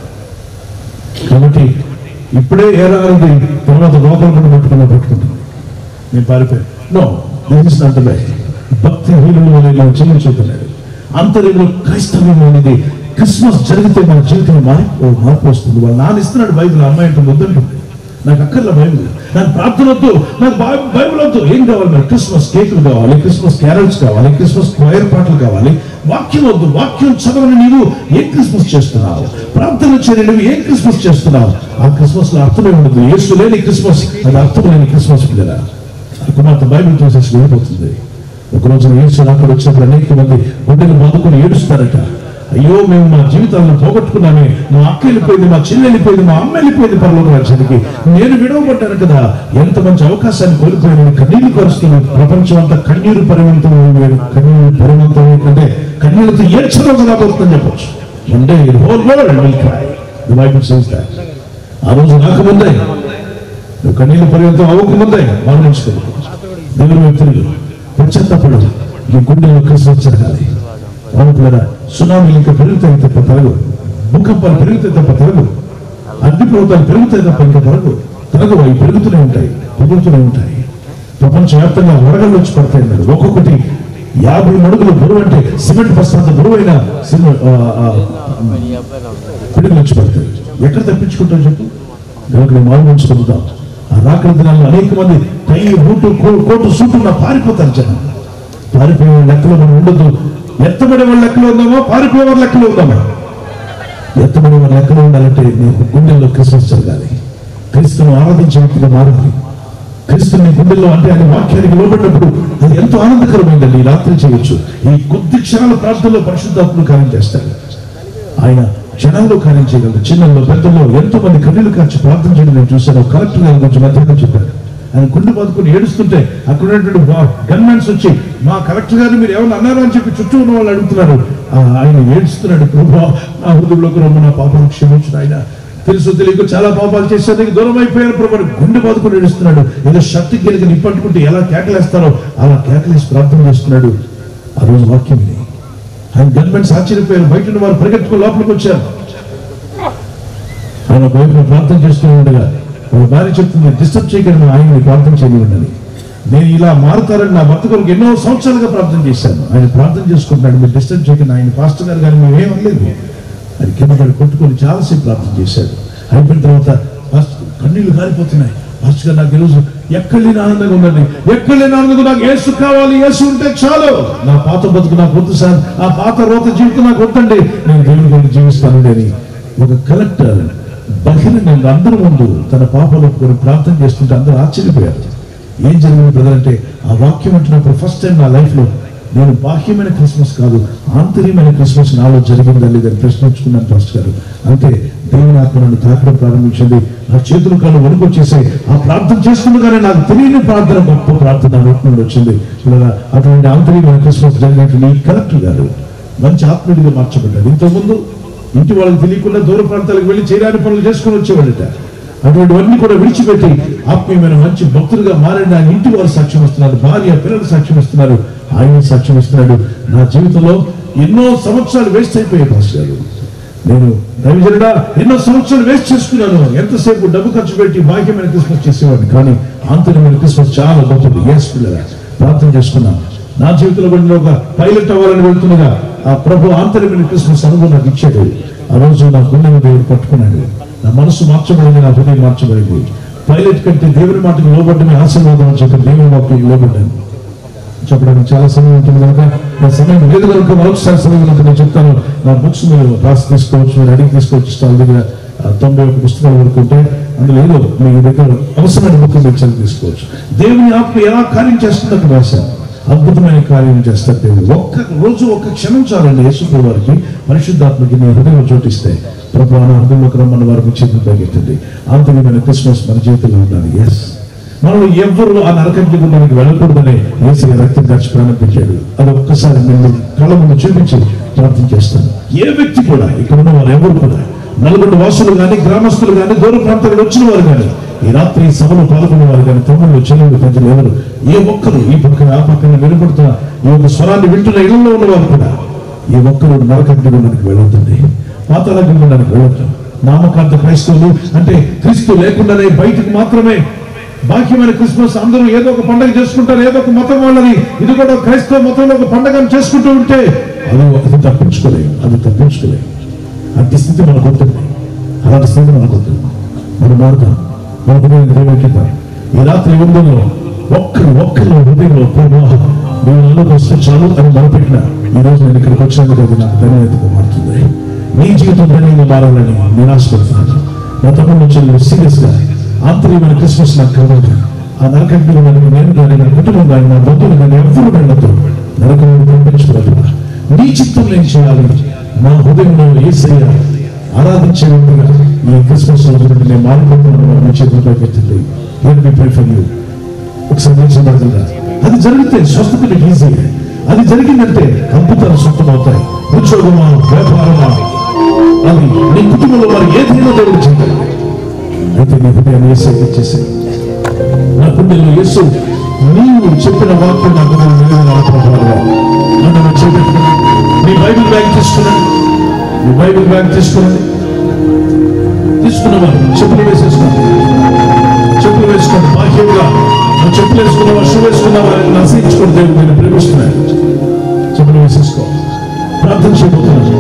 కాబట్టి ఇప్పుడే ఏరా అనేది తర్వాత లోపల కూడా పట్టుకున్నా పట్టుకుంటాను నేను పారిపోయాను no this is not the best భక్తి హీనులు అనేది చెల్లించుతున్నాడు అంతర్యంలో క్రైస్తవ్యం అనేది క్రిస్మస్ జరిగితే మన జీవితంలో మారి ఓ మార్పు వస్తుంది వాళ్ళు నాన్న ఇస్తున్నాడు బైబిల్ అమ్మాయి అంటే వద్దంటుంది నాకు అక్కర్ల బైబిల్ నాకు ప్రార్థన వద్దు నాకు బై- బైబిల్ వద్దు ఏం కావాలి నాకు క్రిస్మస్ కేకులు కావాలి క్రిస్మస్ క్యారల్స్ కావాలి క్రిస్మస్ క్వైర్ పాటలు కావాలి వాక్యం వద్దు వాక్యం చదవని నీవు ఏం క్రిస్మస్ చేస్తున్నావు ప్రార్థన చేయని నువ్వు ఏం క్రిస్మస్ చేస్తున్నావు ఆ క్రిస్మస్ లో అర్థమే ఉండదు యేసు లేని క్రిస్మస్ అది అర్థం లేని క్రిస్మస్ కదా కుమార్తె బైబిల్ చూసేసి వెళ్ళిపోతుంది ఒకరోజు యేసు అక్కడ వచ్చినప్పుడు అనేక మంది గుడ్డలు బాదుకొని ఏడుస్తారట అయ్యో మేము మా జీవితాలను పోగొట్టుకున్నామే మా అక్క వెళ్ళిపోయింది మా చెల్లి వెళ్ళిపోయింది మా అమ్మ వెళ్ళిపోయింది పరలోక రాజ్యానికి నేను విడవబడ్డాను కదా ఎంత మంచి అవకాశాన్ని కోల్పోయాను కన్నీళ్లు కరుస్తున్నాను ప్రపంచం అంతా కన్నీరు పరిమంతం కన్నీరు పరిమంతం అంటే కన్నీళ్ళతో ఏడ్చడం కదా పోతుందని చెప్పొచ్చు అంటే whole world will cry the Bible says that ఆ రోజు రాకముందే నువ్వు కన్నీళ్ళు పర్యంతం అవ్వకముందే మరణించుకో దేవుని వ్యక్తులు పశ్చాత్తపడు ఈ గుండెలో క్రిస్మస్ జరగాలి అవునుకులరా సునామీలు ఇంకా పెరుగుతాయి తప్ప తరగు భూకంపాలు పెరుగుతాయి తప్ప తరగు అగ్నిపర్వతాలు పెరుగుతాయి తప్ప ఇంకా తరగు తరగు అవి పెరుగుతూనే ఉంటాయి పెరుగుతూనే ఉంటాయి ప్రపంచవ్యాప్తంగా వరగళ్ళు వచ్చి పడతాయి అన్నాడు ఒక్కొక్కటి యాభై మడుగులు బరువు అంటే సిమెంట్ బస్తాంత బరువైన సిమెంట్ పిడుగులు వచ్చి పడతాయి ఎక్కడ తప్పించుకుంటావు చెప్పు దేవుడిని మారు నుంచి పొందుతాం ఆ రాకడ దినాల్లో అనేక మంది టై బూటు కో- కోటు సూటు ఉన్న పారిపోతారు జనం పారిపోయే వాళ్ళ లెక్కలో మనం ఉండదు ఎత్తబడే వాళ్ళ లెక్కలో ఉందామా పారిపోయే వాళ్ళ లెక్కలో ఉందామా ఎత్తబడే వాళ్ళ లెక్కలో ఉండాలంటే నీకు గుండెల్లో క్రిస్మస్ జరగాలి క్రీస్తును ఆరాధించే వ్యక్తిగా మారాలి క్రీస్తుని గుండెల్లో అంటే ఆయన వాక్యానికి లోబడినప్పుడు అది ఎంతో ఆనందకరమైందండి ఈ రాత్రి చేయొచ్చు ఈ కొద్ది క్షణాల ప్రార్థనలో పరిశుద్ధాత్మను కార్యం చేస్తాడు ఆయన జనాల్లో కార్యం చేయగలరు చిన్నల్లో పెద్దల్లో ఎంతో మంది కన్నీళ్లు కార్చి ప్రార్థన చేయడం నేను చూశాను కలెక్టర్ గారు కొంచెం మధ్యాహ్నం చెప్పారు ఆయన గుండె బాదుకుని ఏడుస్తుంటే అక్కడ ఉన్నటువంటి గన్మెన్స్ వచ్చి మా కలెక్టర్ గారు మీరు ఏమన్నా అన్నారు అని చెప్పి చుట్టూ ఉన్న వాళ్ళు అడుగుతున్నారు ఆ, ఆయన ఏడుస్తున్నాడు ప్రభా నా హృదయంలోకి రమ్మ నా పాపాలు క్షమించిన ఆయన తెలుసు తెలియక చాలా పాపాలు చేశాను నీకు దూరం అయిపోయాను ప్రభు అని గుండె బాదుకుని ఏడుస్తున్నాడు ఏదో షర్ట్ గిరికి నిప్పట్టుకుంటే ఎలా కేకలేస్తారో అలా కేకలేసి ప్రార్థన చేస్తున్నాడు ఆ రోజు వాక్యం ఇది ఆయన గవర్నమెంట్స్ ఆశ్చర్యపోయారు బయట ఉన్న వారు పరిగెత్తుకుని లోపలికి వచ్చారు ఆయన వైపు ప్రార్థన చేస్తూ ఉండగా ఒక భార్య చెప్తుంది డిస్టర్బ్ చేయగలను ఆయన్ని ప్రార్థన చేయనివ్వండి నేను ఇలా మారుతారని నా భర్త కొరకు ఎన్నో సంవత్సరాలుగా ప్రార్థన చేశాను ఆయన ప్రార్థన చేసుకుంటున్నాడు మీరు డిస్టర్బ్ చేయకండి ఆయన పాస్టర్ గారు కానీ మేము ఏమనలేదు అది కింద పడి కొట్టుకొని చాలాసేపు ప్రార్థన చేశాడు అయిపోయిన తర్వాత పాస్టర్ కన్నీళ్లు కారిపోతున్నాయి పాస్టర్ గారు నాకు ఈరోజు ఎక్కడ లేని ఆనందంగా ఉందండి ఎక్కడ లేని ఆనందంగా నాకు ఏసు కావాలి ఏసు ఉంటే చాలు నా పాత బతుకు నాకు వద్దు సార్ ఆ పాత రోత జీవితం నాకు వద్దండి నేను దేవుని గురించి జీవిస్తానండి అని ఒక కలెక్టర్ బహిరంగంగా అందరి ముందు తన పాపలు ఒప్పుకొని ప్రార్థన చేస్తుంటే అందరూ ఆశ్చర్యపోయారు ఏం జరిగింది బ్రదర్ అంటే ఆ వాక్యం అంటున్నప్పుడు ఫస్ట్ టైం నా లైఫ్లో నేను బాహ్యమైన క్రిస్మస్ కాదు ఆంతర్యమైన క్రిస్మస్ నాలో జరిగిందా లేదని ప్రశ్నించుకున్నాను పాస్టర్ గారు అంతే దేవుని ఆత్మ నన్ను తాకడం ప్రారంభించింది నా చేతులు కాళ్ళు వణుకొచ్చేసాయి ఆ ప్రార్థన చేస్తుండగానే నాకు తెలియని ప్రార్థన గొప్ప ప్రార్థన నా నోటి నుండి వచ్చింది ఇలా అటువంటి ఆంతర్యమైన క్రిస్మస్ జరిగినట్టు ఈ కలెక్టర్ గారు మంచి ఆత్మీయుడిగా మార్చబడ్డాడు ఇంతకుముందు ఇంటి వాళ్ళకి తెలియకుండా దూర ప్రాంతాలకు వెళ్ళి చేయడానికి పనులు చేసుకుని వచ్చేవాడట అటువంటివన్నీ కూడా విడిచిపెట్టి ఆత్మీయమైన మంచి భక్తులుగా మారిన ఆయన ఇంటి వారు సాక్ష్యం ఇస్తున్నారు భార్య పిల్లలు సాక్ష్యం ఇస్తున్నారు ఆయన సాక్ష్యం ఇస్తున్నాడు నా జీవితంలో ఎన్నో సంవత్సరాలు వేస్ట్ అయిపోయాయి పాస్ గారు నేను దైవజనుడా ఎన్నో సంవత్సరాలు వేస్ట్ చేసుకున్నాను ఎంతసేపు డబ్బు ఖర్చు పెట్టి బాహ్యమైన క్రిస్మస్ చేసేవాడిని కానీ ఆంతర్యమైన క్రిస్మస్ చాలా గొప్పది ఎస్ పిల్లరా ప్రార్థన చేసుకున్నాను నా జీవితంలో కూడా నేను ఒక పైలట్ అవ్వాలని వెళ్తుండగా ఆ ప్రభు ఆంతర్యమైన క్రిస్మస్ అనుభవం నాకు ఇచ్చాడు ఆ రోజు నా గుండెని దేవుడు పట్టుకున్నాడు నా మనసు మార్చబడింది నా హృదయం మార్చబడింది పైలట్ కంటే దేవుని మాటకు లోబడ్డమే ఆశీర్వాదం అని చెప్పి దేవుని వాక్యం లోబడ్డాను చెప్పడానికి చాలా సమయం ఉంటుంది కనుక నా సమయం లేదు కనుక మరొకసారి సమయం కనుక నేను చెప్తాను నా బుక్స్ మీరు రాసి తీసుకోవచ్చు మీరు అడిగి తీసుకోవచ్చు స్టాల్ దగ్గర ఆ, తొంభై ఒక పుస్తకాలు వరకు ఉంటే అందులో ఏదో మీ దగ్గర అవసరమైన బుక్ మీరు చదివి తీసుకోవచ్చు దేవుని ఆత్మ ఎలా కార్యం చేస్తుందో అక్కడ రాశాను అద్భుతమైన కార్యం చేస్తారు దేవుడు ఒక్క రోజు ఒక్క క్షణం చాలండి యేసు వారికి పరిశుద్ధాత్మకి నీ హృదయం చోటిస్తే ప్రభు నా హృదయంలోకి రమ్మన్న వారికి చేతులు తగ్గెత్తండి ఆంతర్యమైన క్రిస్మస్ మన జీవితంలో ఉండాలి ఎస్ మనం ఎవ్వరు ఆ నరకంటి గుండానికి వెళ్ళకూడదని ఏసీ రక్తం ఖర్చు ప్రారంభించాడు అది ఒక్కసారి నేను కళ్ళ ముందు చూపించి ప్రార్థన చేస్తాను ఏ వ్యక్తి కూడా ఇక్కడ ఉన్న వారు ఎవరు కూడా నలుగురు వాసులు కానీ గ్రామస్తులు కానీ దూర ప్రాంతాలకు వచ్చిన వారు కానీ ఈ రాత్రి ఈ సభలో పాల్గొన్న వారు కానీ తమ్ముళ్ళు చెల్లెలు ప్రజలు ఎవరు ఏ ఒక్కరు ఈ పక్కన ఆ పక్కన వినపడుతున్న ఈ యొక్క స్వరాన్ని వింటున్న ఇళ్లలో ఉన్నవారు కూడా ఏ ఒక్కరు నరకంటి గుండానికి వెళ్ళొద్దండి పాతాళాగ్ని గుండానికి వెళ్ళొద్దు నామకాంత క్రైస్తవులు అంటే క్రీస్తు లేకుండానే బయటికి మాత్రమే బాహ్యమైన క్రిస్మస్ అందరూ ఏదో ఒక పండుగ చేసుకుంటారు ఏదో ఒక మతం వాళ్ళని ఇది కూడా క్రైస్తవ మతంలో ఒక పండుగను చేసుకుంటూ ఉంటే అది అది తప్పించుకోలేము అది తప్పించుకోలేము అట్టి స్థితి మనకు ఉంటుంది అలాంటి స్థితి మనకు ఉంటుంది మనం మారుతాం మన హృదయం దేవకిద్దాం ఈ రాత్రి ఉందంలో ఒక్కరు ఒక్కరు హృదయంలో ప్రభా మీరు నన్నుకు వస్తే చాలు అని మొదలుపెట్టిన ఈ రోజు నేను ఇక్కడికి వచ్చినందుకు అది నాకు ధన్యవాదంగా మారుతుంది నీ జీవితం ధన్యంగా మారాలని నేను ఆశపడుతున్నాను నా తమ్ముడు చెల్లి సీరియస్ గా ఆంతర్యమైన క్రిస్మస్ నాకు కావాలి ఆ నరకంలో నేను కానీ నా కుటుంబం కానీ నా బంధువులు కానీ ఎవరు వెళ్ళదు నరకం పంపించుకోవాలి నీ చిత్తం నేను చేయాలి నా హృదయంలో ఏసయ్య ఆరాధించే వ్యక్తిగా ఈ క్రిస్మస్ రోజు నుండి నేను మారిపోతున్నాను మీ చేతులపై పెట్టండి నేను మీ ప్రే ఫర్ యూ ఒకసారి నిలిచబడుతుందా అది జరిగితే స్వస్థత మీకు ఈజీ అది జరిగిందంటే అద్భుతాలు సొంతమవుతాయి ఉద్యోగమా వ్యాపారమా అది నీ కుటుంబంలో వారు ఏదైనా దేవుడు చేయాలి అయితే నీ హృదయాన్ని ఏసై ఇచ్చేసాయి నా గుండెల్లో యేసు నీవు చెప్పిన వాక్కు నా గుండెలు నిలవన ప్రభావం నన్ను చేపెట్టుకుని మీ బైబిల్ బ్యాగ్ తీసుకున్నాను మీ బైబిల్ బ్యాగ్ తీసుకున్నాను తీసుకున్నవారు చెప్పులు వేసేసుకున్నాను చెప్పులు వేసుకుని బాహ్యంగా నువ్వు చెప్పులు వేసుకున్నావా షూ వేసుకున్నావా అని నశించుకుని దేవుడు నేను ప్రేమిస్తున్నాను చెప్పులు వేసేసుకో ప్రార్థన చేయబోతున్నాను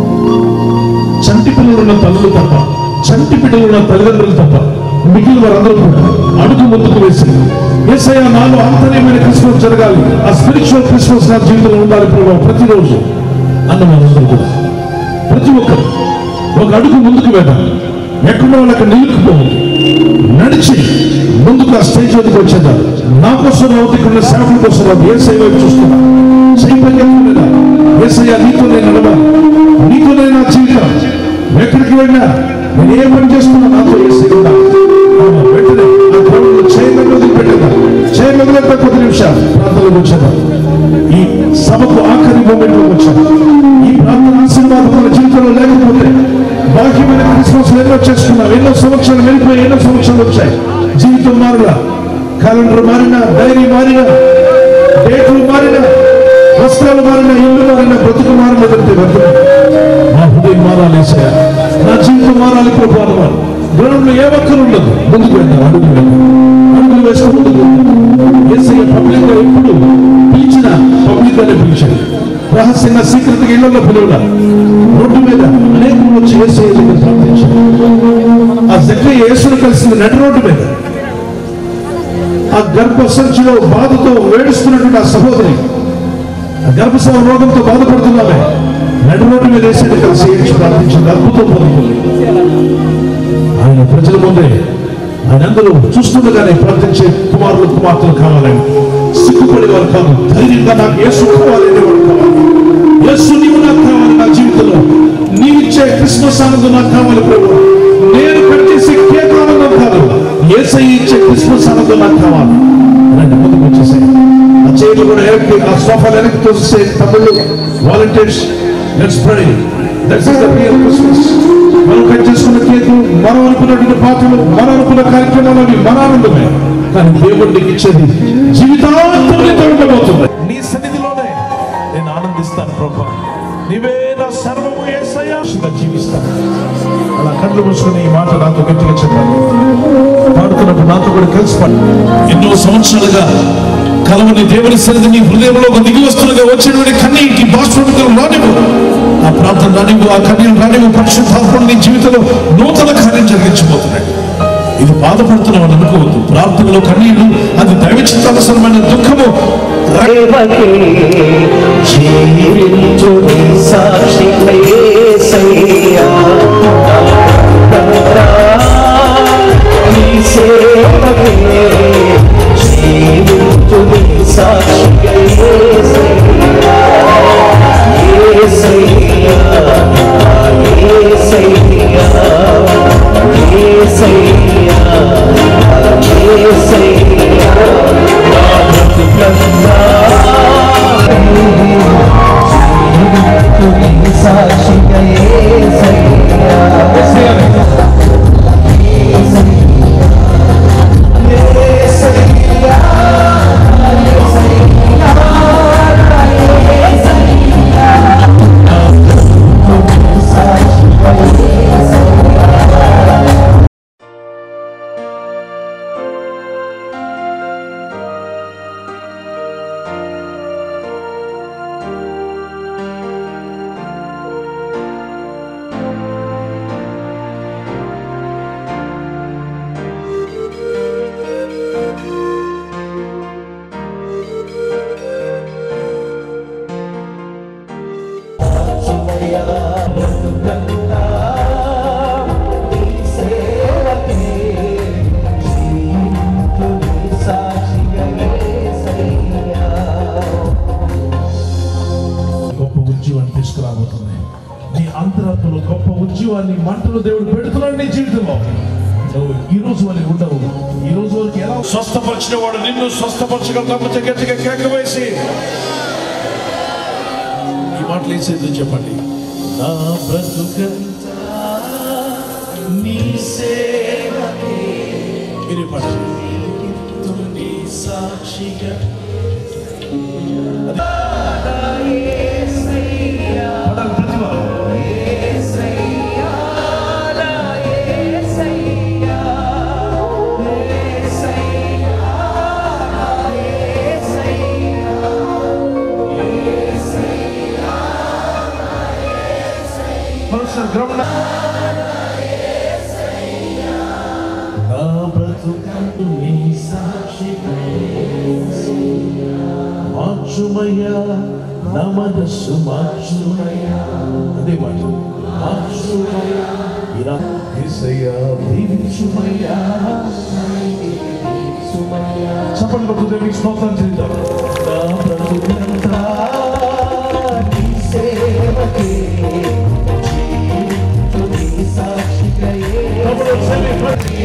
చంటి పిల్లలున్న తల్లులు తప్ప చంటి బిడ్డలున్న తల్లిదండ్రులు తప్ప మిగిలిన వారందరూ కూడా అడుగు ముందుకు వేసి ఏసయ్య నాలో ఆంతర్యమైన క్రిస్మస్ జరగాలి ఆ స్పిరిచువల్ క్రిస్మస్ నా జీవితంలో ఉండాలి ప్రభావ ప్రతిరోజు అన్న వారందరూ కూడా ప్రతి ఒక్కరు ఒక అడుగు ముందుకు వెళ్ళాలి ఎక్కడ వాళ్ళు అక్కడ నిలుపుకోవాలి నడిచి ముందుకు ఆ స్టేజ్ వద్దకు వచ్చేదా నా కోసం రావద్దు ఇక్కడ ఉన్న సేవకుల కోసం రాదు ఏ సేవ చూస్తున్నా చేయి పైకెత్తుకునేదా ఏసయ్య నీతో నేను నడవాలి నీతో నేను నా జీవితం ఎక్కడికి వెళ్ళినా నేను ఏ పని చేస్తున్నా నాతో ఏసై ఉండాలి అవును, వెంటనే ఆ గ్రౌండ్ చేయమని వదిలిపెట్టేదా చేయమని వదిలేదా కొద్ది నిమిషాలు ప్రాంతంలోకి వచ్చేదా ఈ సభకు ఆఖరి మూమెంట్ లోకి వచ్చాను ఈ ప్రాంతం ఆశీర్వాదం మన జీవితంలో లేకపోతే బాహ్యమైన క్రిస్మస్ ఎన్నో చేసుకున్నాం ఎన్నో సంవత్సరాలు వెళ్ళిపోయి ఎన్నో సంవత్సరాలు వచ్చాయి జీవితం మారినా క్యాలెండర్ మారినా డైరీ మారినా డేట్లు మారినా వస్త్రాలు మారిన ఇల్లు మారిన బ్రతుకు మారినదంటే వ్యర్థమే. నా హృదయం మారాలి ఏసయ్య. నా జీవితం మారాలి ప్రభు అన్నవారు గ్రౌండ్ లో ఏ ఒక్కరు ఉండదు ముందుకు వెళ్తాం అడుగులు వెళ్తాం అడుగులు వేస్తూ ముందుకు వెళ్తాం. ఏసయ్య పబ్లిక్ గా ఎప్పుడు పిలిచిన పబ్లిక్ గానే పిలిచాడు రహస్యంగా సీక్రెట్ గా ఇళ్లలో పిలువడా రోడ్డు మీద అనేక వచ్చి యేసు దగ్గర ప్రార్థించాడు ఆ జక్రియ యేసును కలిసింది నడి రోడ్డు మీద ఆ గర్భ సంచిలో బాధతో వేడుస్తున్నటువంటి ఆ సహోదరి ఆ గర్భస్రావ రోగంతో బాధపడుతున్నామే నడి రోడ్డు మీద వేసేది కలిసి ఏడ్చి ప్రార్థించింది అద్భుతం పొందుతుంది ఆయన ప్రజల ముందే ఆయన అందరూ చూస్తుండగానే ప్రార్థించే కుమారులు కుమార్తెలు కావాలని సిగ్గుపడే వారు కాదు ధైర్యంగా నాకు యేసు కావాలి అనేవాడు కావాలి యేసు నీవు నాకు కావాలి నా జీవితంలో నీవిచ్చే క్రిస్మస్ ఆనందం నాకు కావాలి ప్రభు నేను కట్ చేసే కేక్ ఆనందం కాదు ఏసై ఇచ్చే క్రిస్మస్ ఆనందం నాకు కావాలి రండి ముందుకు వచ్చేసాయి ఆ చైర్లు కూడా వెనక్కి ఆ సోఫాలు వెనక్కి తోసేసే తమ్ముళ్ళు volunteers let's pray that's the real Christmas మనం కట్ చేసుకున్న కేకు మనం అనుకున్నటువంటి పాటలు మనం అనుకున్న కార్యక్రమాలు అవి మన ఆనందమే కానీ దేవుడు నీకు ఇచ్చేది జీవితాంతం నీతో ఉండబోతుంది నీ సన్నిధిలోనే నేను ఆనందిస్తాను ప్రభా నీవే నా సర్వము ఏసయ్యాగా జీవిస్తాను అలా కళ్ళు మూసుకుని ఈ మాట నాతో గట్టిగా చెప్పాలి పాడుతున్నప్పుడు నాతో కూడా కలిసి పాడు ఎన్నో సంవత్సరాలుగా కలవని దేవుని సన్నిధి నీ హృదయంలో ఒక దిగి వస్తున్నగా వచ్చినటువంటి కన్నీటి బాష్పములు రానివ్వు ఆ ప్రార్థన రానివ్వు ఆ కన్నీరు రానివ్వు పరిశుద్ధాత్మను నీ జీవితంలో నూతన కార్యం జరిగించబోతున్నాయి ఇది బాధపడుతున్నావు అని అనుకోవద్దు ప్రార్థనలో కన్నీళ్లు అది దైవ చిత్తావసరమైన దుఃఖము ప్రేమకే జీవించుని సాక్షిగా యేసయ్యా. నా నీ సేవకే జీవించుని సాక్షిగా యేసయ్యా. యేసయ్యా, యేసయ్యా, యేసయ్యా, యేసయ్యా. నా బ్రతుకంతా సాక్షిగా యేసయ్యా. యేసయ్యా, గొప్ప ఉద్యమాన్ని తీసుకురాబోతుంది నీ అంతరాత్మలో గొప్ప ఉద్యమాన్ని మంటలు దేవుడు పెడుతున్నాడు నీ జీవితంలో నువ్వు ఈ రోజు వరకు ఉండవు ఈ రోజు వరకు ఎలా స్వస్థపరిచిన వాడు నిన్ను స్వస్థపరచగలుగుతా గట్టిగా కేక వేసి ఈ మాటలు వేసేది చెప్పండి నా బ్రతుకంతా నీ సేవకే మీరే పాట నీ సాక్షిగా పాడాలి ప్రతి వారు మరోసారి గ్రౌండ్ నా బ్రతుకందు నీ సాక్షిగా మార్చుమయ్యా నా మనస్సు మార్చుమయ్యా అదే మాట మార్చుమయ్యా ఇలా యేసయ్యా దీవించుమయ్యా చప్పట్లు కొట్టు దేవునికి స్తోత్రం చేద్దాం నా బ్రతుకంతా నీ సేవకే జీవించుని సాక్షిగా తమ్ముడు చెల్లి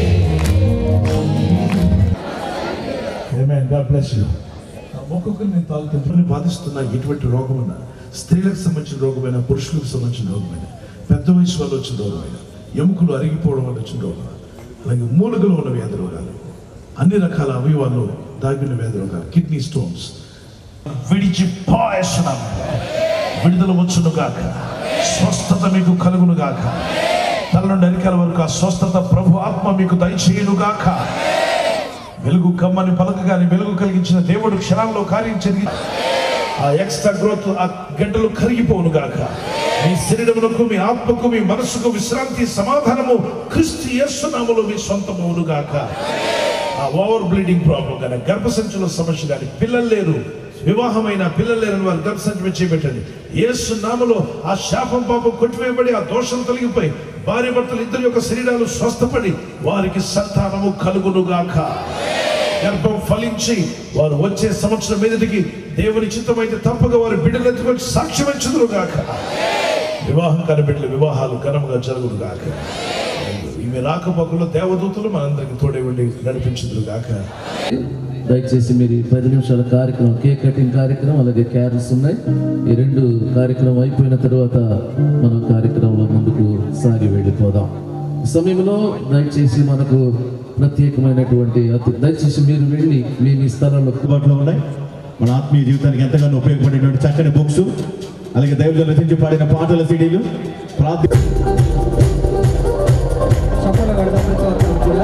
Amen. God bless you. ఒక్కొక్కరు నేను తాగుతుంటే బాధిస్తున్న ఎటువంటి రోగమైనా స్త్రీలకు సంబంధించిన రోగమైనా పురుషులకు సంబంధించిన రోగమైనా పెద్ద వయసు వల్ల వచ్చిన రోగమైనా ఎముకలు అరిగిపోవడం వల్ల వచ్చిన రోగం అలాగే మూలుగలు ఉన్న వ్యాధి రోగాలు అన్ని రకాల అవయవాల్లో దాగిన వ్యాధి రోగాలు కిడ్నీ స్టోన్స్ విడిచి పాయసనం విడుదల వచ్చును గాక స్వస్థత మీకు కలుగును గాక తల నుండి అరికాల వరకు ఆ స్వస్థత ప్రభు ఆత్మ మీకు దయచేయును గాక వెలుగు కమ్మని పలకగాని వెలుగు కలిగించిన దేవుడు క్షణాల్లో కార్యం జరిగి ఆ ఎక్స్ట్రా గ్రోత్ ఆ గంటలు కరిగిపోను గాక మీ శరీరమునకు మీ ఆత్మకు మీ మనసుకు విశ్రాంతి సమాధానము క్రిస్తు యేసునామలో మీ సొంతమవును గాక ఆ ఓవర్ బ్లీడింగ్ ప్రాబ్లం కానీ గర్భసంచుల సమస్య కానీ పిల్లలు లేరు వివాహమైన పిల్లలు లేరని వారు గర్భసంచి మీద చేపెట్టండి యేసు నామలో ఆ శాపం పాపం కొట్టివేయబడి ఆ దోషం తొలగిపోయి భార్య భర్తలు ఇద్దరి యొక్క శరీరాలు స్వస్థపడి వారికి సంతానము కలుగునుగాక గర్భం ఫలించి వారు వచ్చే సంవత్సరం మీదటికి దేవుని చిత్తమైతే తప్పక వారి బిడ్డలు ఎత్తుకొచ్చి సాక్ష్యం ఇచ్చుదురుగాక వివాహం కాని బిడ్డల వివాహాలు ఘనముగా జరుగునుగాక ఈమె రాకపోకలో దేవదూతలు మనందరికి తోడే ఉండి నడిపించుదురుగాక దయచేసి మీరు ఈ పది నిమిషాల కార్యక్రమం కేక్ కటింగ్ కార్యక్రమం అలాగే క్యారల్స్ ఉన్నాయి ఈ రెండు కార్యక్రమం అయిపోయిన తర్వాత మనం కార్యక్రమంలో ముందుకు సాగి వెళ్ళిపోదాం ఈ సమయంలో దయచేసి మనకు ప్రత్యేకమైనటువంటి అతి దయచేసి మీరు వెళ్ళి మీ మీ స్థలంలో అందుబాటులో ఉన్నాయి మన ఆత్మీయ జీవితానికి ఎంతగానో ఉపయోగపడేటువంటి చక్కని బుక్స్ అలాగే దైవజనులు రచించి పాడిన పాటల సీడీలు ప్రార్థన చప్పట్లు కొడదాం ప్రతి ఒక్కరు కూడా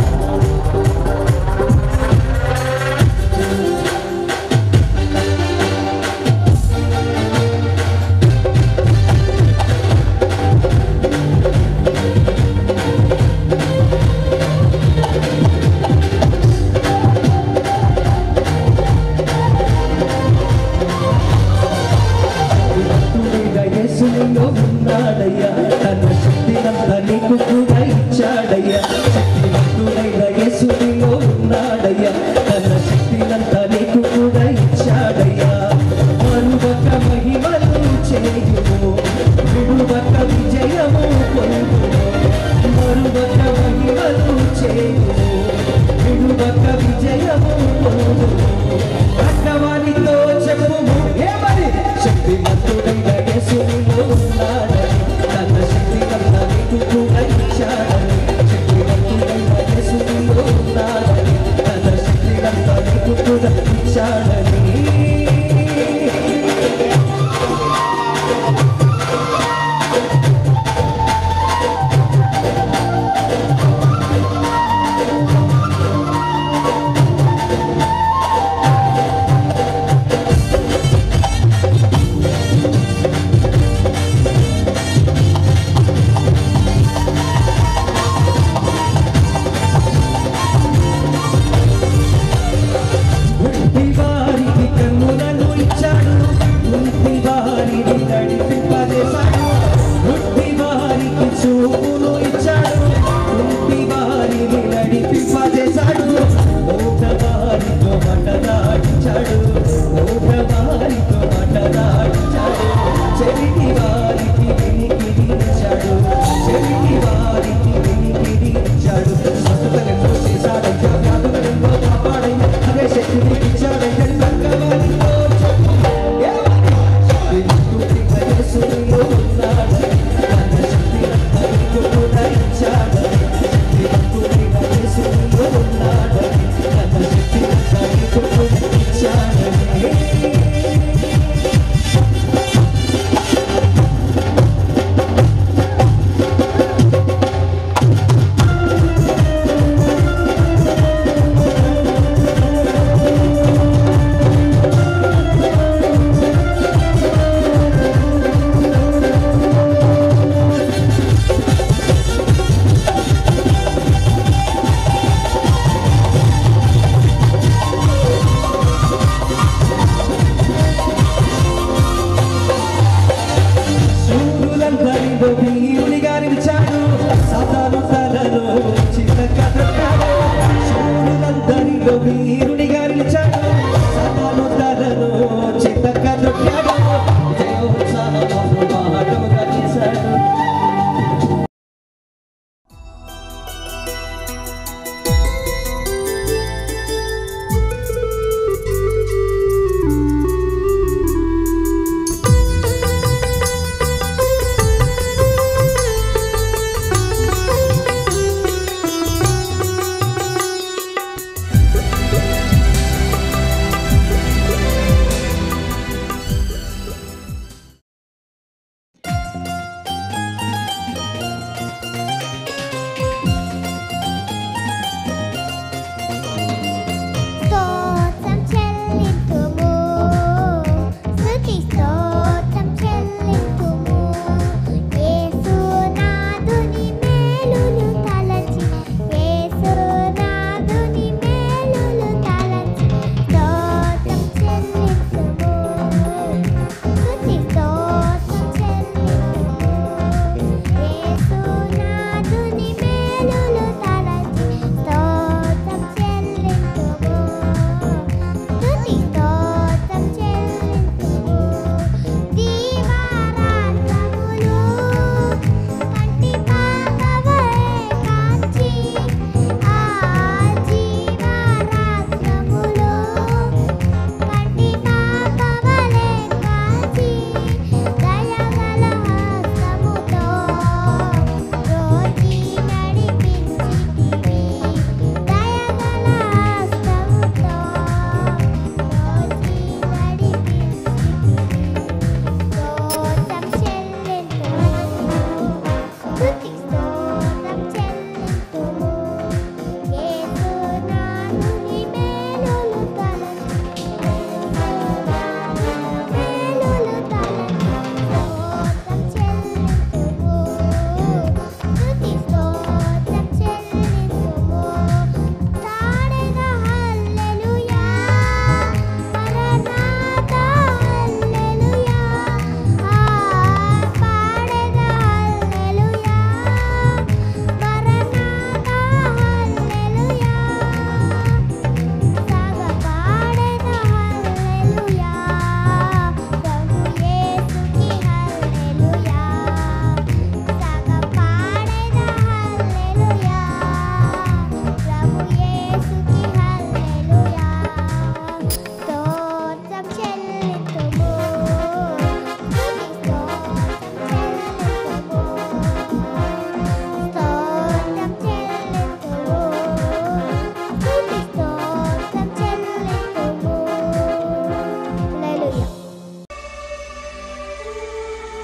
భక్తుడిగా యేసునిలో ఉన్నాడయ్యా తన శక్తినంతా నీకు కూడా ఇచ్చాడయ్యా శక్తివంతుడైన యేసునిలో ఉన్నాడయ్యా తన శక్తినంతా నీకు కూడా ఇచ్చాడయ్యా మరువక మహిమలు చేయుము విడువక విజయము పొందుము మరువక మహిమలు చేయుము విడువక విజయము పొందుము పక్కవారితో చెప్పుము ఏమని శక్తిమంతుడైన యేసునిలో ఉన్నాడని తన శక్తి కన్నా నీకు కూడా ఇచ్చాడని శక్తివంతుడైన యేసునిలో ఉన్నాడని తన శక్తి కన్నా నీకు కూడా ఇచ్చాడని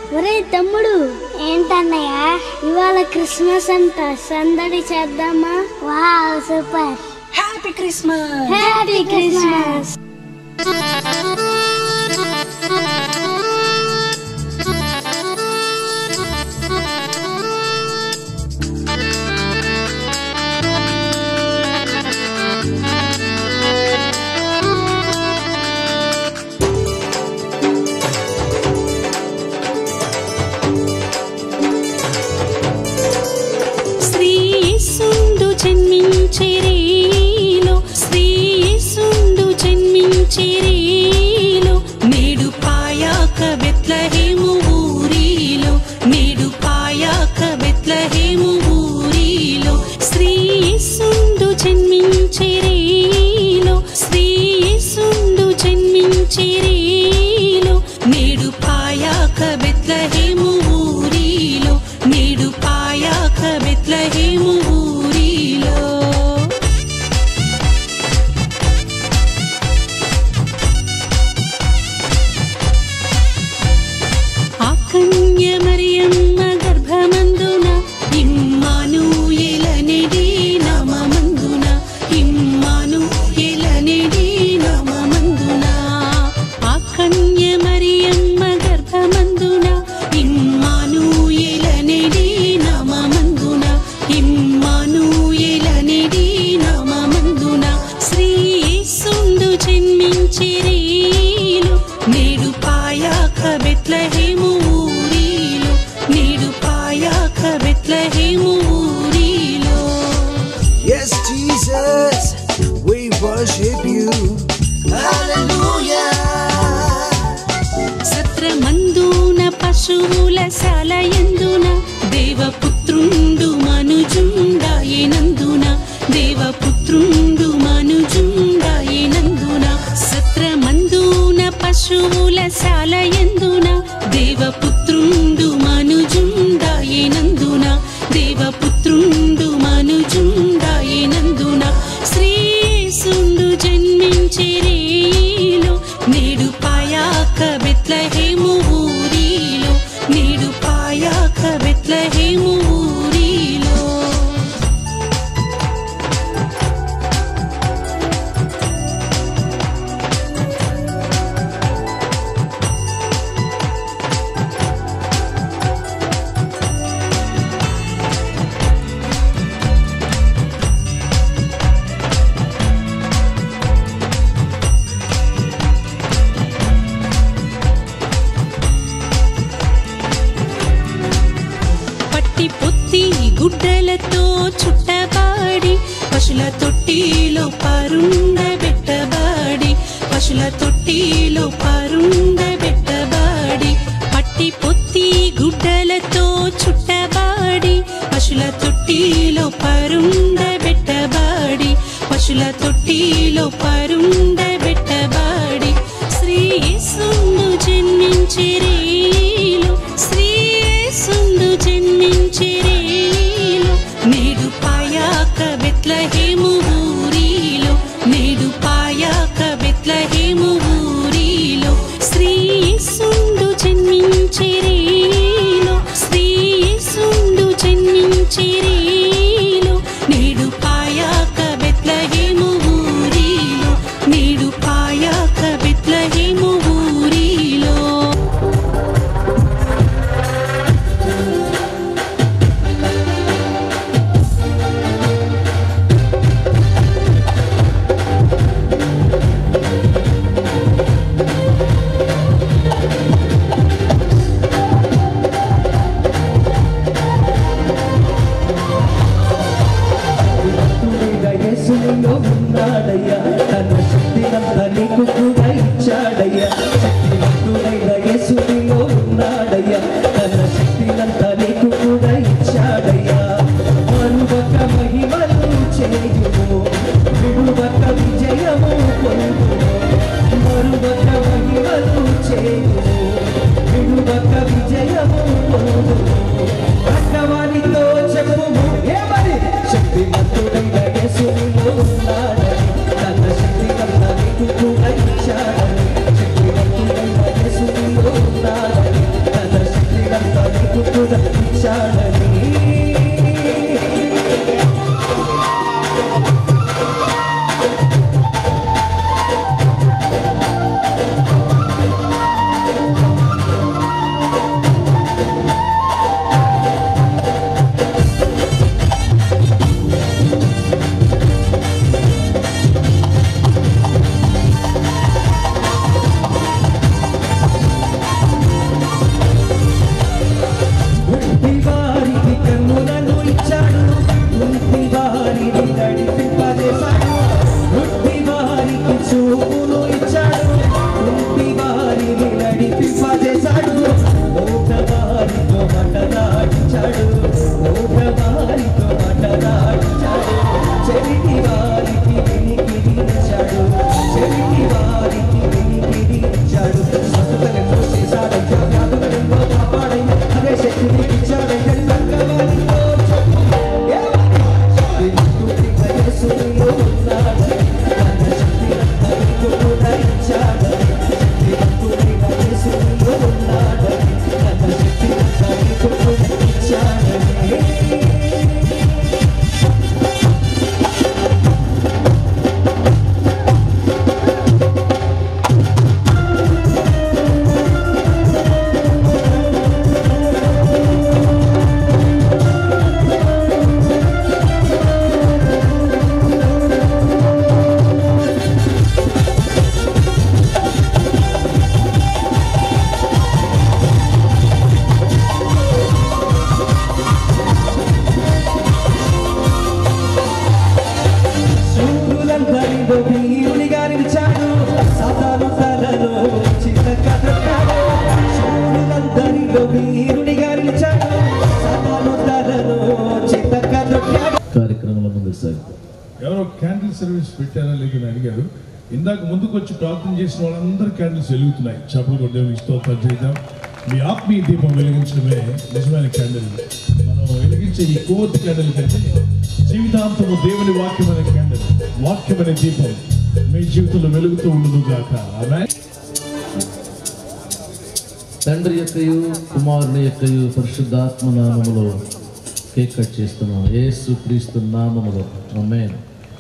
ఒరే తమ్ముడు ఏంటన్నయ్య ఇవాళ క్రిస్మస్ అంట సందడి చేద్దామా wow super happy Christmas happy Christmas Shri యేసుండు జన్మించిరేలో శ్రీ యేసుండు జన్మించిరేలో నేడు పాయాక బెత్లహేము ఊరిలో నేడు పాయాక బెత్లహేము ఊరిలో శ్రీ యేసుండు జన్మించిరేలో శ్రీ యేసుండు జన్మించిరేలో నేడు పాయాక బెత్లహేము ఊరిలో నేడు పాయాక బెత్లహేము ఊరిలో ఆ కన్య మరియమ్మ గర్భమందున ఇమ్మాను ఎలనిడి నామమందున ఇమ్మాను ఎలనిడి నామమందున ఆ కన్య మరియమ్మ గర్భమందున ఇమ్మాను ఎలనిడి నామమందున ఇమ్మాను ఎలనిడి నామమందున శ్రీ యేసుండు జన్మించిరేలు నేడు పాయాక బెత్లహేము ఊరిలో నేడు పాయాక బెత్లహేము ఊరిలో Yes, Jesus, we worship you. Hallelujah. సత్రమందున పశువుల శాలయందున దేవపుత్రుండు మనుజుండాయనందున దేవపుత్రుండు మనుజుండాయనందున సత్రమందున పశువుల శాలయందున దేవపుత్రుండు మనుజుండాయనందున దేవపుత్రుండు మనుజుండాయనందున శ్రీసుండు జన్మించిరేలో నేడు పాయాక బెత్లహేము ఊరిలో నేడు పాయాక బెత్లహేము ఊరిలో పట్టి పొత్తి గుడ్డలతో చుట్టబాడి పశుల తొట్టిలో పరుండబెట్టబాడి పశుల తొట్టిలో పరుండబెట్టబాడి పట్టి పొత్తి గుడ్డలతో చుట్టబాడి పశుల తొట్టిలో పరుండబెట్టబాడి పశుల తొట్టిలో పరుండబెట్టబాడి శ్రీ యేసును జన్మించిరేలో శ్రీ యేసును జన్మించిరేలో నేడు పాయాక బెత్లహేము ఊరిలో నేడు పాయాక బెత్లహేము ఊరిలో శ్రీ యేసుండు జన్మించిరేలో శ్రీ యేసుండు జన్మించిరేలో నేడు పాయాక బెత్లహేము ఊరిలో నేడు పాయాక బెత్లహేము ఊరిలో ఇచ్చాడని ఉంటి వారికి కన్నులను ఇచ్చాడు ఉంటి వారిని నడిపింపజేశాడు ఉంటి వారికి చూపును ఇచ్చాడు ఉంటి వారిని నడిపింపజేశాడు మూట వారితో మటలాడించాడు మూట వారితో మటలాడించాడు చెవిటి వారికి వినికిడి ఇచ్చాడు చెవిటి వారికి వినికిడి ఇచ్చాడు స్వస్థతలెన్నో చేశాడయ్యా వ్యాధులెన్నో కాపాడయ్యా అదే శక్తిని ఇచ్చాడయ్యా సంగవారితో శూరులందరిలో వీరునిగా నిలిచాడు సాతాను తలలో చిన్నక దొక్కాడు శూరులందరిలో వీరునిగా నిలిచాడు సాతాను తలలో చిన్నక దొక్కాడు కార్యక్రమంలో ముందుకు సాగుతాం ఎవరో క్యాండిల్ సర్వీస్ పెట్టారా లేదని అడిగారు ఇందాక ముందుకు వచ్చి ప్రార్థన చేసిన వాళ్ళందరూ క్యాండిల్స్ వెలుగుతున్నాయి చప్పలు కూడా దేవునికి స్తోత్రం చేద్దాం మీ ఆత్మీయ దీపం వెలిగించడమే నిజమైన క్యాండిల్ మనం వెలిగించే ఈ కోర్టు క్యాండిల్ కంటే జీవితాంతము దేవుని వాక్యం అనే క్యాండిల్ వాక్యం అనే దీపం మీ జీవితంలో వెలుగుతూ ఉండును గాక ఆమె తండ్రి యొక్కయు కుమారుని యొక్కయు పరిశుద్ధాత్మ నామములో కేక్ కట్ చేస్తున్నాం యేసు క్రీస్తు నామములో ఆమేన్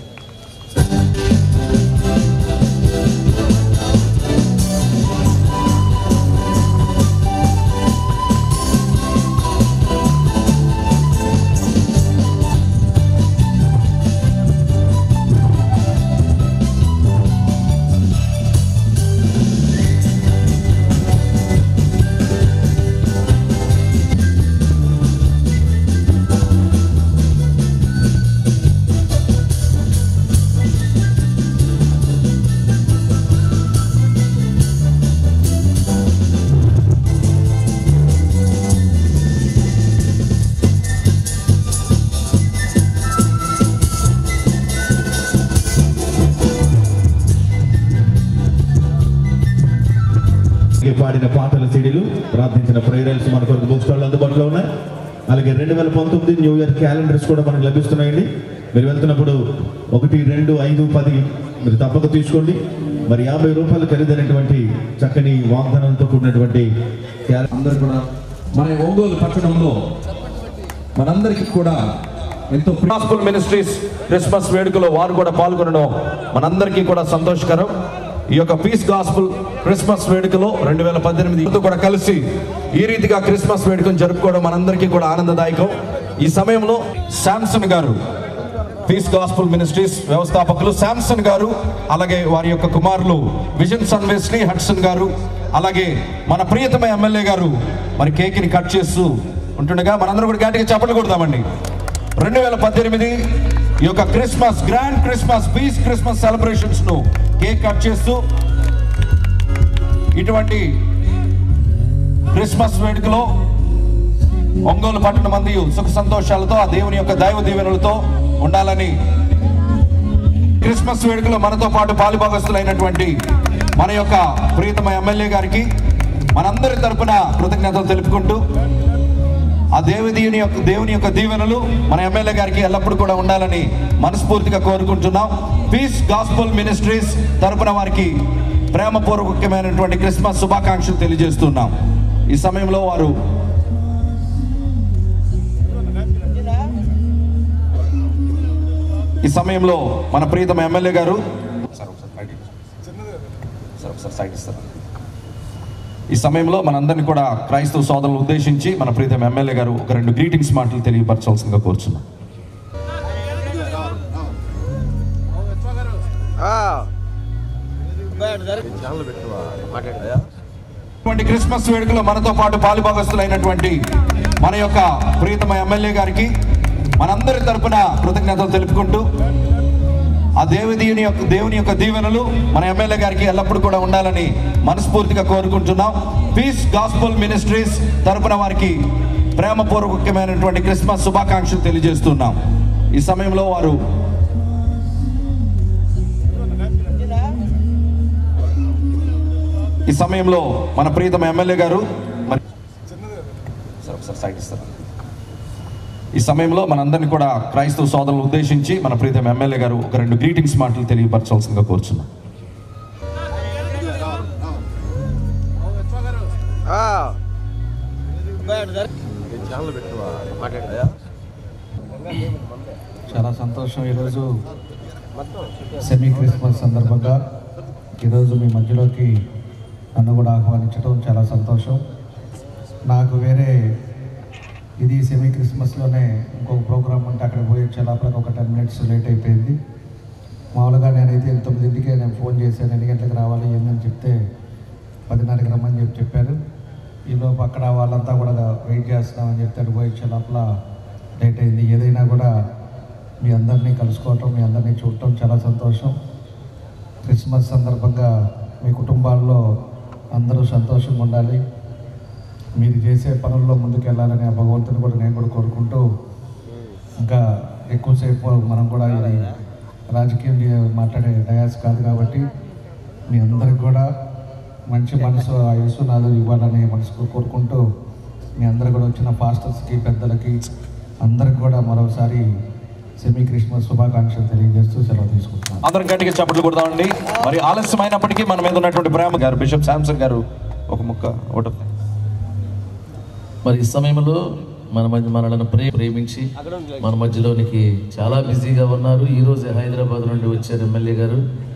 ఈ పాడిన పాటల సీడీలు ప్రార్థించిన ప్రేయర్స్ మన కొరకు బుక్ స్టాల్ అందుబాటులో ఉన్నాయి అలాగే రెండు వేల పంతొమ్మిది న్యూ ఇయర్ క్యాలెండర్స్ కూడా మనకు లభిస్తున్నాయండి మీరు వెళ్తున్నప్పుడు ఒకటి రెండు ఐదు పది మీరు తప్పక తీసుకోండి మరి యాభై రూపాయలు ఖరీదైనటువంటి చక్కని వాగ్దానంతో కూడినటువంటి క్యాలెండర్ అందరు కూడా మన ఒంగోలు పట్టణంలో మనందరికీ కూడా ఎంతో గాస్పుల్ మినిస్ట్రీస్ క్రిస్మస్ వేడుకలో వారు కూడా పాల్గొనడం మనందరికీ కూడా సంతోషకరం ఈ యొక్క పీస్ గాస్పుల్ క్రిస్మస్ వేడుకలో రెండు వేల పద్దెనిమిది కూడా కలిసి ఈ రీతిగా క్రిస్మస్ వేడుకను జరుపుకోవడం మనందరికీ కూడా ఆనందదాయకం ఈ సమయంలో శాంసన్ గారు పీస్ గాస్పుల్ మినిస్ట్రీస్ వ్యవస్థాపకులు శాంసన్ గారు అలాగే వారి యొక్క కుమారులు విజన్ సన్వేస్లీ హడ్సన్ గారు అలాగే మన ప్రియతమ ఎమ్మెల్యే గారు మరి కేక్ని కట్ చేస్తూ ఉంటుండగా మనందరం కూడా గట్టిగా చప్పట్లు కొడదామండి రెండు వేల పద్దెనిమిది ఈ యొక్క Christmas grand Christmas peace Christmas celebrations ను కేక్ కట్ చేస్తూ ఇటువంటి క్రిస్మస్ వేడుకలో ఒంగోలు పట్టణ మంది సుఖ సంతోషాలతో ఆ దేవుని యొక్క దైవ దీవెనలతో ఉండాలని క్రిస్మస్ వేడుకలో మనతో పాటు పాలుభాగస్తులైనటువంటి మన యొక్క ప్రియతమ ఎమ్మెల్యే గారికి మనందరి తరపున కృతజ్ఞతలు తెలుపుకుంటూ ఆ దేవదీయుని యొక్క దేవుని యొక్క దీవెనలు మన ఎమ్మెల్యే గారికి ఎల్లప్పుడూ కూడా ఉండాలని మనస్ఫూర్తిగా కోరుకుంటున్నాం పీస్ గాస్పుల్ మినిస్ట్రీస్ తరపున వారికి ప్రేమపూర్వకమైనటువంటి క్రిస్మస్ శుభాకాంక్షలు తెలియజేస్తున్నాం ఈ సమయంలో వారు ఈ సమయంలో మన ప్రీతమ ఎమ్మెల్యే గారు సార్ ఒకసారి బయటికి సార్ ఒకసారి సైడ్ ఇస్తారు ఈ సమయంలో మనందరినీ కూడా క్రైస్తవ సోదరులను ఉద్దేశించి మన ప్రీతం ఎమ్మెల్యే గారు ఒక రెండు గ్రీటింగ్స్ మాటలు తెలియపరచాల్సిందిగా కోరుచున్నాం ఇటువంటి క్రిస్మస్ వేడుకలో మనతో పాటు పాలుభాగస్తులైనటువంటి మన యొక్క ప్రియతమ ఎమ్మెల్యే గారికి మనందరి తరపున కృతజ్ఞతలు తెలుపుకుంటూ ఆ దేవుని యొక్క దేవుని యొక్క దీవెనలు మన ఎమ్మెల్యే గారికి ఎల్లప్పుడూ కూడా ఉండాలని మనస్ఫూర్తిగా కోరుకుంటున్నాం పీస్ గాస్పుల్ మినిస్ట్రీస్ తరపున వారికి ప్రేమపూర్వకమైనటువంటి క్రిస్మస్ శుభాకాంక్షలు తెలియజేస్తున్నాం ఈ సమయంలో వారు ఈ సమయంలో మన ప్రీతమ ఎమ్మెల్యే గారు మరి సార్ ఒకసారి సైడ్ ఇస్తారు ఈ సమయంలో మనందరినీ కూడా క్రైస్తవ సోదరులను ఉద్దేశించి మన ప్రీతం ఎమ్మెల్యే గారు ఒక రెండు గ్రీటింగ్స్ మాటలు తెలియపరచాల్సిందిగా కోరుచున్నాం చాలా సంతోషం ఈరోజు సెమీ క్రిస్మస్ సందర్భంగా ఈరోజు మీ మధ్యలోకి నన్ను కూడా ఆహ్వానించడం చాలా సంతోషం నాకు వేరే ఇది సెమీ క్రిస్మస్లోనే ఇంకొక ప్రోగ్రామ్ ఉంటే అక్కడ పోయి వచ్చే లోపల ఒక టెన్ మినిట్స్ లేట్ అయిపోయింది మామూలుగా నేనైతే తొమ్మిదింటికే నేను ఫోన్ చేశాను ఎన్ని గంటలకు రావాలి ఏందని చెప్తే పదిన్నరకి రమ్మని చెప్పి చెప్పారు ఈలోపు అక్కడ వాళ్ళంతా కూడా వెయిట్ చేస్తున్నామని చెప్తే అటు పోయి వచ్చే లోపల లేట్ అయింది ఏదైనా కూడా మీ అందరినీ కలుసుకోవటం మీ అందరినీ చూడటం చాలా సంతోషం క్రిస్మస్ సందర్భంగా మీ కుటుంబాల్లో అందరూ సంతోషంగా ఉండాలి మీరు చేసే పనుల్లో ముందుకు వెళ్ళాలని ఆ భగవంతుని కూడా నేను కూడా కోరుకుంటూ ఇంకా ఎక్కువసేపు మనం కూడా ఇది రాజకీయం చే- మాట్లాడే డయాస్ కాదు కాబట్టి మీ అందరికి కూడా మంచి మనసు ఆ యేసునాథు ఇవ్వాలని మనసు కోరుకుంటూ మీ అందరు కూడా వచ్చిన పాస్టర్స్కి పెద్దలకి అందరికి కూడా మరోసారి సెమీ క్రిస్మస్ శుభాకాంక్షలు తెలియజేస్తూ సెలవు తీసుకుంటున్నాను అందరం గట్టిగా చప్పట్లు కొడదామండి మరి ఆలస్యమైనప్పటికీ మన మీద ఉన్నటువంటి ప్రేమ గారు బిషప్ శాంసన్ గారు ఒక ముక్క ఒకటి మరి ఈ సమయంలో మన మధ్య మనలను ప్రే ప్రేమించి మన మధ్యలోనికి చాలా బిజీగా ఉన్నారు ఈ రోజు హైదరాబాద్ నుండి వచ్చారు ఎమ్మెల్యే గారు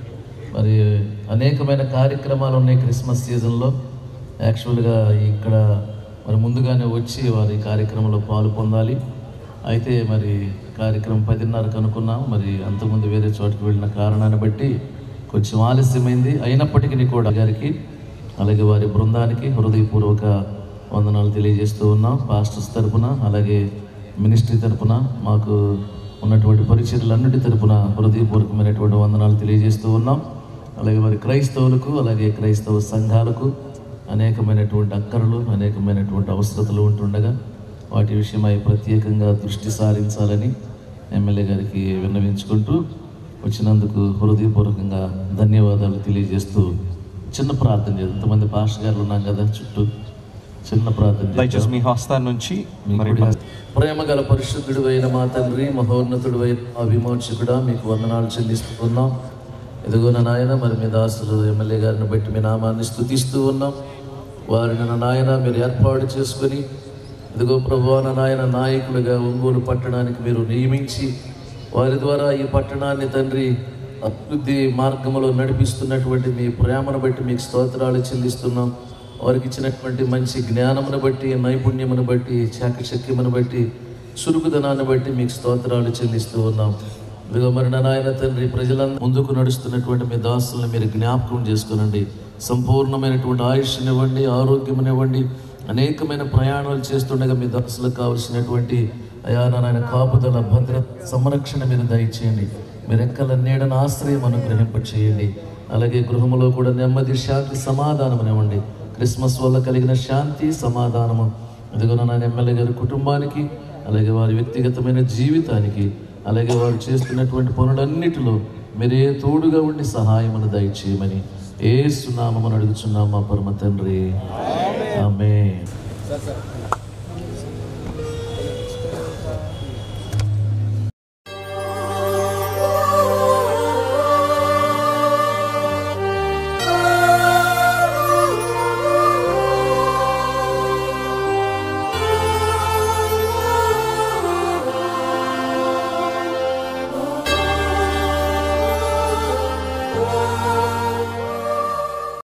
మరి అనేకమైన కార్యక్రమాలు ఉన్నాయి క్రిస్మస్ సీజన్లో యాక్చువల్గా ఇక్కడ మరి ముందుగానే వచ్చి వారి కార్యక్రమంలో పాలు పొందాలి అయితే మరి కార్యక్రమం పదిన్నరకు అనుకున్నాం మరి అంతకుముందు వేరే చోటుకి వెళ్ళిన కారణాన్ని బట్టి కొంచెం ఆలస్యమైంది అయినప్పటికీ కూడా గారికి అలాగే వారి బృందానికి హృదయపూర్వక వందనాలు తెలియజేస్తూ ఉన్నాం పాస్టర్స్ తరపున అలాగే మినిస్ట్రీ తరపున మాకు ఉన్నటువంటి పరిచర్లన్నిటి తరపున హృదయపూర్వకమైనటువంటి వందనాలు తెలియజేస్తూ ఉన్నాం అలాగే మరి క్రైస్తవులకు అలాగే క్రైస్తవ సంఘాలకు అనేకమైనటువంటి అక్కరలు అనేకమైనటువంటి అవసరతలు ఉంటుండగా వాటి విషయమై ప్రత్యేకంగా దృష్టి సారించాలని ఎమ్మెల్యే గారికి విన్నవించుకుంటూ వచ్చినందుకు హృదయపూర్వకంగా ధన్యవాదాలు తెలియజేస్తూ చిన్న ప్రార్థన చేద్దాం ఇంతమంది పాస్టర్ గారు ఉన్నాం కదా చుట్టూ చిన్న ప్రార్థన చేద్దాం. దయచేసి మీ హస్తాన్ని నుంచి మరి ప్రేమ గల పరిశుద్ధుడు అయిన మా తండ్రి మహోన్నతుడు అయిన మా విమోచకుడా మీకు వందనాలు చెల్లిస్తున్నాం ఎదుగో నా నాయన మరి మీ దాసులు ఎమ్మెల్యే గారిని బట్టి మీ నామాన్ని స్థుతిస్తూ ఉన్నాం వారిని నా నాయన మీరు ఏర్పాటు చేసుకొని ఇదిగో ప్రభు నా నాయన నాయకులుగా ఒంగోలు పట్టణానికి మీరు నియమించి వారి ద్వారా ఈ పట్టణాన్ని తండ్రి అభివృద్ధి మార్గంలో నడిపిస్తున్నటువంటి మీ ప్రేమను బట్టి మీకు స్తోత్రాలు చెల్లిస్తున్నాం వారికి ఇచ్చినటువంటి మంచి జ్ఞానమును బట్టి నైపుణ్యమును బట్టి చాకచక్యమును బట్టి చురుకుదనాన్ని బట్టి మీకు స్తోత్రాలు చెల్లిస్తూ ఉన్నాం ఇదిగో మరి నా నాయన తండ్రి ప్రజలందరూ ముందుకు నడుస్తున్నటువంటి మీ దాసులను మీరు జ్ఞాపకం చేసుకునండి సంపూర్ణమైనటువంటి ఆయుష్నివ్వండి ఆరోగ్యమునివ్వండి అనేకమైన ప్రయాణాలు చేస్తుండగా మీ దాసులకు కావలసినటువంటి అయా నాయన కాపుదల భద్రత సంరక్షణ మీరు దయచేయండి మీరు ఎక్కల నీడన ఆశ్రయం అనుగ్రహింప చేయండి అలాగే గృహములో కూడా నెమ్మది శాంతి సమాధానం ఇవ్వండి క్రిస్మస్ వల్ల కలిగిన శాంతి సమాధానము ఇదిగో నా ఎమ్మెల్యే గారి కుటుంబానికి అలాగే వారి వ్యక్తిగతమైన జీవితానికి అలాగే వారు చేస్తున్నటువంటి పనులన్నిటిలో మీరే తోడుగా ఉండి సహాయమును దయచేయమని ఏ సునామని అడుగుచున్నాం మా పరమ తండ్రి ఆమె